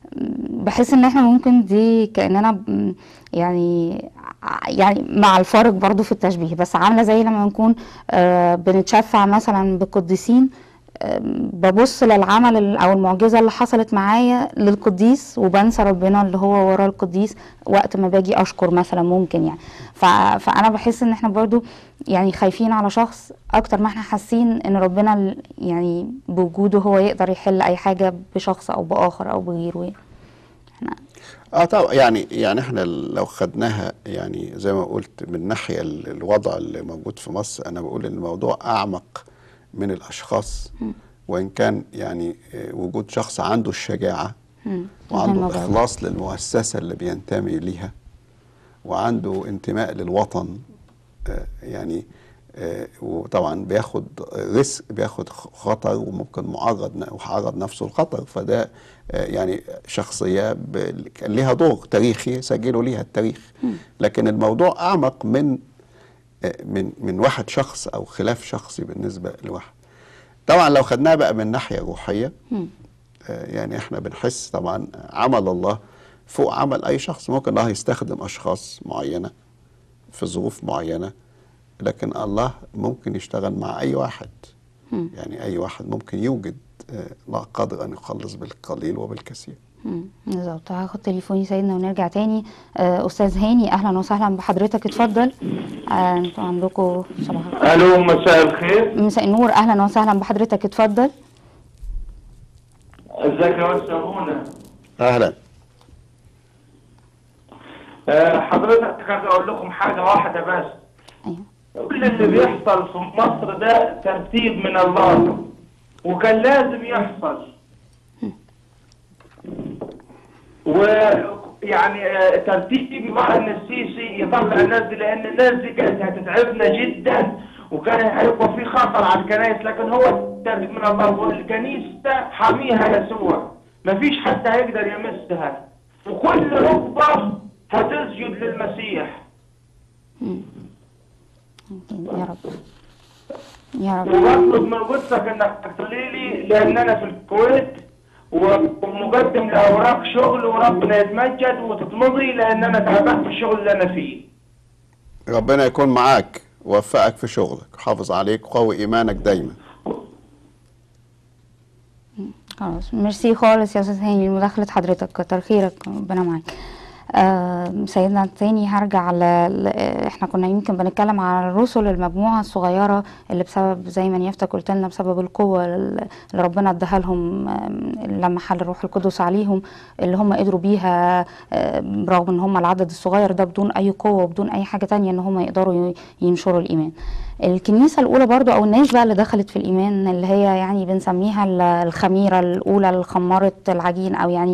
بحس ان احنا ممكن دي كاننا ب- يعني ع- يعني مع الفارق برضو في التشبيه بس عامله زي لما نكون آه، بنتشفع مثلا بالقديسين آم، ببص للعمل ال- او المعجزه اللي حصلت معايا للقديس وبنسى ربنا اللي هو ورا القديس وقت ما باجي اشكر مثلا ممكن يعني ف... فانا بحس ان احنا برضو يعني خايفين على شخص اكتر ما احنا حاسين ان ربنا ال- يعني بوجوده هو يقدر يحل اي حاجه بشخص او باخر او بغيره احنا اه طبعا يعني يعني احنا لو خدناها يعني زي ما قلت من ناحيه ال- الوضع اللي موجود في مصر انا بقول ان الموضوع اعمق من الاشخاص وان كان يعني آه، وجود شخص عنده الشجاعه مم. وعنده مهم برضو. اخلاص للمؤسسه اللي بينتمي ليها وعنده انتماء للوطن آه، يعني آه، وطبعا بياخد ريسك بياخد خطر وممكن معرض ن- وعرض نفسه لخطر فده آه، يعني شخصيه ب- كان ليها دور تاريخي سجلوا ليها التاريخ لكن الموضوع اعمق من آه، من من واحد شخص او خلاف شخصي بالنسبه لواحد طبعا لو خدناها بقى من ناحيه روحيه مم. آه، يعني احنا بنحس طبعا عمل الله فوق عمل اي شخص ممكن الله يستخدم اشخاص معينه في ظروف معينه لكن الله ممكن يشتغل مع اي واحد مم. يعني اي واحد ممكن يوجد آه، الله قادر ان يخلص بالقليل وبالكثير مم. بالظبط هاخد تليفوني سيدنا ونرجع تاني آه، استاذ هاني اهلا وسهلا بحضرتك اتفضل آه، انتوا عندكم صباح الخير. الو مساء الخير مساء النور اهلا وسهلا بحضرتك اتفضل ازيك يا استاذ منى اهلا آه، حضرتك عايز اقول لكم حاجه واحده بس ايوه كل اللي بيحصل في مصر ده ترتيب من الله وكان لازم يحصل ويعني آه، ترتيب بقى ان السيسي يطلع الناس دي لان الناس دي كانت هتتعبنا جدا وكان هيبقى في خطر على الكنائس لكن هو ترتيب من الله والكنيسه حاميها يسوع مفيش حد هيقدر يمسها وكل ركبه هتسجد للمسيح يا رب يا رب وبطلب من قدسك انك تقولي لي لان انا في الكويت ومقدم لاوراق شغل وربنا يتمجد وتتمضي لان انا تعبان في الشغل اللي انا فيه ربنا يكون معاك ووفقك في شغلك حافظ عليك وقوي ايمانك دايما خلاص ميرسي خالص يا استاذ هاني لمداخلة حضرتك كتر خيرك ربنا معاك آه سيدنا التاني هرجع ل... ل... احنا كنا يمكن بنتكلم على الرسل المجموعة الصغيرة اللي بسبب زي ما نيافتك قلت لنا بسبب القوة اللي ربنا اداها لهم آم، لما حل الروح القدس عليهم اللي هم قدروا بيها آم، رغم ان هم العدد الصغير ده بدون اي قوة وبدون اي حاجة تانية ان هم يقدروا ي- ينشروا الايمان الكنيسة الأولى برضو أو الناس بقى اللي دخلت في الإيمان اللي هي يعني بنسميها ال- الخميرة الأولى اللي خمرت العجين أو يعني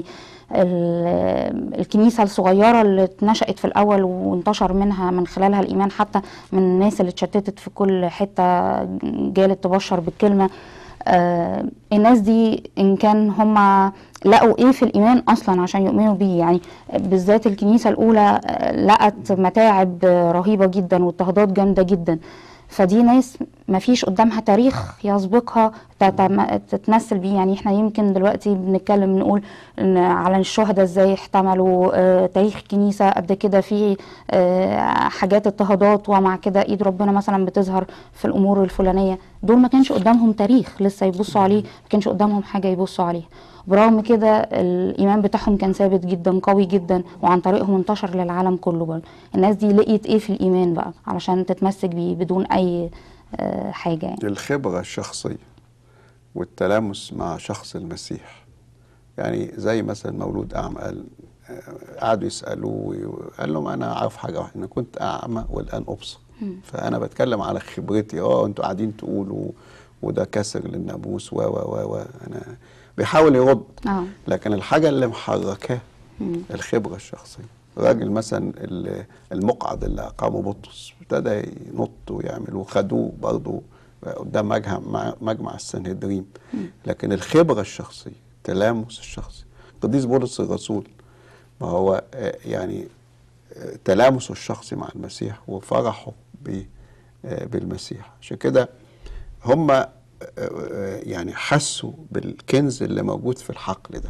ال- الكنيسة الصغيرة اللي اتنشأت في الأول وانتشر منها من خلالها الإيمان حتى من الناس اللي اتشتتت في كل حتة جالت تبشر بالكلمة آه الناس دي إن كان هم لقوا إيه في الإيمان أصلا عشان يؤمنوا بيه يعني بالذات الكنيسة الأولى آه، لقت متاعب آه، رهيبة جدا واضطهادات جامدة جدا فدي ناس ما فيش قدامها تاريخ يسبقها تتم- تتمثل بيه يعني احنا يمكن دلوقتي بنتكلم نقول ان على الشهداء ازاي احتملوا آه تاريخ الكنيسة قد كده في آه حاجات اضطهادات ومع كده ايد ربنا مثلا بتظهر في الامور الفلانية دول ما كانش قدامهم تاريخ لسه يبصوا عليه ما كانش قدامهم حاجة يبصوا عليها برغم كده الايمان بتاعهم كان ثابت جدا قوي جدا وعن طريقهم انتشر للعالم كله برضه الناس دي لقيت ايه في الايمان بقى علشان تتمسك بيه بدون اي آه، حاجه يعني الخبرة الشخصية والتلامس مع شخص المسيح يعني زي مثلا مولود أعمى قال آه، قعدوا يسألوه قال لهم أنا عارف حاجة واحدة أنا كنت أعمى والآن أبصر فأنا بتكلم على خبرتي أه أنتوا قاعدين تقولوا وده كسر للناموس و و و و أنا بيحاول يرد اه لكن الحاجة اللي محركاه الخبرة الشخصية الراجل مثلا ال- المقعد اللي أقامه بطرس ابتدى ينط ويعمل وخدوه برضه قدام مجمع مع- مجمع السنهدرين لكن الخبرة الشخصية التلامس الشخصي قديس بولس الرسول ما هو آه، يعني آه، تلامسه الشخصي مع المسيح وفرحه ب- آه، بالمسيح عشان كده هم آه، آه، يعني حسوا بالكنز اللي موجود في الحقل ده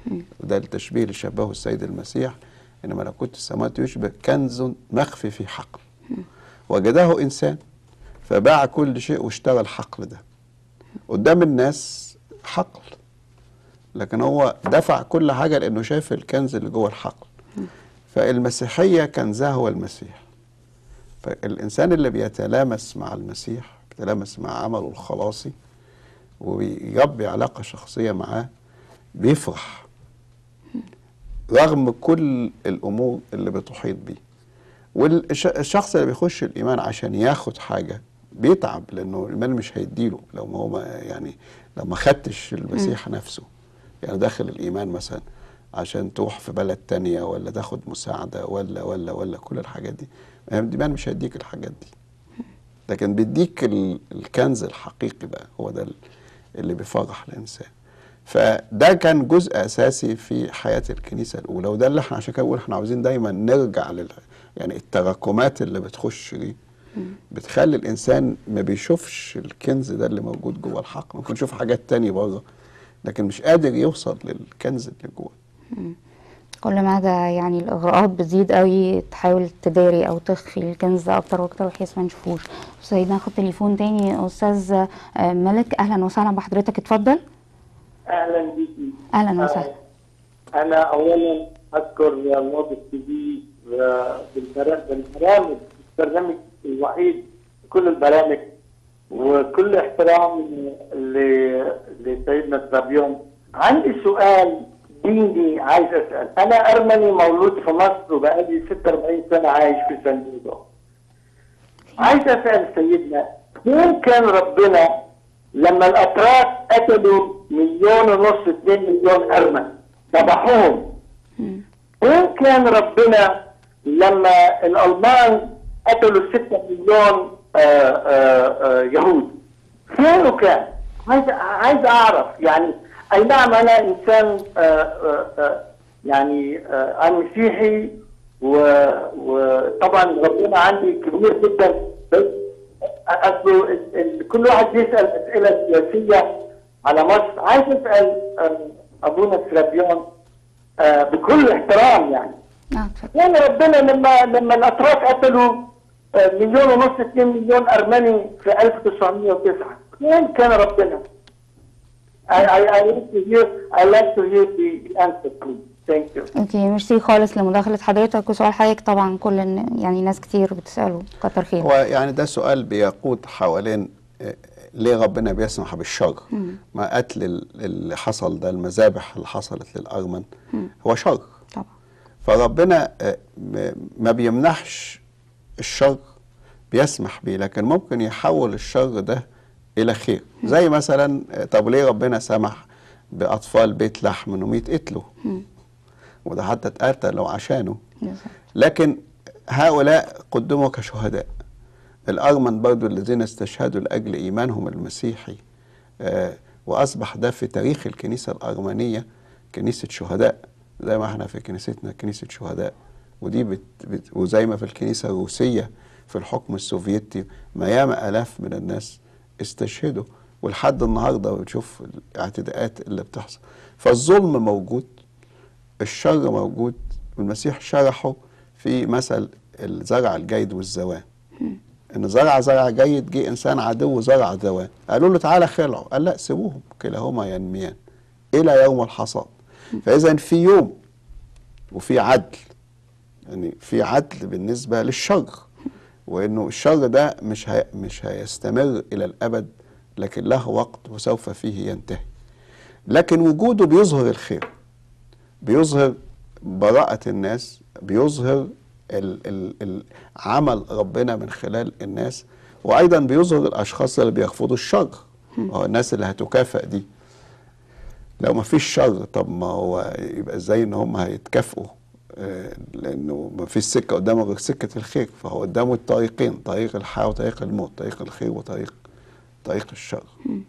وده التشبيه اللي شبهه السيد المسيح ان ملكوت السماوات يشبه كنز مخفي في حقل وجده انسان فباع كل شيء واشترى الحقل ده قدام الناس حقل لكن هو دفع كل حاجه لانه شايف الكنز اللي جوه الحقل فالمسيحيه كنزها هو المسيح فالانسان اللي بيتلامس مع المسيح بيتلامس مع عمله الخلاصي وبيربي علاقه شخصيه معاه بيفرح رغم كل الامور اللي بتحيط بيه والشخص اللي بيخش الايمان عشان ياخد حاجه بيتعب لانه الايمان مش هيديله لو ما هو ما يعني لو ما خدتش المسيح نفسه يعني داخل الايمان مثلا عشان تروح في بلد تانية ولا تاخد مساعده ولا ولا ولا كل الحاجات دي الايمان مش هيديك الحاجات دي لكن بيديك ال- الكنز الحقيقي بقى هو ده ال- اللي بيفرح الانسان فده كان جزء اساسي في حياه الكنيسه الاولى وده اللي احنا عشان كده بنقول احنا عاوزين دايما نرجع لل يعني التراكمات اللي بتخش دي بتخلي الانسان ما بيشوفش الكنز ده اللي موجود جوه الحق ممكن يشوف حاجات تانية بره لكن مش قادر يوصل للكنز اللي جوه كل ما ده يعني الاغراءات بتزيد قوي تحاول تداري او تخفي الكنز ده اكتر واكتر بحيث ما نشوفوش سيدنا ناخد تليفون تاني استاذ آه، ملك اهلا وسهلا بحضرتك اتفضل اهلا بيكي اهلا وسهلا انا اولا اذكر الوضع التي في بالبرامج البرنامج الوحيد في كل البرامج وكل احترام ل- لسيدنا ترابيون عندي سؤال ديني عايز اسال انا ارمني مولود في مصر وبقالي 46 سنه عايش في سان دييغو عايز اسال سيدنا فين كان ربنا لما الاتراك قتلوا مليون ونص 2 مليون ارمن ذبحوهم فين كان ربنا لما الالمان قتلوا 6 مليون آه، آه، آه، يهود فين كان عايز عايز اعرف يعني اي نعم انا انسان آه، آه، آه، يعني آه، انا مسيحي و- وطبعا ربنا عندي كبير جدا بس أصله ال- ال- كل واحد بيسال اسئله سياسيه على مصر عايز اسال آه، ابونا سرابيون آه، بكل احترام يعني اه اتفضل يعني ربنا لما لما الاتراك قتلوا آه، مليون ونص 2 مليون ارمني في 1909 فين كان ربنا؟ I, I, I like to hear I like to hear the answer please. Thank you. اوكي ميرسي خالص لمداخله حضرتك وسؤال حضرتك طبعا كل الن- يعني ناس كتير بتساله كتر خير هو يعني ده سؤال بيقود حوالين آه، ليه ربنا بيسمح بالشر ما قتل ال- اللي حصل ده المذابح اللي حصلت للأرمن هو شر طبعا فربنا آه، م- ما بيمنحش الشر بيسمح بيه لكن ممكن يحول الشر ده إلى خير زي مثلا آه، طب ليه ربنا سمح بأطفال بيت لحم إنهم يتقتلوا وده حتى اتقتلوا عشانه بالظبط. لكن هؤلاء قدموا كشهداء الأرمن برضو الذين استشهدوا لأجل إيمانهم المسيحي آه وأصبح ده في تاريخ الكنيسة الأرمنية كنيسة شهداء زي ما احنا في كنيستنا كنيسة شهداء ودي بت بت وزي ما في الكنيسة الروسية في الحكم السوفيتي ما ياما آلاف من الناس استشهدوا ولحد النهارده بنشوف الاعتداءات اللي بتحصل فالظلم موجود الشر موجود والمسيح شرحه في مثل الزرع الجيد والزوان ان زرع زرع جيد جه انسان عدو زرع زوان قالوا له تعالى خلعه قال لا سيبوهم كلاهما ينميان الى يوم الحصاد فاذا في يوم وفي عدل يعني في عدل بالنسبه للشر وانه الشر ده مش هي مش هيستمر الى الابد لكن له وقت وسوف فيه ينتهي لكن وجوده بيظهر الخير بيظهر براءة الناس بيظهر ال ال ال عمل ربنا من خلال الناس وأيضا بيظهر الأشخاص اللي بيرفضوا الشر هو الناس اللي هتكافئ دي لو ما فيش شر طب ما هو يبقى ازاي ان هم هيتكافئوا آه، لانه ما فيش سكه قدامه غير سكه الخير فهو قدامه الطريقين طريق الحياه وطريق الموت طريق الخير وطريق طريق الشر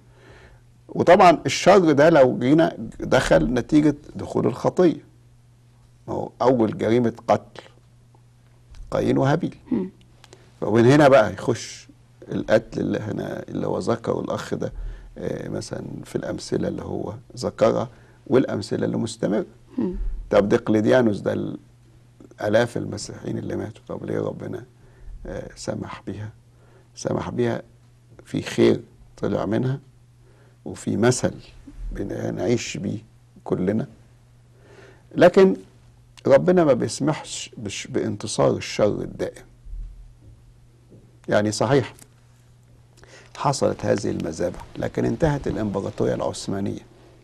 وطبعا الشر ده لو جينا دخل نتيجة دخول الخطية ما هو أول جريمة قتل قايين وهابيل فمن هنا بقى يخش القتل اللي هنا اللي هو ذكره الأخ ده آه، مثلا في الأمثلة اللي هو ذكرها والامثله اللي مستمره طب دقلديانوس ده الالاف المسيحيين اللي ماتوا طب ليه ربنا آه، سمح بيها سمح بيها في خير طلع منها وفي مثل بنعيش بيه كلنا لكن ربنا ما بيسمحش بش- بانتصار الشر الدائم يعني صحيح حصلت هذه المذابح لكن انتهت الامبراطوريه العثمانيه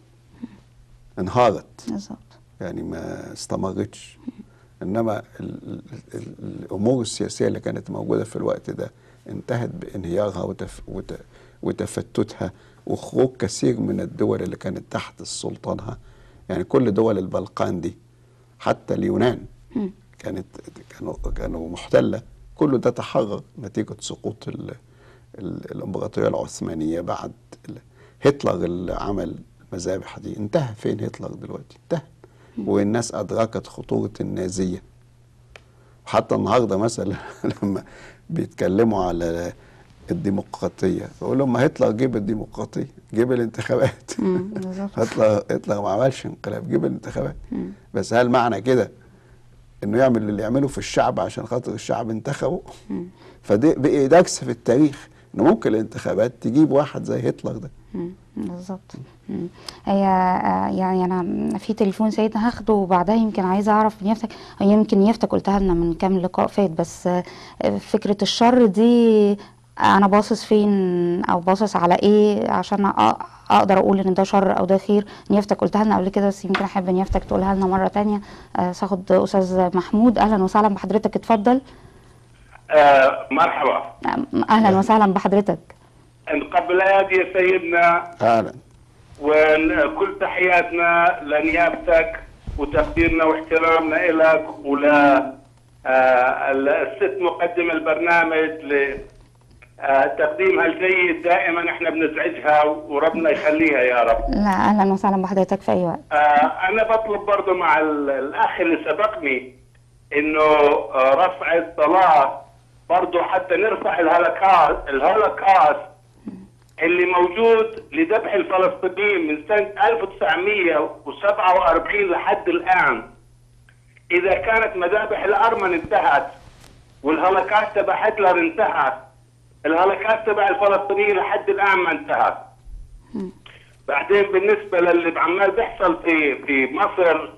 انهارت بالظبط يعني ما استمرتش انما ال ال ال الامور السياسيه اللي كانت موجوده في الوقت ده انتهت بانهيارها وتف وت وتفتتها وخروج كثير من الدول اللي كانت تحت سلطانها يعني كل دول البلقان دي حتى اليونان كانت كانوا كانوا محتله كله ده تحرر نتيجه سقوط ال ال الامبراطوريه العثمانيه بعد ال- هتلر اللي عمل المذابح دي انتهى فين هتلر دلوقتي انتهى والناس ادركت خطوره النازيه وحتى النهارده مثلا لما بيتكلموا على الديمقراطيه بقول لهم ما هتلر جيب الديمقراطيه جيب الانتخابات مم، بالظبط هتلر هتلر ما عملش انقلاب جيب الانتخابات بس هل معنى كده انه يعمل اللي يعمله في الشعب عشان خاطر الشعب انتخبه فدي بقي درس في التاريخ ان ممكن الانتخابات تجيب واحد زي هتلر ده مم، بالظبط مم. هي آه، يعني انا في تليفون سيدنا هاخده وبعدها يمكن عايزه اعرف نيافتك يمكن نيافتك قلتها لنا من كام لقاء فات بس آه، فكره الشر دي انا باصص فين او باصص على ايه عشان أ- اقدر اقول ان ده شر او ده خير نيافتك قلتها لنا قبل كده بس يمكن احب نيافتك تقولها لنا مره تانية آه، ساخد استاذ محمود اهلا وسهلا بحضرتك اتفضل آه مرحبا آه، اهلا وسهلا بحضرتك قبل يا سيدنا فعلا وكل تحياتنا لنيابتك وتقديرنا واحترامنا لك ولا آه، الست مقدم البرنامج لتقديمها الجيد دائما احنا بنزعجها وربنا يخليها يا رب لا اهلا وسهلا بحضرتك في اي وقت آه، انا بطلب برضه مع ال- الاخ اللي سبقني انه آه، رفع الصلاه برضه حتى نرفع الهولوكاست الهولوكاست اللي موجود لذبح الفلسطينيين من سنه 1947 لحد الان اذا كانت مذابح الارمن انتهت والهولوكاست تبع هتلر انتهى الهولوكاست تبع الفلسطينيين لحد الان ما انتهى بعدين بالنسبه للي عمال بيحصل في في مصر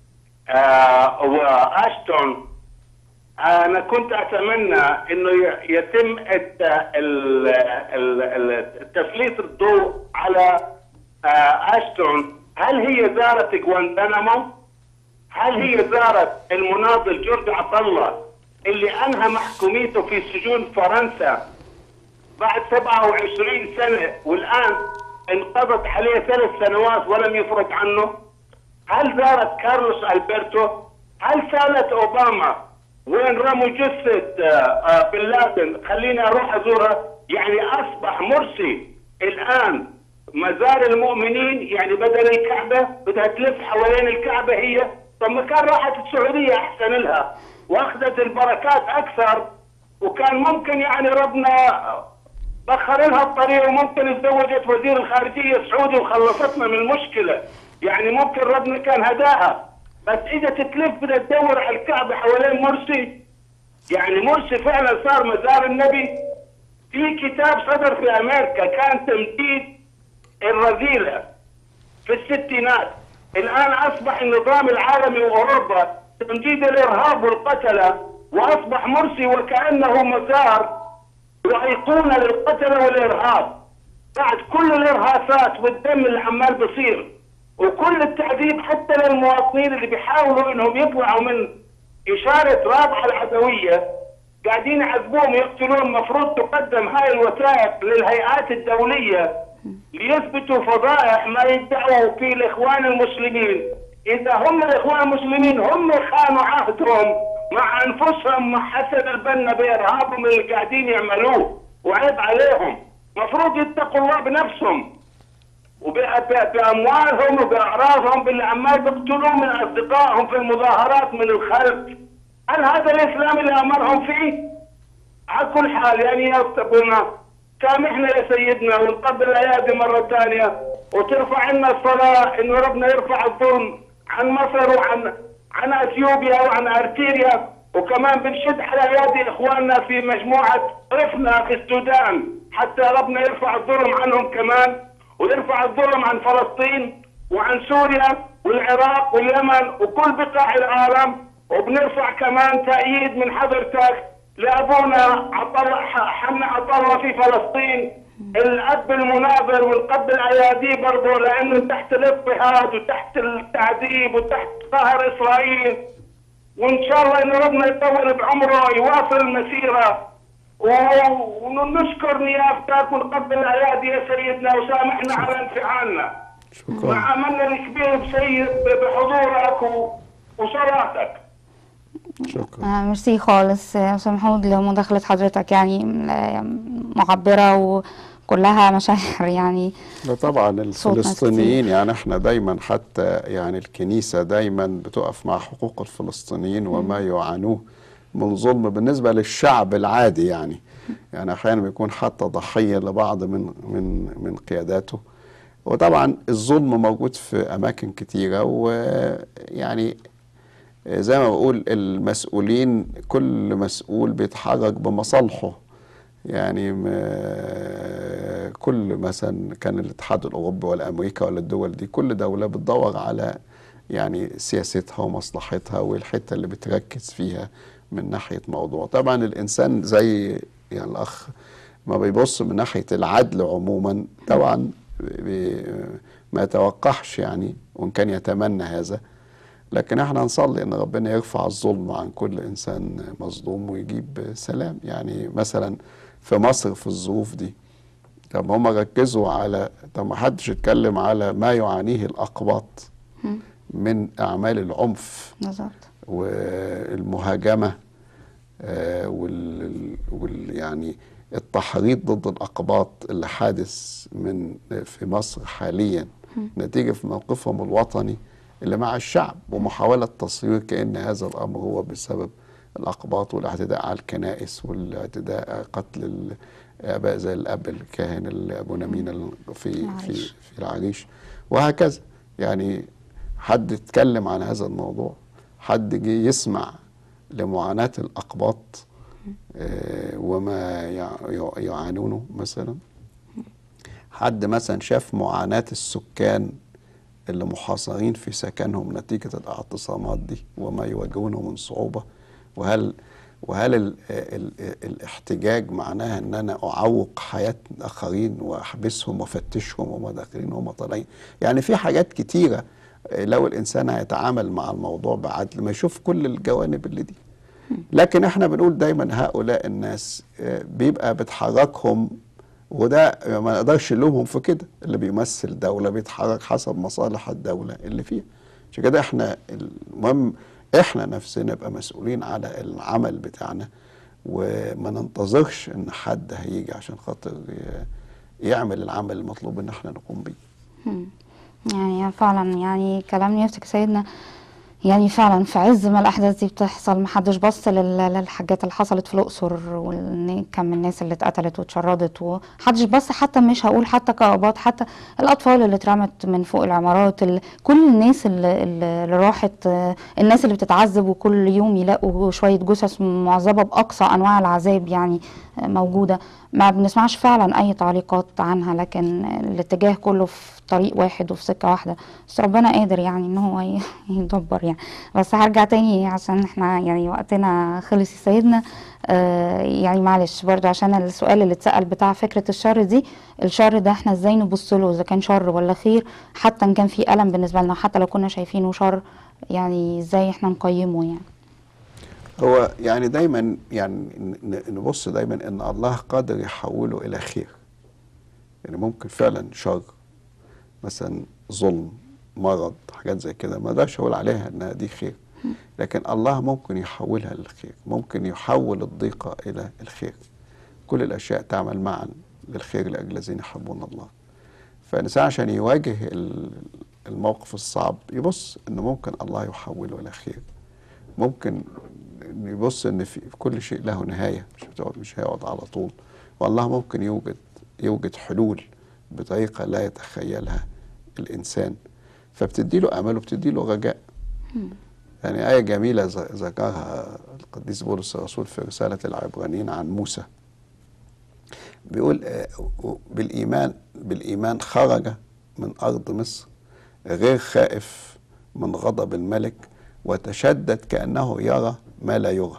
آه واشتون انا كنت اتمنى انه ي- يتم الت- ال- ال- ال- تسليط الضوء على آه اشتون هل هي زارت جوانتانامو؟ هل هي زارت المناضل جورج عطله اللي انهى محكوميته في سجون فرنسا بعد 27 سنة والآن انقضت عليه ثلاث سنوات ولم يفرج عنه هل زارت كارلوس ألبرتو هل سألت أوباما وين رموا جثة آه، آه، بن لادن خليني أروح أزورها يعني أصبح مرسي الآن مزار المؤمنين يعني بدل الكعبة بدها تلف حوالين الكعبة هي طب ما كان راحت السعودية أحسن لها وأخذت البركات أكثر وكان ممكن يعني ربنا بخر لها الطريق وممكن تزوجت وزير الخارجيه سعودي وخلصتنا من المشكله يعني ممكن ربنا كان هداها بس اجت تلف بدها تدور على الكعبه حوالين مرسي يعني مرسي فعلا صار مزار النبي في كتاب صدر في امريكا كان تمديد الرذيله في الستينات الان اصبح النظام العالمي واوروبا تمديد الارهاب والقتله واصبح مرسي وكانه مزار وايقونه للقتل والارهاب بعد كل الارهاصات والدم اللي عمال بيصير وكل التعذيب حتى للمواطنين اللي بيحاولوا انهم يطلعوا من اشاره رابعه العدويه قاعدين يعذبوهم يقتلون المفروض تقدم هاي الوثائق للهيئات الدوليه ليثبتوا فضائح ما يدعوا في الاخوان المسلمين اذا هم الاخوان المسلمين هم خانوا عهدهم مع انفسهم مع حسن البنا بارهابهم اللي قاعدين يعملوه وعيب عليهم مفروض يتقوا الله بنفسهم وب- باموالهم وباعراضهم باللي عمال بيقتلوا من اصدقائهم في المظاهرات من الخلف هل هذا الاسلام اللي امرهم فيه؟ على كل حال يعني يا ابونا سامحنا يا سيدنا ونقبل الايادي مره ثانيه وترفع عنا الصلاه انه ربنا يرفع الظلم عن مصر وعن عن اثيوبيا وعن ارتيريا وكمان بنشد على ايادي اخواننا في مجموعه رفنا في السودان حتى ربنا يرفع الظلم عنهم كمان ويرفع الظلم عن فلسطين وعن سوريا والعراق واليمن وكل بقاع العالم وبنرفع كمان تأييد من حضرتك لأبونا عطل حنا عطلة في فلسطين الأب المناظر والقب الأيادي برضه لأنه تحت الاضطهاد وتحت التعذيب وتحت قهر إسرائيل وإن شاء الله إن ربنا يطول بعمره يواصل المسيرة و- ونشكر نيافتك ونقبل الأيادي يا سيدنا وسامحنا على انفعالنا شكرا مع أملنا الكبير بسيد بحضورك و- وصلاتك شكرا آه، ميرسي خالص يا استاذ محمود لمداخلة حضرتك يعني آه، معبرة وكلها مشاعر يعني لا طبعا صوت ناس الفلسطينيين يعني احنا دايما حتى يعني الكنيسة دايما بتقف مع حقوق الفلسطينيين وما يعانوه من ظلم بالنسبة للشعب العادي يعني يعني احيانا بيكون حتى ضحية لبعض من من من قياداته وطبعا الظلم موجود في اماكن كتيرة ويعني زي ما بقول المسؤولين كل مسؤول بيتحرك بمصالحه يعني ما- كل مثلا كان الاتحاد الاوروبي ولا امريكا ولا الدول دي كل دوله بتدور على يعني سياستها ومصلحتها والحته اللي بتركز فيها من ناحيه موضوع طبعا الانسان زي يعني الاخ ما بيبص من ناحيه العدل عموما طبعا بي- ما يتوقعش يعني وان كان يتمنى هذا لكن احنا نصلي ان ربنا يرفع الظلم عن كل انسان مظلوم ويجيب سلام يعني مثلا في مصر في الظروف دي طب هم ركزوا على طب ما حدش اتكلم على ما يعانيه الاقباط من اعمال العنف بالظبط والمهاجمه آه، وال, وال يعني التحريض ضد الاقباط اللي حادث من في مصر حاليا نتيجه في موقفهم الوطني اللي مع الشعب ومحاوله تصوير كان هذا الامر هو بسبب الاقباط والاعتداء على الكنائس والاعتداء قتل الاباء زي الاب الكاهن اللي ابونا مينا في في العريش. في العريش وهكذا يعني حد اتكلم عن هذا الموضوع حد جه يسمع لمعاناة الأقباط آه، وما يع- يع- يعانونه مثلا حد مثلا شاف معاناة السكان اللي محاصرين في سكنهم نتيجة الاعتصامات دي وما يواجهونه من صعوبة وهل وهل ال ال الاحتجاج معناها ان انا اعوق حياة الاخرين واحبسهم وافتشهم وهم داخلين وهم طالعين يعني في حاجات كتيرة آه، لو الانسان هيتعامل مع الموضوع بعدل ما يشوف كل الجوانب اللي دي لكن احنا بنقول دايما هؤلاء الناس آه، بيبقى بتحركهم وده ما نقدرش نلومهم في كده اللي بيمثل دولة بيتحرك حسب مصالح الدولة اللي فيها عشان كده احنا المهم احنا نفسنا نبقى مسؤولين على العمل بتاعنا وما ننتظرش ان حد هيجي عشان خاطر ي- يعمل العمل المطلوب ان احنا نقوم بيه مم. يعني فعلا يعني كلام يفتك سيدنا يعني فعلا في عز ما الاحداث دي بتحصل محدش بص لل- للحاجات اللي حصلت في الاقصر وكم الناس اللي اتقتلت واتشردت ومحدش بص حتى مش هقول حتى كقباط حتى الاطفال اللي اترمت من فوق العمارات ال- كل الناس اللي, اللي راحت آه، الناس اللي بتتعذب وكل يوم يلاقوا شويه جثث معذبه باقصى انواع العذاب يعني آه، موجوده ما بنسمعش فعلا اي تعليقات عنها لكن الاتجاه كله في طريق واحد وفي سكه واحده بس ربنا قادر يعني ان هو ي- يدبر يعني بس هرجع تاني عشان احنا يعني وقتنا خلص يا سيدنا آه يعني معلش برضو عشان السؤال اللي اتسأل بتاع فكرة الشر دي الشر ده احنا ازاي نبص له اذا كان شر ولا خير حتى ان كان في ألم بالنسبة لنا حتى لو كنا شايفينه شر يعني ازاي احنا نقيمه يعني هو يعني دايما يعني ن- نبص دايما ان الله قادر يحوله الى خير يعني ممكن فعلا شر مثلا ظلم مرض حاجات زي كده ما اقدرش اقول عليها انها دي خير لكن الله ممكن يحولها للخير ممكن يحول الضيقة الى الخير كل الاشياء تعمل معا للخير لاجل الذين يحبون الله فالانسان عشان يواجه ال- الموقف الصعب يبص ان ممكن الله يحوله الى خير ممكن يبص ان في في كل شيء له نهايه مش بتقعد مش هيقعد على طول والله ممكن يوجد يوجد حلول بطريقة لا يتخيلها الإنسان فبتدي له أمل وبتدي له رجاء يعني آية جميلة ذ- ذكرها القديس بولس الرسول في رسالة العبرانيين عن موسى بيقول آه، و- بالإيمان بالإيمان خرج من أرض مصر غير خائف من غضب الملك وتشدد كأنه يرى ما لا يرى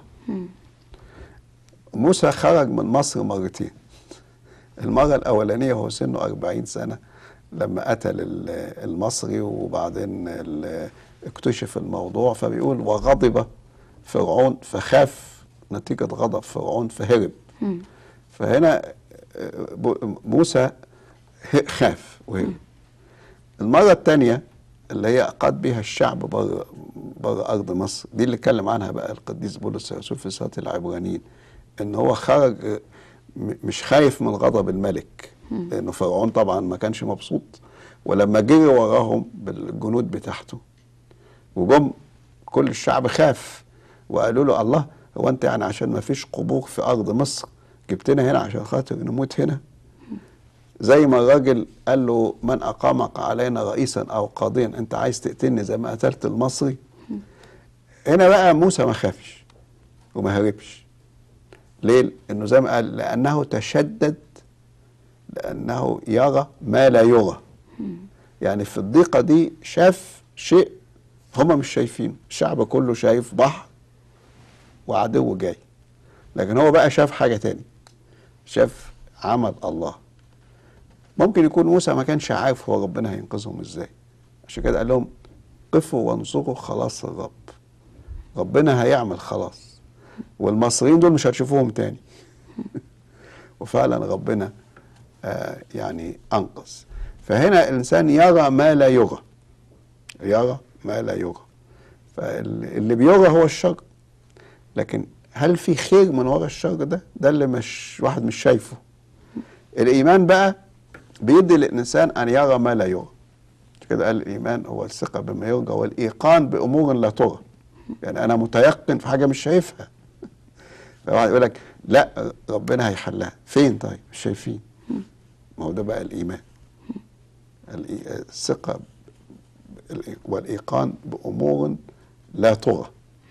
موسى خرج من مصر مرتين المرة الأولانية هو سنه 40 سنة لما قتل ال- المصري وبعدين ال- اكتشف الموضوع فبيقول وغضب فرعون فخاف نتيجة غضب فرعون فهرب فهنا آه، ب- موسى ه- خاف وهرب المرة الثانية اللي هي أقاد بها الشعب بره بره أرض مصر دي اللي اتكلم عنها بقى القديس بولس الرسول في رسالة العبرانيين إن هو خرج آه، م- مش خايف من غضب الملك لأنه فرعون طبعا ما كانش مبسوط ولما جري وراهم بالجنود بتاعته وجم كل الشعب خاف وقالوا له الله هو انت يعني عشان ما فيش قبور في ارض مصر جبتنا هنا عشان خاطر نموت هنا زي ما الراجل قال له من اقامك علينا رئيسا او قاضيا انت عايز تقتلني زي ما قتلت المصري هنا بقى موسى ما خافش وما هربش ليه؟ انه زي ما قال لانه تشدد لانه يرى ما لا يرى يعني في الضيقه دي شاف شيء هما مش شايفينه الشعب كله شايف بحر وعدو جاي لكن هو بقى شاف حاجه تاني شاف عمل الله ممكن يكون موسى ما كانش عارف هو ربنا هينقذهم ازاي عشان كده قال لهم قفوا وانظروا خلاص الرب ربنا هيعمل خلاص والمصريين دول مش هتشوفوهم تاني وفعلا ربنا آه يعني انقذ فهنا الانسان يرى ما لا يرى يرى ما لا يرى فاللي بيرى هو الشر لكن هل في خير من وراء الشر ده ده اللي مش واحد مش شايفه الايمان بقى بيدي للانسان ان يرى ما لا يرى كده قال الايمان هو الثقه بما يرجى والايقان بامور لا ترى يعني انا متيقن في حاجه مش شايفها فواحد يقول لك لا ربنا هيحلها فين طيب مش شايفين ما هو ده بقى الايمان الإي- الثقه بالإي- والايقان بامور لا ترى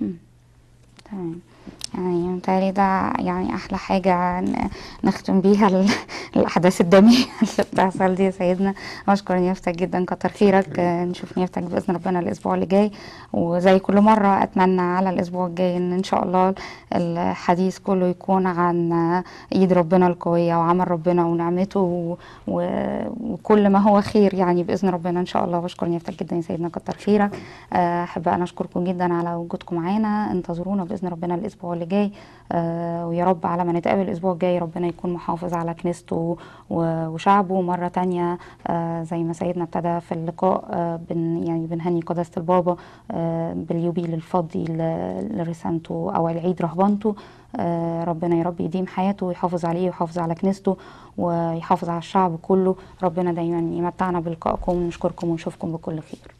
تمام يعني متهيألي ده يعني أحلى حاجة ن- نختم بيها ال- الأحداث الدمية اللي بتحصل دي يا سيدنا أشكر نيافتك جدا كتر خيرك آه، نشوف نيافتك بإذن ربنا الأسبوع اللي جاي وزي كل مرة أتمنى على الأسبوع الجاي إن إن شاء الله الحديث كله يكون عن آه، إيد ربنا القوية وعمل ربنا ونعمته و- و- وكل ما هو خير يعني بإذن ربنا إن شاء الله بشكر نيافتك جدا يا سيدنا كتر خيرك آه، أحب أنا أشكركم جدا على وجودكم معانا انتظرونا بإذن ربنا الأسبوع اللي جاي آه، ويا رب على ما نتقابل الأسبوع الجاي ربنا يكون محافظ على كنيسته و- وشعبه مرة تانية آه، زي ما سيدنا ابتدى في اللقاء آه، بن يعني بنهني قداسة البابا آه، باليوبيل الفضي ل- لرسامته أو العيد رهبانته آه، ربنا يا رب يديم حياته ويحافظ عليه ويحافظ على كنيسته ويحافظ على الشعب كله ربنا دايما يمتعنا بلقائكم ونشكركم ونشوفكم بكل خير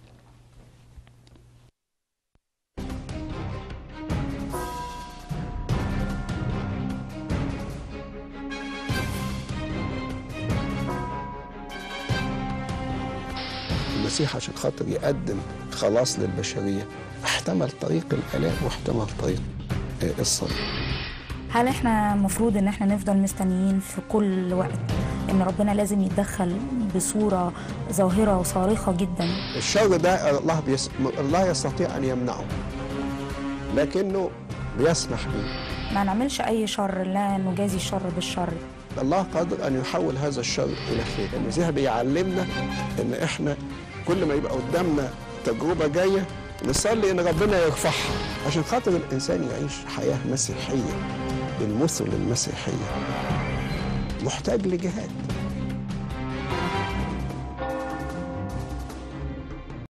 المسيح عشان خاطر يقدم خلاص للبشرية احتمل طريق الآلام واحتمل طريق آه، الصليب هل احنا المفروض ان احنا نفضل مستنيين في كل وقت ان ربنا لازم يتدخل بصورة ظاهرة وصارخة جدا الشر ده الله بيس... الله يستطيع أن يمنعه لكنه بيسمح به ما نعملش اي شر لا نجازي الشر بالشر الله قادر أن يحول هذا الشر إلى خير المسيح بيعلمنا إن إحنا كل ما يبقى قدامنا تجربة جاية نصلي إن ربنا يرفعها عشان خاطر الإنسان يعيش حياة مسيحية بالمثل المسيحية محتاج لجهاد